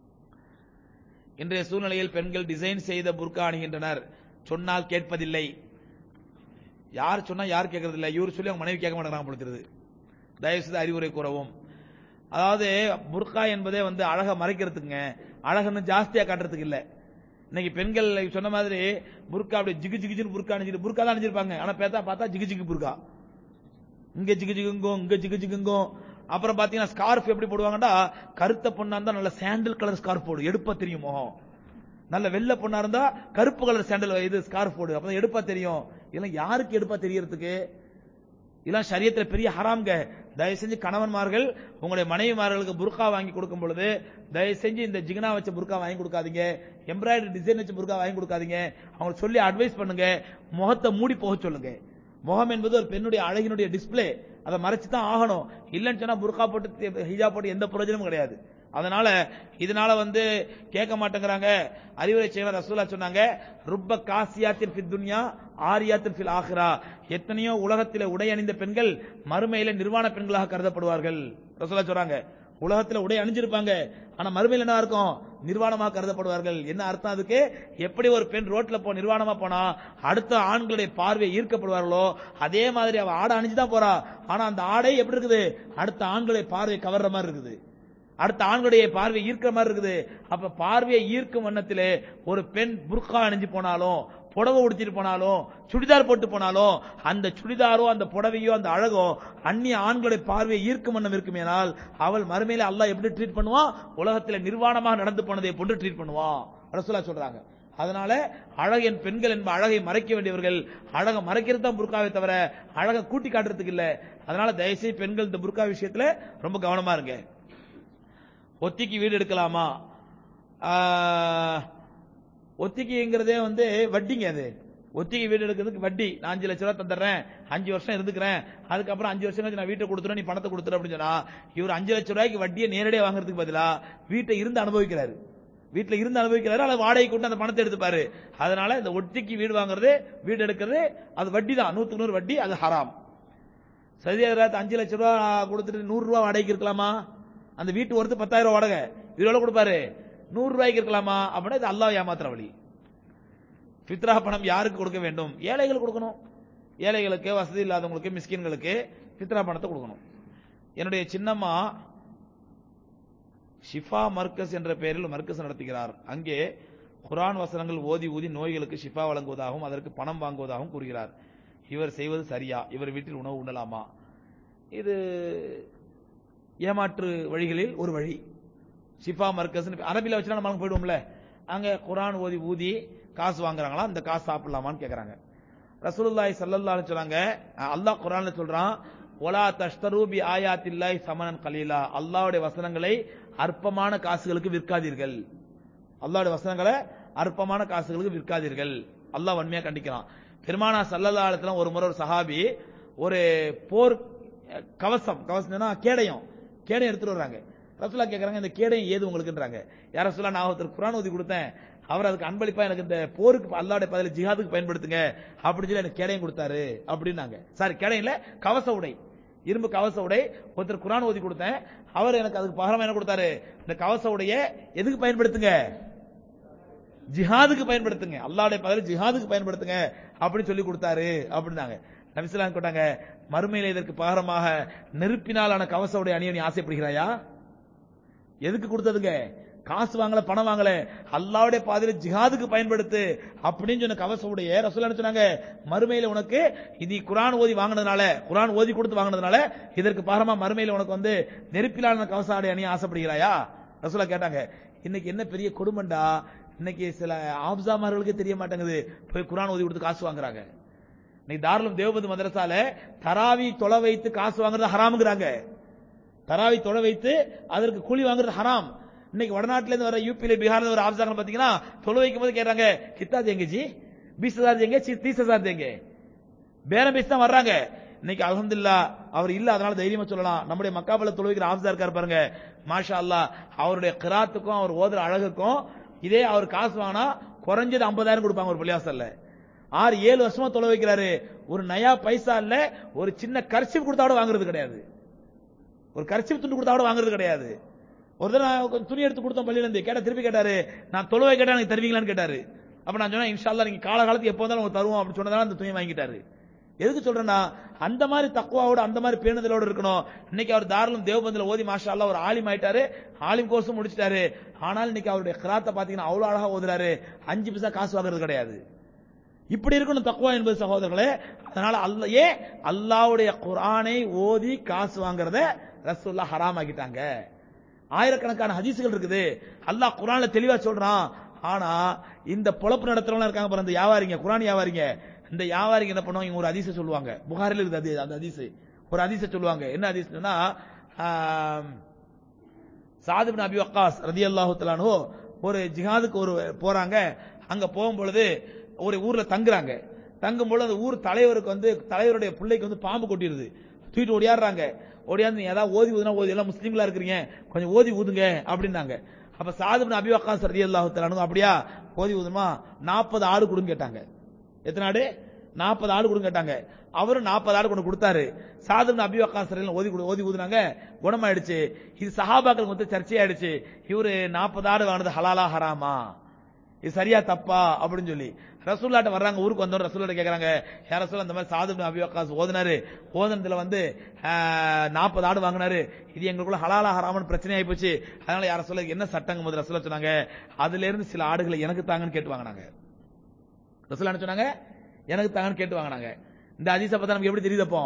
இன்றைய சூழ்நிலையில் பெண்கள் டிசைன் செய்த புர்கா அணிகின்றனர் சொன்னால் கேட்பதில்லை யார் சொன்னா யார் கேட்கறது இல்ல இவர் சொல்லி அவங்க மனைவி கேட்க மாட்டேங்கிறாங்க பொழுது தயவு செய்து அறிவுரை கூறவும் அதாவது புர்கா என்பதே வந்து அழகை மறைக்கிறதுக்குங்க அழகுன்னு ஜாஸ்தியா காட்டுறதுக்கு இல்ல இன்னைக்கு பெண்கள் சொன்ன மாதிரி புர்கா அப்படி ஜிகு ஜிகுஜின்னு புர்கா அணிஞ்சிட்டு புர்கா தான் அணிஞ்சிருப்பாங்க ஆனா பேத்தா பார்த்தா ஜிகு ஜிகு புர்கா இங்க ஜிகு ஜிகுங்கும் இங்க ஜிகு ஜிகுங்கும் அப்புறம் பாத்தீங்கன்னா ஸ்கார்ஃப் எப்படி போடுவாங்கடா கருத்த பொண்ணா இருந்தா நல்ல சாண்டில் கலர் ஸ்கார்ஃப் போடு எடுப்பா தெரியும் முகம் நல்ல வெள்ளை பொண்ணா இருந்தா கருப்பு கலர் சாண்டல் இது ஸ்கார்ஃப் போடு அப்பதான் எடுப்பா தெரியும் இதெல்லாம் யாருக்கு எடுப்பா தெரியறதுக்கு இதெல்லாம் சரியத்துல பெரிய ஹராம்ங்க தயவு செஞ்சு கணவன்மார்கள் உங்களுடைய மனைவிமார்களுக்கு புர்கா வாங்கி கொடுக்கும் பொழுது தயவு செஞ்சு இந்த ஜிகனா வச்ச புர்கா வாங்கி கொடுக்காதீங்க எம்ப்ராய்டரி டிசைன் வச்ச புர்கா வாங்கி கொடுக்காதீங்க அவங்களுக்கு சொல்லி அட்வைஸ் பண்ணுங்க முகத்தை மூடி போக சொல்லுங்க முகம் என்பது ஒரு பெண்ணுடைய அழகினுடைய டிஸ்ப்ளே அதை மறைச்சு தான் ஆகணும் இல்லைன்னு சொன்னா புர்கா போட்டு ஹிஜா போட்டு எந்த பிரயோஜனமும் கிடையாது அதனால இதனால வந்து கேட்க மாட்டேங்கிறாங்க அறிவுரை செய்வர் ரசூலா சொன்னாங்க ருப்ப காசியாத்தின் ஃபித் துன்யா ஆரியாத்தின் ஃபில் ஆஹிரா எத்தனையோ உலகத்தில உடை அணிந்த பெண்கள் மறுமையில நிர்வாண பெண்களாக கருதப்படுவார்கள் ரசூலா சொல்றாங்க உலகத்துல உடை அணிஞ்சிருப்பாங்க ஆனா மறுமையில் என்ன இருக்கும் நிர்வாணமாக கருதப்படுவார்கள் என்ன அர்த்தம் அதுக்கு எப்படி ஒரு பெண் ரோட்ல போ நிர்வாணமா போனா அடுத்த ஆண்களுடைய பார்வை ஈர்க்கப்படுவார்களோ அதே மாதிரி அவ ஆடை அணிஞ்சுதான் போறா ஆனா அந்த ஆடை எப்படி இருக்குது அடுத்த ஆண்களுடைய பார்வை கவர்ற மாதிரி இருக்குது அடுத்த ஆண்களுடைய பார்வை ஈர்க்கிற மாதிரி இருக்குது அப்ப பார்வையை ஈர்க்கும் வண்ணத்திலே ஒரு பெண் புர்கா அணிஞ்சு போனாலும் புடவை உடுத்திட்டு போனாலும் சுடிதார் போட்டு போனாலும் அந்த சுடிதாரோ அந்த புடவையோ அந்த அழகோ அந்நிய ஆண்களுடைய பார்வையை ஈர்க்கும் வண்ணம் இருக்குமேனால் அவள் மறுமையில அல்லாஹ் எப்படி ட்ரீட் பண்ணுவான் உலகத்துல நிர்வாணமாக நடந்து போனதை போன்று ட்ரீட் பண்ணுவான் ரசூலா சொல்றாங்க அதனால அழகின் பெண்கள் என்ப அழகை மறைக்க வேண்டியவர்கள் அழகை மறைக்கிறது தான் புர்காவை தவிர அழகை கூட்டி காட்டுறதுக்கு இல்ல அதனால தயவுசெய்து பெண்கள் இந்த புர்கா விஷயத்துல ரொம்ப கவனமா இருங்க ஒத்திக்கு வீடு எடுக்கலாமா ஆஹ், ஒத்திகைங்கிறதே வந்து வட்டிங்க அது ஒத்திகை வீடு எடுக்கிறதுக்கு வட்டி நான் அஞ்சு லட்ச ரூபா தந்துடுறேன் அஞ்சு வருஷம் இருந்துக்கிறேன் அதுக்கப்புறம் அஞ்சு வருஷம் கழிச்சு நான் வீட்டை கொடுத்துறேன் நீ பணத்தை கொடுத்துரு அப்படின்னு சொன்னா இவர் அஞ்சு லட்ச ரூபாய்க்கு வட்டியை நேரடியாக வாங்குறதுக்கு பதிலா வீட்டை இருந்து அனுபவிக்கிறாரு வீட்டுல இருந்து அனுபவிக்கிறாரு அல்லது வாடகை கொண்டு அந்த பணத்தை எடுத்துப்பாரு அதனால இந்த ஒத்திக்கு வீடு வாங்குறது வீடு எடுக்கிறது அது வட்டி தான் நூத்துக்கு நூறு வட்டி அது ஹராம் சவுதி அரேபியாத்து அஞ்சு லட்ச ரூபா கொடுத்துட்டு நூறு ரூபா வாடகைக்கு இருக்கலாமா அந்த வீட்டு ஒருத்து பத்தாயிரம் ரூபா வாடகை இவர் எவ்வளவு கொடுப்பாரு நூறு ரூபாய்க்கு இருக்கலாமா அப்படின்னா இது அல்லாஹ் ஏமாத்துற வழி ஃபித்ரா பணம் யாருக்கு கொடுக்க வேண்டும் ஏழைகள் கொடுக்கணும் ஏழைகளுக்கு வசதி இல்லாதவங்களுக்கு மிஸ்கின்களுக்கு ஃபித்ரா பணத்தை கொடுக்கணும் என்னுடைய சின்னம்மா ஷிஃபா மர்க்கஸ் என்ற பெயரில் மர்க்கஸ் நடத்துகிறார் அங்கே குர்ஆன் வசனங்கள் ஓதி ஊதி நோய்களுக்கு ஷிஃபா வழங்குவதாகவும் அதற்கு பணம் வாங்குவதாகவும் கூறுகிறார் இவர் செய்வது சரியா இவர் வீட்டில் உணவு உண்ணலாமா இது ஏமாற்று வழிகளில் ஒரு வழி ஷிஃபா மர்க்கஸ் அரபில வச்சுனா நம்ம போயிடுவோம்ல அங்க குர்ஆன் ஓதி ஊதி காசு வாங்குறாங்களா அந்த காசு சாப்பிடலாமான்னு கேக்குறாங்க ரசூலுல்லாஹி ஸல்லல்லாஹு அலைஹி சொல்றாங்க அல்லாஹ் குர்ஆன்ல சொல்றான் ஒலா தஷ்தரு பி ஆயாத்தில்லாஹி சமனன் கலீலா அல்லாஹ்வுடைய வசனங்களை அற்பமான காசுகளுக்கு விற்காதீர்கள் அல்லாஹ்வுடைய வசனங்களை அற்பமான காசுகளுக்கு விற்காதீர்கள் அல்லாஹ் வன்மையா கண்டிக்கிறான் பெருமானா சல்லல்லாஹு அலைஹி வஸல்லம் ஒரு முறை ஒரு சஹாபி ஒரு போர் அஹ், கவசம் கவசம்னா கேடயம் கேடயம் எடுத்துட்டு வர்றாங்க ரசூலா கேக்குறாங்க இந்த கேடயம் ஏது உங்களுக்குன்றாங்க யார ரசூலா நான் ஒருத்தர் குர்ஆன் ஓதி கொடுத்தேன் அவர் அதுக்கு அன்பளிப்பா எனக்கு இந்த போருக்கு அல்லாஹ்வுடைய பதில ஜிஹாதுக்கு பயன்படுத்துங்க அப்படின்னு சொல்லி எனக்கு கேடயம் கொடுத்தாரு அப்படின்னாங்க சாரி கேடயம் இல்ல கவச உடை இரும்பு கவச உடை ஒருத்தர் குர்ஆன் ஓதி கொடுத்தேன் அவர் எனக்கு அதுக்கு பகரமா என்ன கொடுத்தாரு இந்த கவச உடைய எதுக்கு பயன்படுத்துங்க ஜிஹாதுக்கு பயன்படுத்துங்க அல்லாஹ்வுடைய பதில ஜிஹாதுக்கு பயன்படுத்துங்க அப்படின்னு சொல்லி கொடுத்தாரு அப்படின்னாங்க நபிசுலாம் கேட்டாங்க மறுமையில இதற்கு பகரமாக நெருப்பினாலான கவச உடை அணிய நீ ஆசைப்படுகிறாயா எதுக்கு கொடுத்ததுங்க காசு வாங்கல பணம் வாங்கல அல்லாவுடைய பாதையில ஜிஹாதுக்கு பயன்படுத்து அப்படின்னு சொன்ன கவச உடைய ரசூலா என்ன சொன்னாங்க மறுமையில உனக்கு இது குரான் ஓதி வாங்கினதுனால குரான் ஓதி கொடுத்து வாங்கினதுனால இதற்கு பாரமா மறுமையில உனக்கு வந்து நெருப்பிலான கவச ஆடை அணிய ஆசைப்படுகிறாயா ரசூலா கேட்டாங்க இன்னைக்கு என்ன பெரிய கொடுமண்டா இன்னைக்கு சில ஆப்சாமார்களுக்கே தெரிய மாட்டேங்குது போய் குரான் ஓதி கொடுத்து காசு வாங்குறாங்க இன்னைக்கு தாராளம் தேவபந்து மதரசால தராவி தொலை வைத்து காசு வாங்குறது ஹராமுங்கிறாங்க தராவி தொலை வைத்து அதற்கு கூலி வாங்குறது ஹராம் இன்னைக்கு வடநாட்டுல இருந்து வர யூபியில பீகார்ல வர ஆப்சாங்க பாத்தீங்கன்னா தொலை வைக்கும் போது கேட்றாங்க கித்தா தேங்க ஜி பீஸ் ஹசார் தேங்க தீஸ் ஹசார் தேங்க பேரம் பேசி தான் வர்றாங்க இன்னைக்கு அல்ஹம்துலில்லாஹ் அவர் இல்ல அதனால தைரியமா சொல்லலாம் நம்முடைய மக்காபல தொழுவிக்கிற ஆஃப்ஸா இருக்காரு பாருங்க மாஷா அல்லாஹ் அவருடைய கிராத்துக்கும் அவர் ஓதுற அழகுக்கும் இதே அவர் காசு வாங்கினா குறைஞ்சது 50000 கொடுப்பாங்க ஒரு பள்ளியாசல்ல ஆறு ஏழு வருஷமா தொலை வைக்கிறாரு ஒரு நயா பைசா இல்ல ஒரு சின்ன கர்ச்சிப் கொடுத்தா கூட வாங்குறது கிடையாது ஒரு கர்ச்சிப் துண்டு கொடுத்தா கூட வாங்குறது கிடையாது ஒரு தடவை நான் கொஞ்சம் துணி எடுத்து கொடுத்தோம் பள்ளியில இருந்து கேட்டா திருப்பி கேட்டாரு நான் தொழுவை கேட்டா எனக்கு தருவீங்களான்னு கேட்டாரு அப்ப நான் சொன்னேன் இன்ஷா அல்லாஹ் நீங்க காலகாலத்துக்கு எப்போ வந்தாலும் உங்களுக்கு தருவோம் அப்படின்னு சொன்னதால அந்த துணியை வாங்கிட்டாரு எதுக்கு சொல்றேன்னா அந்த மாதிரி தக்குவாவோட அந்த மாதிரி பேணுதலோட இருக்கணும் இன்னைக்கு அவர் தாராளம் தேவபந்தில ஓதி மாஷா அல்லாஹ் ஒரு ஆலிம் ஆயிட்டாரு ஆலிம் கோர்ஸும் முடிச்சிட்டாரு ஆனால் இன்னைக்கு அவருடைய கிராத்தை பாத்தீங்கன்னா அவ்வளவு அழகா ஓதுறாரு அஞ்சு பைசா காசு வாங்குறது கிடையாது இப்படி இருக்கணும் தக்குவா என்பது சகோதரர்களே அதனால அல்ல ஏன் அல்லாவுடைய குர்ஆனை ஓதி காசு வாங்குறத ரசூல்லா ஹராம் ஆக்கிட்டாங்க ஆயிரக்கணக்கான ஹதீசுகள் இருக்குது அல்லாஹ் குர்ஆன்ல தெளிவா சொல்றான் ஆனா இந்த பொழப்பு நடத்துறவங்க இருக்காங்க பாருங்க இந்த வியாபாரிங்க குர்ஆன் வியாபாரிங்க இந்த வியாபாரிங்க என்ன பண்ணுவாங்க இவங்க ஒரு ஹதீஸை சொல்லுவாங்க புகாரில் இருக்குது அது அந்த ஹதீஸ் ஒரு ஹதீஸை சொல்லுவாங்க என்ன ஹதீஸ்னா சாது பின் அபி வக்காஸ் ரதியல்லாஹு தஆலாஹு ஒரு ஜிஹாதுக்கு ஒரு போறாங்க அங்க போகும் பொழுது ஒரு ஊர்ல தங்குறாங்க தங்கும் பொழுது அந்த ஊர் தலைவருக்கு வந்து தலைவருடைய பிள்ளைக்கு வந்து பாம்பு கொட்டிடுது தூக்கிட்டு ஓடியாடுறாங்க ஓடியாந்து நீ ஏதாவது ஓதி ஊதுனா ஓதி எல்லாம் முஸ்லீம்களா இருக்கிறீங்க கொஞ்சம் ஓதி ஊதுங்க அப்படின்னாங்க அப்ப சாது பின் அபி வக்காஸ் ரதியல்லாஹு தஆலாஹு அப்படியா ஓதி ஊதுமா 40 ஆடு கொடுங்க கேட்டாங்க எத்தனை ஆடு 40 ஆடு கொடுங்க கேட்டாங்க அவரும் 40 ஆடு கொண்டு கொடுத்தாரு சாது அபி வக்காஸ் ரலியல்லாஹு ஓதி கொடு- ஓதி ஊதுனாங்க குணமாயிடுச்சு இது சஹாபாக்களுக்கு வந்து சர்ச்சையாயிடுச்சு இவரு 40 ஆடு வாங்கினது ஹலாலா ஹராமா இது சரியா தப்பா அப்படின்னு சொல்லி ரசூல்லாட்ட வர்றாங்க ஊருக்கு வந்தவங்க ரசூல்லாட்ட கேக்குறாங்க யார் ரசூல் அந்த மாதிரி சாது அபி வக்காஸ் ஓதுனாரு ஓதுனதுல வந்து நாற்பது ஆடு வாங்கினாரு இது எங்களுக்குள்ள ஹலாலா ஹராமன் பிரச்சனை ஆயி போச்சு அதனால யார சொல்ல என்ன சட்டங்க முதல்ல ரசூலா சொன்னாங்க அதுல இருந்து சில ஆடுகளை எனக்கு தாங்கன்னு கேட்டு வாங்கினாங்க ரசூலா என்ன சொன்னாங்க எனக்கு தாங்கன்னு கேட்டு வாங்கினாங்க இந்த அதிச பார்த்தா நமக்கு எப்படி தெரியுது அப்போ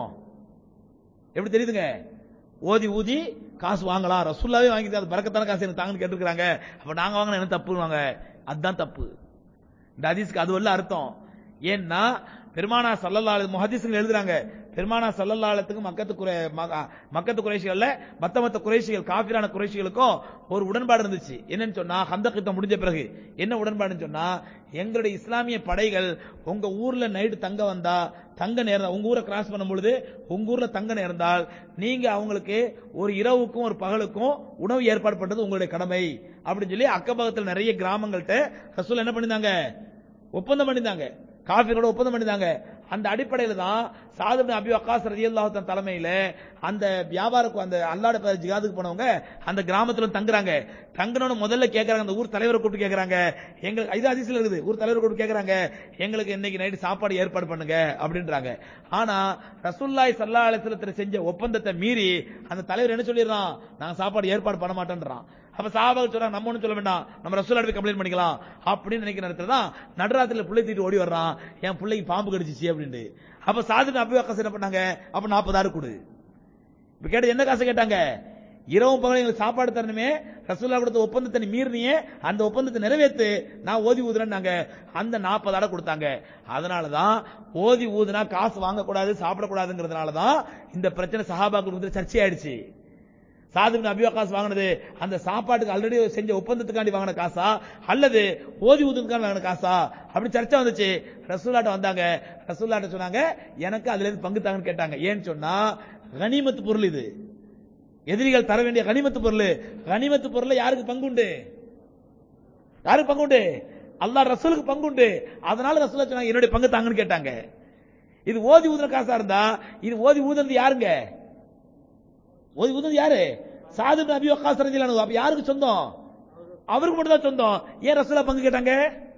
எப்படி தெரியுதுங்க ஓதி ஊதி காசு வாங்கலாம் ரசூல்லாவே வாங்கி அது பறக்கத்தான காசு எனக்கு தாங்கன்னு கேட்டுருக்காங்க அப்ப நாங்க வாங்கின என்ன தப்புவாங்க அதுதான் தப்பு இந்த ஹதீஸ்க்கு அது வல்ல அர்த்தம் ஏன்னா பெருமானா சல்லல்லாஹு முஹதீஸ்கள் எழுதுறாங்க பெருமானா சல்லல்லாஹுக்கு மக்கத்து குறை ம- மக்கத்து குறைஷிகள்ல மத்த மத்த குறைஷிகள் காபிரான குறைஷிகளுக்கும் ஒரு உடன்பாடு இருந்துச்சு என்னன்னு சொன்னா ஹந்தக் யுத்தம் முடிஞ்ச பிறகு என்ன உடன்பாடுன்னு சொன்னா எங்களுடைய இஸ்லாமிய படைகள் உங்க ஊர்ல நைட்டு தங்க வந்தா தங்க நேரம் உங்க ஊரை கிராஸ் பண்ணும் பொழுது உங்க ஊர்ல தங்க நேர்ந்தால் நீங்க அவங்களுக்கு ஒரு இரவுக்கும் ஒரு பகலுக்கும் உணவு ஏற்பாடு பண்றது உங்களுடைய கடமை அப்படின்னு சொல்லி அக்கபக்கத்தில் நிறைய கிராமங்கள்ட்ட ரசூல் என்ன பண்ணிருந்தாங்க ஒப்பந்தம் பண்ணிருந்தாங்க காஃபிரோட ஒப்பந்தம் பண்ணிருந்தாங்க அந்த அடிப்படையில தான் சாதுபின் அபி வக்காஸ் ரலியல்லாஹு தஆலா தலைமையில அந்த வியாபார அந்த அல்லாட பேர் ஜிகாதுக்கு போனவங்க அந்த கிராமத்துல வந்து தங்குறாங்க தங்கணும்னு முதல்ல கேக்குறாங்க அந்த ஊர் தலைவரை கூப்பிட்டு கேக்குறாங்க எங்களுக்கு இது அதிசயம் இருக்குது ஊர் தலைவரை கூப்பிட்டு கேக்குறாங்க எங்களுக்கு இன்னைக்கு நைட்டு சாப்பாடு ஏற்பாடு பண்ணுங்க அப்படின்றாங்க ஆனா ரசூல்லாய் சல்லா அலிஸ்லத்துல செஞ்ச ஒப்பந்தத்தை மீறி அந்த தலைவர் என்ன சொல்லிடுறான் நாங்க சாப்பாடு ஏற்பாடு பண்ண மாட்டேன்றான் அப்ப சாபாக சொல்றாங்க நம்ம ஒண்ணும் சொல்ல வேண்டாம் நம்ம ரசூலா போய் கம்ப்ளைண்ட் பண்ணிக்கலாம் அப்படின்னு நினைக்கிற நேரத்துல தான் நடுராத்திரில பிள்ளை தூக்கிட்டு ஓடி வர்றான் என் பிள்ளைக்கு பாம்பு கடிச்சிச்சு அப்படின்ட்டு அப்ப சாது அபி வக்காஸ் என்ன பண்ணாங்க அப்ப நாற்பதாயிரம் கொடு இப்ப கேட்டு என்ன காசு கேட்டாங்க இரவும் பகலும் எங்களுக்கு சாப்பாடு தரணுமே ரசூல்லா கொடுத்த ஒப்பந்தத்தை நீ மீறினியே அந்த ஒப்பந்தத்தை நிறைவேத்து நான் ஓதி ஊதுறேன்னாங்க அந்த நாற்பதாட கொடுத்தாங்க அதனாலதான் ஓதி ஊதுனா காசு வாங்கக்கூடாது சாப்பிடக்கூடாதுங்கிறதுனால தான் இந்த பிரச்சனை சஹாபாக்கள் வந்து சர்ச்சையாயிடுச்சு சாது அபி வக்காஸ் வாங்கினது அந்த சாப்பாட்டுக்கு ஆல்ரெடி செஞ்ச ஒப்பந்தத்துக்காண்டி வாங்கின காசா அல்லது ஓதி ஊதுக்காண்டி வாங்கின காசா அப்படி சர்ச்சை வந்துச்சு ரசூலாட்ட வந்தாங்க ரசூலாட்ட சொன்னாங்க எனக்கு அதுல இருந்து பங்கு தாங்கன்னு கேட்டாங்க ஏன்னு சொன்னா கனிமத்து பொருள் இது எதிரிகள் தர வேண்டிய கனிமத்து பொருள் கனிமத்து பொருள் யாருக்கு பங்குண்டு யாருக்கு பங்குண்டு அல்லாஹ் ரசூலுக்கு பங்குண்டு அதனால ரசூலா சொன்னாங்க என்னுடைய பங்கு தாங்கன்னு கேட்டாங்க இது ஓதி ஊதுன காசா இருந்தா இது ஓதி ஊதுனது யாருங்க ஓதி ஊதுனது யாரு சாது இப்னு அபி வக்காஸ் ரலியல்லாஹு அன்ஹு. அப்ப யாருக்கு சொந்தம் அவருக்கு மட்டும் தான் சொந்தம் ஏன் ரசூலா பங்கு கேட்டாங்க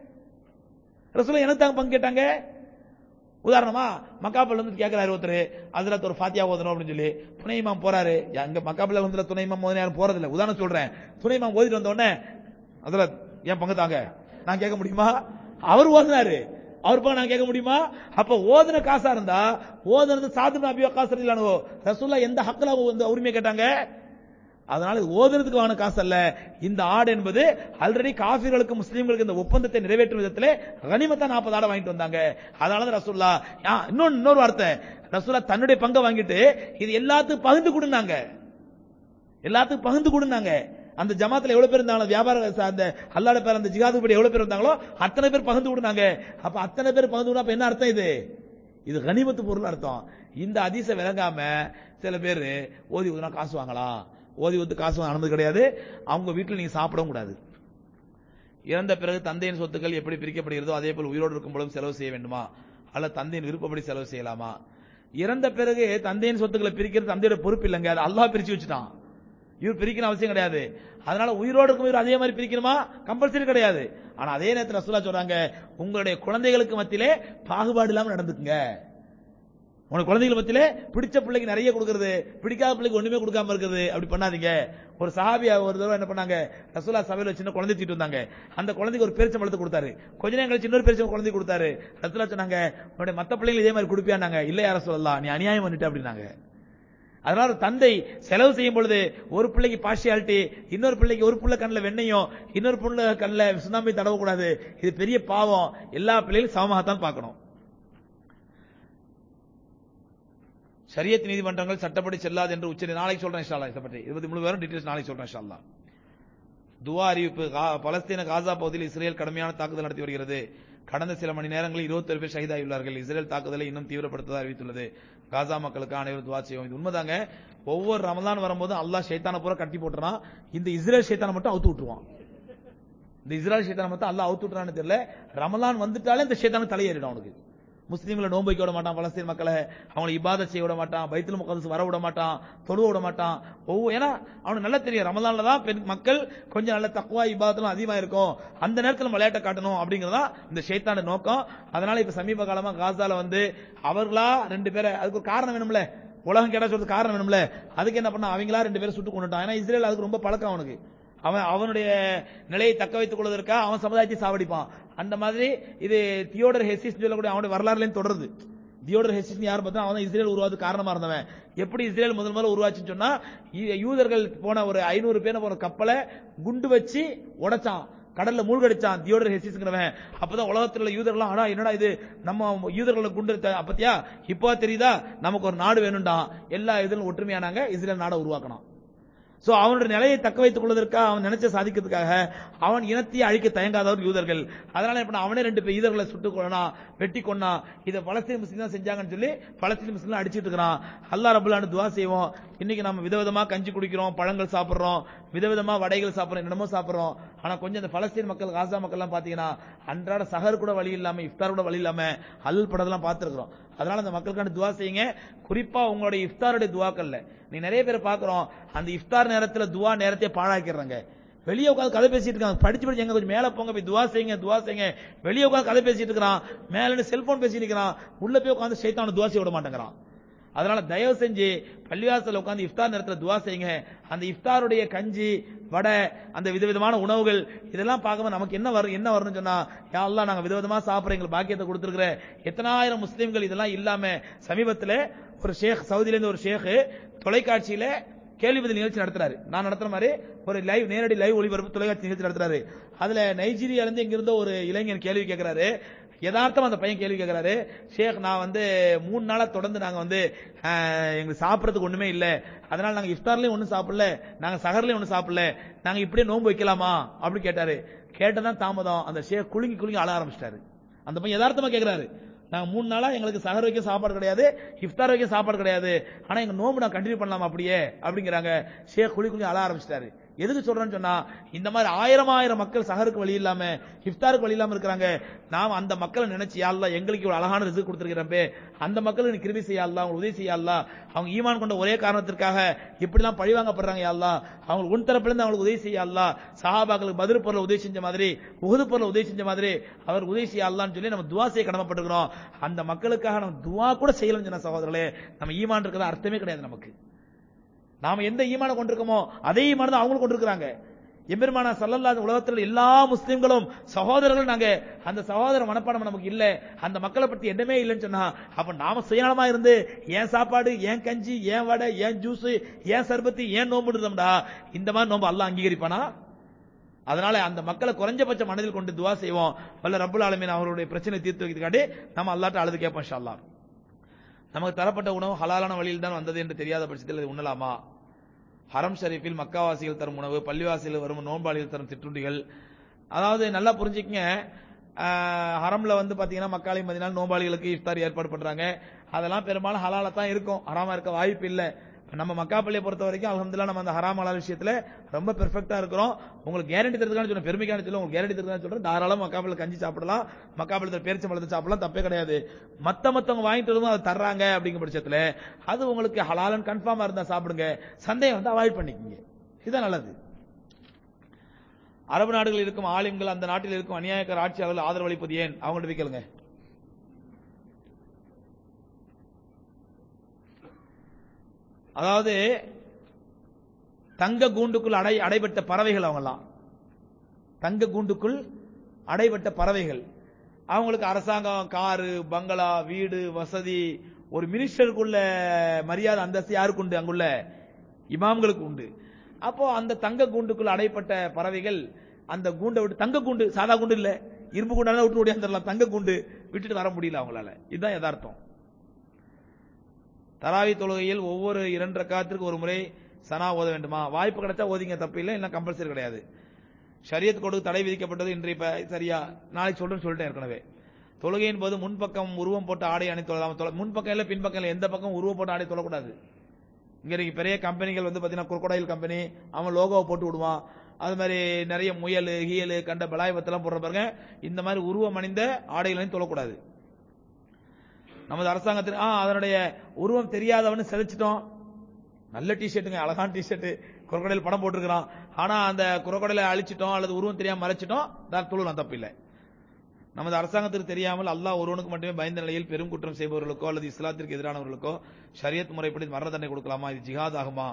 ரசூலா எனக்கு தாங்க பங்கு கேட்டாங்க உதாரணமா மக்காப்பல் வந்து கேட்கிறாரு ஒருத்தர் அதுல ஒரு ஃபாத்தியா ஓதணும் அப்படின்னு சொல்லி துணை இமாம் போறாரு அங்க மக்காப்பல்ல வந்து துணை இமாம் ஓதுன யாரும் போறது இல்ல உதாரணம் சொல்றேன் துணை இமாம் ஓதிட்டு வந்த உடனே அதுல ஏன் பங்கு தாங்க நான் கேட்க முடியுமா அவர் ஓதுனாரு அவர் பங்கு நான் கேட்க முடியுமா அப்ப ஓதுன காசா இருந்தா ஓதுனது சாதுன அபி வக்காஸ் ரலியல்லாஹு ரசூல்லா எந்த ஹக்குல வந்து உரிமை கேட்டாங்க அதனால இது ஓதுறதுக்கு வாங்கின காசு அல்ல இந்த ஆடு என்பது ஆல்ரெடி காஃபிர்களுக்கு முஸ்லீம்களுக்கு இந்த ஒப்பந்தத்தை நிறைவேற்றும் விதத்திலே கனிமத்தா நாற்பது ஆடை வாங்கிட்டு வந்தாங்க அதனால தான் ரசூல்லா ஆ, இன்னொன்னு இன்னொரு வார்த்தை ரசூல்லா தன்னுடைய பங்கை வாங்கிட்டு இது எல்லாத்துக்கும் பகிர்ந்து கொடுனாங்க எல்லாத்துக்கும் பகிர்ந்து கொடுனாங்க அந்த ஜமாத்துல எவ்வளவு பேர் இருந்தாங்களோ வியாபார ச- அந்த அல்லாட பேர் அந்த ஜிகாது படி எவ்வளவு பேர் இருந்தாங்களோ அத்தனை பேர் பகிர்ந்து கொடுனாங்க அப்ப அத்தனை பேர் பகிர்ந்து கொடுத்தா அப்ப என்ன அர்த்தம் இது இது கனிமத்து பொருள் அர்த்தம் இந்த அதிச விளங்காம சில பேர் ஓதி ஊதுனா காசு வாங்கலாம் ஓதி ஊத்து காசு வாங்க அனுமதி கிடையாது அவங்க வீட்டில் நீங்க சாப்பிடவும் கூடாது இறந்த பிறகு தந்தையின் சொத்துக்கள் எப்படி பிரிக்கப்படுகிறதோ அதே போல் உயிரோடு இருக்கும் பொழுதும் செலவு செய்ய வேண்டுமா அல்ல தந்தையின் விருப்பப்படி செலவு செய்யலாமா இறந்த பிறகு தந்தையின் சொத்துக்களை பிரிக்கிறது தந்தையோட பொறுப்பு இல்லைங்க அது அல்லாஹ் பிரிச்சு வச்சுட்டான் இவர் பிரிக்கணும் அவசியம் கிடையாது அதனால உயிரோடு இருக்கும் உயிர் அதே மாதிரி பிரிக்கணுமா கம்பல்சரி கிடையாது ஆனா அதே நேரத்தில் ரசூலா சொல்றாங்க உங்களுடைய குழந்தைகளுக்கு மத்தியிலே பாகுபாடு இல்லாம நடந்துக்குங்க உனக்கு குழந்தைகள் மத்தியிலே பிடிச்ச பிள்ளைக்கு நிறைய கொடுக்கறது பிடிக்காத பிள்ளைக்கு ஒண்ணுமே கொடுக்காம இருக்கிறது அப்படி பண்ணாதீங்க ஒரு சஹாபியா ஒரு தடவை என்ன பண்ணாங்க ரசூலா சபையில சின்ன குழந்தை தூக்கிட்டு வந்தாங்க அந்த குழந்தைக்கு ஒரு பேரிச்சம் பழத்தை கொடுத்தாரு கொஞ்ச நேரம் கழிச்சு இன்னொரு பேரிச்சம் குழந்தை கொடுத்தாரு ரசூலா சொன்னாங்க உன்னுடைய மத்த பிள்ளைங்க இதே மாதிரி கொடுப்பியானாங்க இல்ல யார சொல்லலாம் நீ அநியாயம் பண்ணிட்ட அப்படின்னாங்க அதனால ஒரு தந்தை செலவு செய்யும் பொழுது ஒரு பிள்ளைக்கு பார்ஷியாலிட்டி இன்னொரு பிள்ளைக்கு ஒரு புள்ள கண்ணில் வெண்ணையும் இன்னொரு புள்ள கண்ணில் சுண்ணாம்பை தடவக்கூடாது இது பெரிய பாவம் எல்லா பிள்ளைகளும் சமமாகத்தான் பார்க்கணும் ஷரியத் நீதிமன்றங்கள் சட்டப்படி செல்லாது என்று உச்ச நாளைக்கு சொல்றேன் இன்ஷா அல்லாஹ் இதை பற்றி இருபத்தி மூணு பேரும் டீடைல்ஸ் நாளைக்கு சொல்றேன் இன்ஷா அல்லாஹ் துவா அறிவிப்பு கா- பலஸ்தீன காசா பகுதியில் இஸ்ரேல் கடுமையான தாக்குதல் நடத்தி வருகிறது கடந்த சில மணி நேரங்களில் 21 பேர் ஷஹீதாகியுள்ளார்கள் இஸ்ரேல் தாக்குதலை இன்னும் தீவிரப்படுத்த அறிவித்துள்ளது காசா மக்களுக்கு அனைவரும் துவா செய்வோம் இது உண்மைதாங்க ஒவ்வொரு ரமலான் வரும்போது அல்லாஹ் ஷைத்தான பூரா கட்டி போட்டுறான் இந்த இஸ்ரேல் ஷைத்தானை மட்டும் அவுத்து விட்டுருவான் இந்த இஸ்ரேல் ஷைத்தானை மட்டும் அல்லாஹ் அவுத்து விட்டுறான்னு தெரியல ரமலான் வந்துட்டாலே இந்த ஷைத்தான தலையேறிடும் அவனுக்கு முஸ்லீம்களை நோன்பு வைக்க விட மாட்டான் பலஸ்தீன் மக்களை அவங்களை இபாதத் செய்ய விட மாட்டான் பைத்துல் முகதஸ் வர விட மாட்டான் தொழுவ விட மாட்டான் ஒவ்வொரு ஏன்னா அவனுக்கு நல்லா தெரியும் ரமலான்ல தான் பெண் மக்கள் கொஞ்சம் நல்ல தக்குவா இபாதத்துலாம் அதிகமா இருக்கும் அந்த நேரத்தில் விளையாட்டை காட்டணும் அப்படிங்கறதா இந்த ஷைத்தான நோக்கம் அதனால இப்ப சமீப காலமா காசால வந்து அவர்களா ரெண்டு பேரை அதுக்கு ஒரு காரணம் வேணும்ல உலகம் கேட்டா சொல்றது காரணம் வேணும்ல அதுக்கு என்ன பண்ணா அவங்களா ரெண்டு பேரும் சுட்டு கொண்டுட்டான் ஏன்னா இஸ்ரேல் அதுக்கு ரொம்ப பழக்கம் அவனுக்கு அவன் அவனுடைய நிலையை தக்க வைத்துக் கொள்வதற்காக அவன் சமுதாயத்தை சாவடிப்பான் அந்த மாதிரி இது தியோடர் ஹெசிஸ் சொல்லக்கூடிய அவனுடைய வரலாறுலையும் தொடருது தியோடர் ஹெசிஸ் யார் பார்த்தா அவன் தான் இஸ்ரேல் உருவாது காரணமா இருந்தவன் எப்படி இஸ்ரேல் முதல் முதல்ல உருவாச்சுன்னு சொன்னா யூ- யூதர்கள் போன ஒரு ஐநூறு பேர் போன கப்பலை குண்டு வச்சு உடைச்சான் கடல்ல மூழ்கடிச்சான் தியோடர் ஹெசிஸ்ங்கிறவன் அப்பதான் உலகத்துல உள்ள யூதர்கள்லாம் அடா என்னடா இது நம்ம யூதர்களை குண்டு எடுத்த- அப்பத்தியா இப்போ தெரியுதா நமக்கு ஒரு நாடு வேணும்டா எல்லா இதிலும் ஒற்றுமையானாங்க இஸ்ரேல் நாடை உருவாக்கணும் சோ அவனுடைய நிலையை தக்க வைத்துக் கொள்வதற்காக அவன் நினைச்ச சாதிக்கிறதுக்காக அவன் இனத்தையே அழிக்க தயங்காதவர் யூதர்கள் அதனால இப்ப அவனே ரெண்டு பேர் யூதர்களை சுட்டு கொள்ளனா வெட்டி கொன்னா இதை பலஸ்தீன் முஸ்லீம் தான் செஞ்சாங்கன்னு சொல்லி பலஸ்தீன் முஸ்லீம் அடிச்சிட்டு இருக்கிறான் அல்லாஹ் ரபுல்லான்னு துவா செய்வோம் இன்னைக்கு நம்ம விதவிதமா கஞ்சி குடிக்கிறோம் பழங்கள் சாப்பிடுறோம் விதவிதமா வடைகள் சாப்பிடுறோம் என்னமோ சாப்பிடுறோம் ஆனா கொஞ்சம் இந்த பலஸ்தீன் மக்கள் காசா மக்கள் எல்லாம் பாத்தீங்கன்னா அன்றாட சஹர் கூட வழி இல்லாம இஃப்தார் கூட வழி இல்லாம அல் படத்தெல்லாம் பார்த்திருக்கிறோம் அதனால அந்த மக்களுக்கான துவா செய்யுங்க குறிப்பா உங்களுடைய இஃப்தாருடைய துவாக்கல்ல நீ நிறைய பேர் பாக்குறோம் அந்த இஃப்தார் நேரத்துல துவா நேரத்தை பாழாக்கிடுறாங்க வெளியே உட்காந்து கதை பேசிட்டு இருக்காங்க படிச்சு படிச்சு எங்க கொஞ்சம் மேல போங்க போய் துவா செய்யுங்க துவா செய்யுங்க வெளியே உட்காந்து கதை பேசிட்டு இருக்கிறான் மேல செல்போன் பேசிட்டு இருக்கிறான் உள்ள போய் உட்காந்து சைத்தான துவா செய்ய விட மாட்டேங்கிறான் அதனால தயவு செஞ்சு பள்ளிவாசல்ல உட்கார்ந்து இஃப்தார் நேரத்துல துவா செய்யுங்க அந்த இஃப்தாருடைய கஞ்சி வடை அந்த விதவிதமான உணவுகள் இதெல்லாம் பார்க்கும்போது நமக்கு என்ன வரும் என்ன வரும்னு சொன்னா யா அல்லாஹ் நாங்க விதவிதமா சாப்பிடுற எங்களுக்கு பாக்கியத்தை கொடுத்துருக்கிற எத்தனாயிரம் முஸ்லீம்கள் இதெல்லாம் இல்லாம சமீபத்துல ஒரு ஷேக் சவுதியில இருந்து ஒரு ஷேக் தொலைக்காட்சியில கேள்வி பதில் நிகழ்ச்சி நடத்துறாரு நான் நடத்துற மாதிரி ஒரு லைவ் நேரடி லைவ் ஒளிபரப்பு தொலைக்காட்சி நிகழ்ச்சி நடத்துறாரு அதுல நைஜீரியால இருந்து இங்க இருந்த ஒரு இளைஞன் கேள்வி கேட்கிறாரு யதார்த்தமா அந்த பையன் கேள்வி கேட்கிறாரு ஷேக் நான் வந்து மூணு நாளா தொடர்ந்து நாங்க வந்து அஹ், எங்களுக்கு சாப்பிடறதுக்கு ஒண்ணுமே இல்ல அதனால நாங்க இஃப்தார்லயும் ஒண்ணும் சாப்பிடல நாங்க சஹர்லயும் ஒண்ணும் சாப்பிடல நாங்க இப்படியே நோன்பு வைக்கலாமா அப்படி கேட்டாரு கேட்டதான் தாமதம் அந்த ஷேக் குலுங்கி குலுங்கி அழ ஆரம்பிச்சிட்டாரு அந்த பையன் யதார்த்தமா கேக்குறாரு நாங்க மூணு நாளா எங்களுக்கு சஹர் வைக்க சாப்பாடு கிடையாது இஃப்தார் வைக்க சாப்பாடு கிடையாது ஆனா எங்க நோம்பு நான் கண்டினியூ பண்ணலாமா அப்படியே அப்படிங்கிறாங்க ஷேக் குழி குழி அழ ஆரம்பிச்சிட்டாரு எதுக்கு சொல்றேன்னு சொன்னா இந்த மாதிரி ஆயிரம் ஆயிரம் மக்கள் சஹருக்கு வழி இல்லாம இஃப்தாருக்கு வழி இல்லாம இருக்கிறாங்க நாம் அந்த மக்களை நினைச்சு யாழ்லா எங்களுக்கு ஒரு அழகான ரிசு கொடுத்துருக்கிறப்பே அந்த மக்களுக்கு நீ கிருபி செய்யலாம் அவங்க உதவி செய்யலாம் அவங்க ஈமான் கொண்ட ஒரே காரணத்திற்காக இப்படிலாம் பழிவாங்கப்படுறாங்க யாழ்லா அவங்க உன் தரப்புல இருந்து அவங்களுக்கு உதவி செய்யலாம் சஹாபாக்களுக்கு பதில் பொருளை உதவி செஞ்ச மாதிரி உகுது பொருளை உதவி செஞ்ச மாதிரி அவர் உதவி செய்யலாம்னு சொல்லி நம்ம துவா செய்ய கடமைப்பட்டிருக்கிறோம் அந்த மக்களுக்காக நம்ம துவா கூட செய்யலாம் சொன்ன சகோதரர்களே நம்ம ஈமான் இருக்கிறது அர்த்தமே கிடையாது நமக்கு நாம எந்த ஈமான கொண்டிருக்கோமோ அதே ஈமான தான் அவங்களும் கொண்டிருக்கிறாங்க எம்பெருமானா சல்லல்லாஹு உலகத்தில் எல்லா முஸ்லிம்களும் சகோதரர்கள் நாங்க அந்த சகோதர மனப்பாடம் நமக்கு இல்ல அந்த மக்களை பத்தி எண்ணமே இல்லைன்னு சொன்னா அப்ப நாம சுயநலமா இருந்து ஏன் சாப்பாடு ஏன் கஞ்சி ஏன் வடை ஏன் ஜூஸ் ஏன் சர்பத்தி ஏன் நோம்பு இருந்தோம்டா இந்த மாதிரி நோம்பு அல்லாஹ் அங்கீகரிப்பானா அதனால அந்த மக்களை குறைஞ்சபட்ச மனதில் கொண்டு துவா செய்வோம் வல்ல ரப்புல் ஆலமீன் அவருடைய பிரச்சனை தீர்த்து வைக்கிறதுக்காண்டி நம்ம அல்லாட்ட அழுது கேட்போம் இன்ஷா அல்லாஹ் நமக்கு தரப்பட்ட உணவு ஹலாலான வழியில் தான் வந்தது என்று தெரியாத பட்சத்தில் இது உண்ணலாமா ஹரம் ஷரீஃபில் மக்காவாசிகள் தரும் உணவு பள்ளிவாசியில் வரும் நோன்பாளிகள் தரும் சிற்றுண்டிகள் அதாவது நல்லா புரிஞ்சுக்கங்க ஆஹ், ஹரம்ல வந்து பாத்தீங்கன்னா மக்காளி மதினால் நோம்பாளிகளுக்கு இஃப்தார் ஏற்பாடு பண்றாங்க அதெல்லாம் பெரும்பாலும் ஹலாலா தான் இருக்கும் ஹராமா இருக்க வாய்ப்பு இல்ல நம்ம மக்கா பள்ளியை பொறுத்த வரைக்கும் அல்ஹம்துலில்லாஹ் நம்ம அந்த ஹராம் ஹலால் விஷயத்துல ரொம்ப பெர்ஃபெக்ட்டா இருக்கிறோம் உங்களுக்கு கேரண்டி தரதுக்கான சொல்ல பெருமைக்கான சொல்ல உங்களுக்கு கேரண்டி தரதுக்கான சொல்றேன் தாராளமா மக்கா பள்ளி கஞ்சி சாப்பிடலாம் மக்கா பள்ளி பேரிச்சை பழத்தை சாப்பிடலாம் தப்பே கிடையாது மத்த மத்தவங்க வாங்கிட்டு வரும்போது அதை தர்றாங்க அப்படிங்கிற பட்சத்துல அது உங்களுக்கு ஹலாலன் கன்ஃபார்மா இருந்தா சாப்பிடுங்க சந்தேகம் வந்து அவாய்ட் பண்ணிக்கங்க இதுதான் நல்லது அரபு நாடுகளில் இருக்கும் ஆலிம்கள் அந்த நாட்டில் இருக்கும் அநியாயக்கர் ஆட்சியாளர்கள் ஆதரவளிப்பது ஏன் அவங்கள்ட்ட போய் கேளுங்க அதாவது தங்க கூண்டுக்குள் அடை அடைபட்ட பறவைகள் அவங்கெல்லாம் தங்க கூண்டுக்குள் அடைபட்ட பறவைகள் அவங்களுக்கு அரசாங்கம் காரு பங்களா வீடு வசதி ஒரு மினிஸ்டருக்குள்ள மரியாதை அந்தஸ்து யாருக்கு உண்டு அங்குள்ள இமாம்களுக்கு உண்டு அப்போ அந்த தங்க கூண்டுக்குள் அடைப்பட்ட பறவைகள் அந்த கூண்டை விட்டு தங்க கூண்டு சாதா கூண்டு இல்ல இரும்பு கூண்டால விட்டு ஓடியாந்துடலாம் தங்க கூண்டு விட்டுட்டு வர முடியல அவங்களால இதுதான் யதார்த்தம் தராவி தொழுகையில் ஒவ்வொரு இரண்டு ரக்காத்திற்கு ஒரு முறை சனா ஓத வேண்டுமா வாய்ப்பு கிடைச்சா ஓதிங்க தப்பு இல்லை இல்லை கம்பல்சரி கிடையாது ஷரியத் கொடுத்து தடை விதிக்கப்பட்டது இன்று இப்ப சரியா நாளைக்கு சொல்றேன்னு சொல்லிட்டேன் ஏற்கனவே தொழுகையின் போது முன்பக்கம் உருவம் போட்டு ஆடை அணி தொழலாம் தொழ- முன்பக்கம் இல்ல பின்பக்கம் இல்ல எந்த பக்கம் உருவம் போட்டு ஆடை தொழக்கூடாது இங்க இன்னைக்கு பெரிய கம்பெனிகள் வந்து பாத்தீங்கன்னா குரோக்கோடைல் கம்பெனி அவன் லோகோவை போட்டு விடுவான் அது மாதிரி நிறைய முயல் கியல் கண்ட பலாயபத்தெல்லாம் போடுற பாருங்க இந்த மாதிரி உருவம் அணிந்த ஆடைகளையும் தொழக்கூடாது நமது அரசாங்கத்தில் ஆ அதனுடைய உருவம் தெரியாதவனு செதைச்சிட்டோம் நல்ல டிஷர்ட்டுங்க அழகான டிஷர்ட் குரோக்கடையில் படம் போட்டிருக்கிறான் ஆனா அந்த குரோக்கடையில அழிச்சிட்டோம் அல்லது உருவம் தெரியாம மறைச்சிட்டோம் தான் தொழுலாம் தப்பில்லை நமது அரசாங்கத்திற்கு தெரியாமல் அல்லாஹ் ஒருவனுக்கு மட்டுமே பயந்த நிலையில் பெரும் குற்றம் செய்பவர்களுக்கோ அல்லது இஸ்லாத்திற்கு எதிரானவர்களுக்கோ ஷரியத் முறைப்படி மரண தண்டனை கொடுக்கலாமா இது ஜிஹாத் ஆகுமா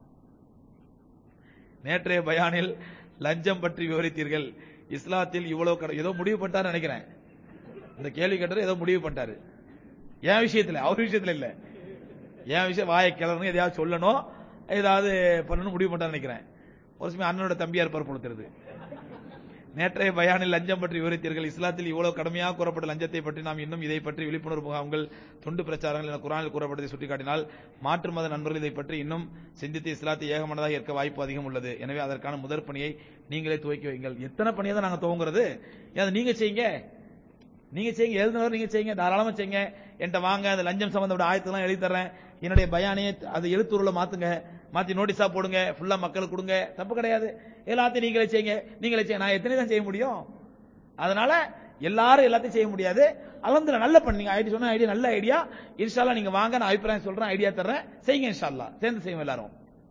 நேற்றைய பயானில் லஞ்சம் பற்றி விவரித்தீர்கள் இஸ்லாத்தில் இவ்வளவு கட- ஏதோ முடிவு பண்ணிட்டாரு நினைக்கிறேன் இந்த கேள்வி கேட்டது ஏதோ முடிவு பண்ணிட்டாரு என் விஷயத்துல அவர் விஷயத்துல இல்ல என் விஷயம் வாயை கிளறணும் எதையாவது சொல்லணும் ஏதாவது பண்ணணும் முடிவு பண்ணிட்டாரு நினைக்கிறேன் ஒரு சமயம் அண்ணனோட தம்பியார் பரப்புறுத்துறது நேற்றைய பயானில் லஞ்சம் பற்றி விவரித்தீர்கள் இஸ்லாத்தில் இவ்வளவு கடுமையாக கூறப்பட்ட லஞ்சத்தை பற்றி நாம் இன்னும் இதை பற்றி விழிப்புணர்வு முகாம்கள் துண்டு பிரச்சாரங்கள் என குரானில் கூறப்பட்டதை சுட்டிக்காட்டினால் மாற்று மத நண்பர்கள் இதை பற்றி இன்னும் சிந்தித்து இஸ்லாத்தை ஏகமனதாக ஏற்க வாய்ப்பு அதிகம் உள்ளது எனவே அதற்கான முதற் பணியை நீங்களே துவக்கி வைங்கள் எத்தனை பணியை தான் நாங்க துவங்குறது ஏன் அதை நீங்க செய்யுங்க நீங்க செய்யுங்க எழுதுனவர் நீங்க செய்யுங்க தாராளமா செய்யுங்க என்கிட்ட வாங்க அந்த லஞ்சம் சம்பந்தப்பட்ட ஆயத்தெல்லாம் எழுதி தர்றேன் என்னுடைய பயானையை அது எழுத்துருல மாத்துங்க மாத்தி நோட்டீஸா போடுங்க ஃபுல்லா மக்களுக்கு கொடுங்க தப்பு கிடையாது எல்லாத்தையும் நீங்களே செய்யுங்க நீங்களே செய்ய நான் எத்தனை தான் செய்ய முடியும் அதனால எல்லாரும் எல்லாத்தையும் செய்ய முடியாது அலந்துல நல்ல பண்ணீங்க ஐடியா சொன்ன ஐடியா நல்ல ஐடியா இன்ஷால்லா நீங்க வாங்க நான் அபிப்பிராயம் சொல்றேன் ஐடியா தர்றேன் செய்யுங்க இன்ஷால்லா சேர்ந்து செய்வோம் எல்லாரும்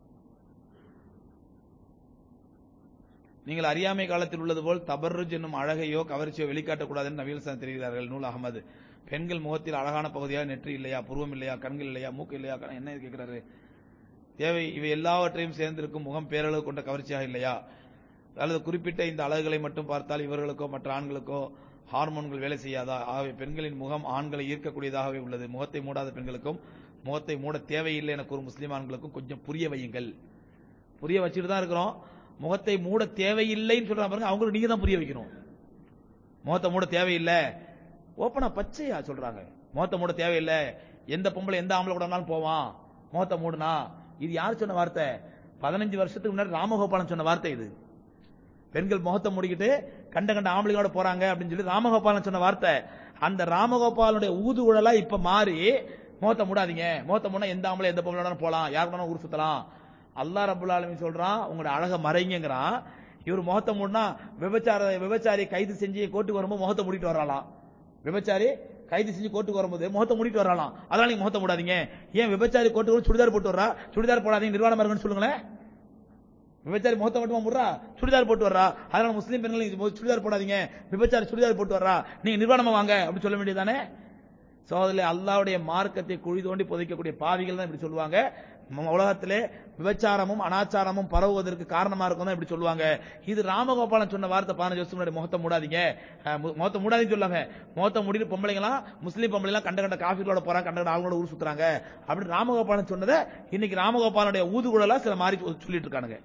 நீங்கள் அறியாமை காலத்தில் உள்ளது போல் தபர்ருஜ் என்னும் அழகையோ கவர்ச்சியோ வெளிக்காட்டக்கூடாது என்று நவீன சார் தெரிகிறார்கள் நூல் அகமது பெண்கள் முகத்தில் அழகான பகுதியா நெற்றி இல்லையா புருவம் இல்லையா கண்கள் இல்லையா மூக்கு இல்லையா கண்- என்ன கேட்கிறாரு தேவை இவை எல்லாவற்றையும் சேர்ந்திருக்கும் முகம் பேரளவு கொண்ட கவர்ச்சியாக இல்லையா அல்லது குறிப்பிட்ட இந்த அழகுகளை மட்டும் பார்த்தால் இவர்களுக்கோ மற்ற ஆண்களுக்கோ ஹார்மோன்கள் வேலை செய்யாதா ஆகவே பெண்களின் முகம் ஆண்களை ஈர்க்கக்கூடியதாகவே உள்ளது முகத்தை மூடாத பெண்களுக்கும் முகத்தை மூட தேவையில்லை என கூறும் முஸ்லிம் ஆண்களுக்கும் கொஞ்சம் புரிய வையுங்கள் புரிய வச்சுட்டு தான் இருக்கிறோம் முகத்தை மூட தேவையில்லைன்னு சொல்றாங்க பாருங்க அவங்களுக்கு நீங்க தான் புரிய வைக்கணும் முகத்தை மூட தேவையில்லை ஓப்பனா பச்சையா சொல்றாங்க முகத்தை மூட தேவையில்லை எந்த பொம்பளை எந்த ஆம்பளை கூட வேணாலும் போவான் முகத்தை மூடுனா இது யார் சொன்ன வார்த்தை பதினஞ்சு வருஷத்துக்கு முன்னாடி ராமகோபாலன் சொன்ன வார்த்தை இது பெண்கள் முகத்தை மூடிக்கிட்டு கண்ட கண்ட ஆம்பளைகளோட போறாங்க அப்படின்னு சொல்லி ராமகோபாலன் சொன்ன வார்த்தை அந்த ராமகோபாலனுடைய ஊதுகுழலா இப்ப மாறி முகத்தை மூடாதீங்க முகத்தை மூடா எந்த ஆம்பளை எந்த பொம்பளை போலாம் யார் வேணா ஊர் சுத்தலாம் அல்லாஹ் ரபுல் ஆலமீன் சொல்றான் உங்களோட அழக மறைங்கிறான் இவர் முகத்தை மூடினா விபச்சார விபச்சாரி கைது செஞ்சு கோர்ட்டுக்கு வரும்போது முகத்தை மூடிட்டு வரலாம் விபச்சாரி கைது செஞ்சு கோர்ட்டுக்கு வரும்போது முகத்தை மூடிட்டு வரலாம் அதனால நீங்க முகத்தை மூடாதீங்க ஏன் விபச்சாரி கோர்ட்டுக்கு வந்து சுடிதார் போட்டு வர்றா சுடிதார் போடாதீங்க நிர்வாணமா இருக்குன்னு சொல்லுங்களேன் விபச்சாரி முகத்தை மட்டுமா முடுறா சுடிதார் போட்டு வர்றா அதனால முஸ்லீம் பெண்கள் நீங்க சுடிதார் போடாதீங்க விபச்சாரி சுடிதார் போட்டு வர்றா நீங்க நிர்வாணமா வாங்க அப்படி சொல்ல வேண்டியதானே சோதரில் அல்லாவுடைய மார்க்கத்தை குழி தோண்டி புதைக்கக்கூடிய பாவிகள் தான் இப்படி சொல்லுவாங்க ம- உலகத்திலே விபச்சாரமும் அனாச்சாரமும் பரவுவதற்கு காரணமா இருக்கும் தான் இப்படி சொல்லுவாங்க இது ராமகோபாலன் சொன்ன வார்த்தை பதினஞ்சு வருஷம் முன்னாடி முகத்தை மூடாதீங்க அஹ், மு- முகத்தை மூடாதீங்கன்னு சொல்லாங்க முகத்தை மூடிட்டு பொம்பளைங்களாம் முஸ்லீம் பொம்பளைலாம் கண்ட கண்ட காஃபிகளோட போறாங்க கண்ட கண்ட ஆளுங்களோட ஊர் சுத்துறாங்க அப்படின்னு ராமகோபாலன் சொன்னதை இன்னைக்கு ராமகோபாலனுடைய ஊதுகுழலா சில மாறி சொ- சொல்லிட்டு இருக்கானுங்க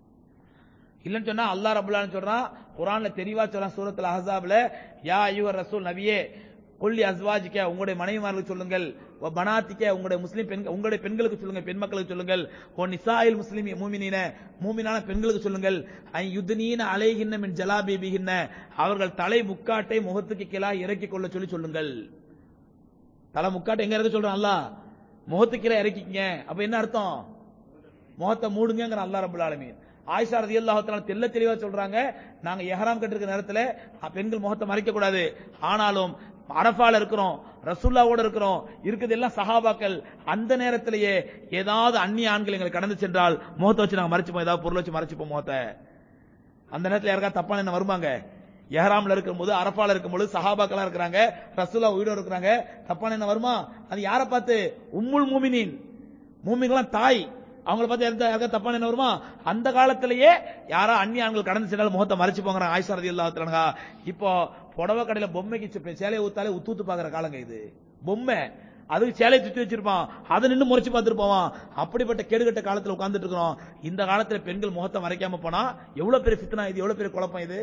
இல்லன்னு சொன்னா அல்லாஹ் ரபுல்லான்னு சொல்றான் குரான்ல தெளிவா சொல்றான் சூரத்துல அஹஸாப்ல யா ஐயுவர் ரசூல் நபியே கொல்லி அஸ்வாஜிக்க உங்களுடைய மனைவிமார்களுக்கு சொல்லுங்கள் வ பனாத்திக்க உங்களுடைய முஸ்லிம் பெண்கள் உங்களுடைய பெண்களுக்கு சொல்லுங்கள் பெண் மக்களுக்கு சொல்லுங்கள் ஓ நிசாயில் முஸ்லிம் மூமினீன மூமினான பெண்களுக்கு சொல்லுங்கள் ஐ யுத்னீன அலைகின்ன மின் ஜலாபீபிகின்ன அவர்கள் தலை முக்காட்டை முகத்துக்கு கீழா இறக்கிக் கொள்ள சொல்லி சொல்லுங்கள் தலை முக்காட்டை எங்க இறக்க சொல்றான் அல்லாஹ் முகத்துக்கு கீழே இறக்கிக்கங்க அப்ப என்ன அர்த்தம் முகத்தை மூடுங்கிற அல்லாஹ் ரபுல் ஆலமீன் ஆயிஷா ரதியல்லாஹு தஆலா தெல்ல தெளிவா சொல்றாங்க நாங்க எஹராம் கட்டிருக்க நேரத்துல அஹ், பெண்கள் முகத்தை மறைக்க கூடாது ஆனாலும் அரஃபால இருக்கிறோம் ரசூல்லாவோட இருக்கிறோம் இருக்குது எல்லாம் சஹாபாக்கள் அந்த நேரத்திலேயே ஏதாவது அந்நிய ஆண்கள் எங்களை கடந்து சென்றால் முகத்தை வச்சு நாங்க மறைச்சுப்போம் ஏதாவது பொருள் வச்சு மறைச்சுப்போம் முகத்தை அந்த நேரத்துல யாருக்கா தப்பான என்ன வருவாங்க எஹராம்ல இருக்கும்போது அரஃபால இருக்கும்போது சஹாபாக்களா இருக்கிறாங்க ரசூலா உயிரோட இருக்கிறாங்க தப்பான என்ன வருமா அது யாரை பார்த்து உம்முல் மூமினின் மூமிங்களாம் தாய் அவங்கள பார்த்து எந்த யாருக்கா தப்பான என்ன வருமா அந்த காலத்திலேயே யாரா அந்நிய ஆண்கள் கடந்து சென்றால் முகத்தை மறைச்சு போங்கிறாங்க ஆயிஷா ரதி இல்லாத்துலங்க இப்போ புடவை கடையில பொம்மைக்கு சி- சேலையை ஊத்தாலே உத்து ஊத்து பாக்குற காலங்க இது பொம்மை அதுக்கு சேலையை சுத்தி வச்சிருப்பான் அதை நின்னு முறைச்சு பார்த்துட்டு போவான் அப்படிப்பட்ட கேடுகட்ட காலத்துல உட்கார்ந்துட்டு இருக்கிறோம் இந்த காலத்துல பெண்கள் முகத்தை மறைக்காம போனா எவ்வளவு பெரிய ஃபித்னா இது எவ்வளவு பெரிய குழப்பம் இது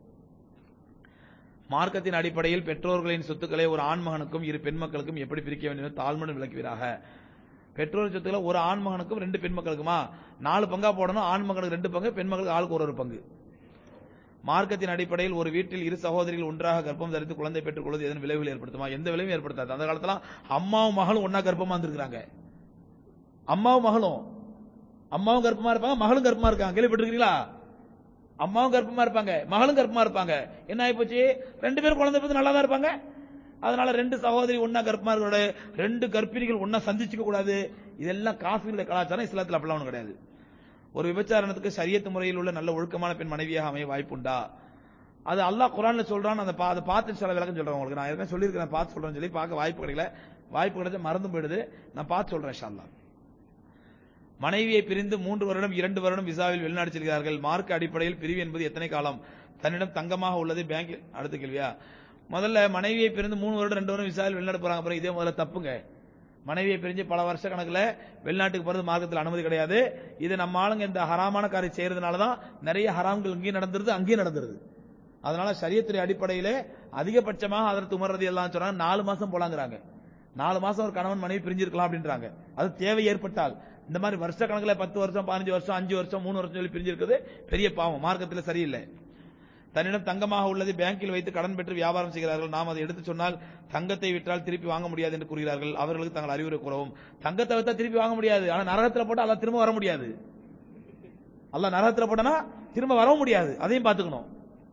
மார்க்கத்தின் அடிப்படையில் பெற்றோர்களின் சொத்துக்களை ஒரு ஆண் மகனுக்கும் இரு பெண் மக்களுக்கும் எப்படி பிரிக்க வேண்டும் என்று தாழ்மனு விளக்குவீராக பெற்றோர் சொத்துக்களை ஒரு ஆண் மகனுக்கும் ரெண்டு பெண் மக்களுக்குமா நாலு பங்கா போடணும் ஆண் மகனுக்கு ரெண்டு பங்கு பெண் மகளுக்கு ஆளுக்கு ஒரு ஒரு பங்கு மார்க்கத்தின் அடிப்படையில் ஒரு வீட்டில் இரு சகோதரிகள் ஒன்றாக கர்ப்பம் தரித்து குழந்தை பெற்றுக் கொள்வது எதன் விளைவுகள் ஏற்படுத்துமா எந்த விளைவும் ஏற்படுத்தாது அந்த காலத்துல அம்மாவும் மகளும் ஒன்னா கர்ப்பமா இருந்திருக்காங்க அம்மாவும் மகளும் அம்மாவும் கர்ப்பமா இருப்பாங்க மகளும் கர்ப்பமா இருக்காங்க கேள்விப்பட்டிருக்கீங்களா அம்மாவும் கர்ப்பமா இருப்பாங்க மகளும் கர்ப்பமா இருப்பாங்க என்ன ஆகி போச்சு ரெண்டு பேரும் குழந்தை பத்தி நல்லா தான் இருப்பாங்க அதனால ரெண்டு சகோதரி ஒன்னா கர்ப்பமா இருக்கிறோட ரெண்டு கர்ப்பிணிகள் ஒன்னா சந்திச்சுக்க கூடாது இதெல்லாம் காஃபியுடைய கலாச்சாரம் இஸ்லாத்துல அப்படிலாம் ஒண்ணும் கிடையாது ஒரு விபச்சாரணத்துக்கு சரியத்து முறையில் உள்ள நல்ல ஒழுக்கமான பெண் மனைவியாக அமைய வாய்ப்புண்டா அது அல்லாஹ் குரான்ல சொல்றான் அந்த பா- அதை பார்த்து சில விளக்கம் சொல்றேன் உங்களுக்கு நான் ஏற்கனவே சொல்லியிருக்கேன் பார்த்து சொல்றேன்னு சொல்லி பார்க்க வாய்ப்பு கிடைக்கல வாய்ப்பு கிடைச்சா மறந்து போயிடுது நான் பார்த்து சொல்றேன் இன்ஷா அல்லாஹ் மனைவியை பிரிந்து மூன்று வருடம் இரண்டு வருடம் விசாவில் வெளிநாடு செல்கிறார்கள் மார்க் அடிப்படையில் பிரிவு என்பது எத்தனை காலம் தன்னிடம் தங்கமாக உள்ளது பேங்க் அடுத்த கேள்வியா முதல்ல மனைவியை பிரிந்து மூணு வருடம் ரெண்டு வருடம் விசாவில் வெளிநாடு போறாங்க அப்புறம் இதே முதல்ல தப்புங்க மனைவியை பிரிஞ்சு பல வருஷ கணக்குல வெளிநாட்டுக்கு போறது மார்க்கத்தில் அனுமதி கிடையாது இது நம்ம ஆளுங்க இந்த ஹராமான காரியம் செய்யறதுனால தான் நிறைய ஹராம்கள் இங்கேயும் நடந்துருது அங்கேயும் நடந்துருது அதனால சரியத்துறை அடிப்படையிலே அதிகபட்சமாக அதற்கு உமர்றது எல்லாம் சொன்னாங்க நாலு மாசம் போலாங்கிறாங்க நாலு மாசம் ஒரு கணவன் மனைவி பிரிஞ்சிருக்கலாம் அப்படின்றாங்க அது தேவை ஏற்பட்டால் இந்த மாதிரி வருஷ கணக்குல பத்து வருஷம் பதினஞ்சு வருஷம் அஞ்சு வருஷம் மூணு வருஷம் சொல்லி பிரிஞ்சிருக்குது பெரிய பாவம் மார்க்கத்தில் சரியில்லை தன்னிடம் தங்கமாக உள்ளது பேங்கில் வைத்து கடன் பெற்று வியாபாரம் செய்கிறார்கள் நாம் அதை எடுத்து சொன்னால் தங்கத்தை விற்றால் திருப்பி வாங்க முடியாது என்று கூறுகிறார்கள் அவர்களுக்கு தங்கள் அறிவுரை கூறவும் தங்கத்தை வித்தா திருப்பி வாங்க முடியாது ஆனா நரகத்துல போட்டா அல்லாஹ் திரும்ப வர முடியாது அல்லாஹ் நரகத்துல போட்டனா திரும்ப வரவும் முடியாது அதையும் பார்த்துக்கணும்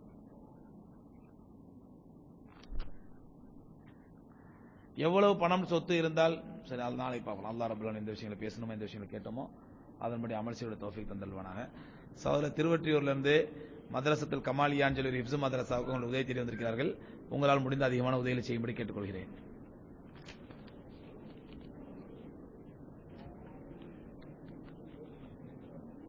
எவ்வளவு பணம் சொத்து இருந்தால் சரி அது நாளைக்கு பார்க்கலாம் அல்லாஹ் ரபுல்லான் இந்த விஷயங்களை பேசணுமோ இந்த விஷயங்களை கேட்டோமோ அதன்படி அமல் செய்ய தோஃபிக் தந்தல்வானாக சகோதரர் திருவற்றியூர்ல இருந்து மதரசத்தில் கமாலியான் சொல்லி ஹிப்சு மதரசாவுக்கு உங்கள் உதவி தேடி வந்திருக்கிறார்கள் உங்களால் முடிந்த அதிகமான உதவிகளை செய்யும்படி கேட்டுக்கொள்கிறேன்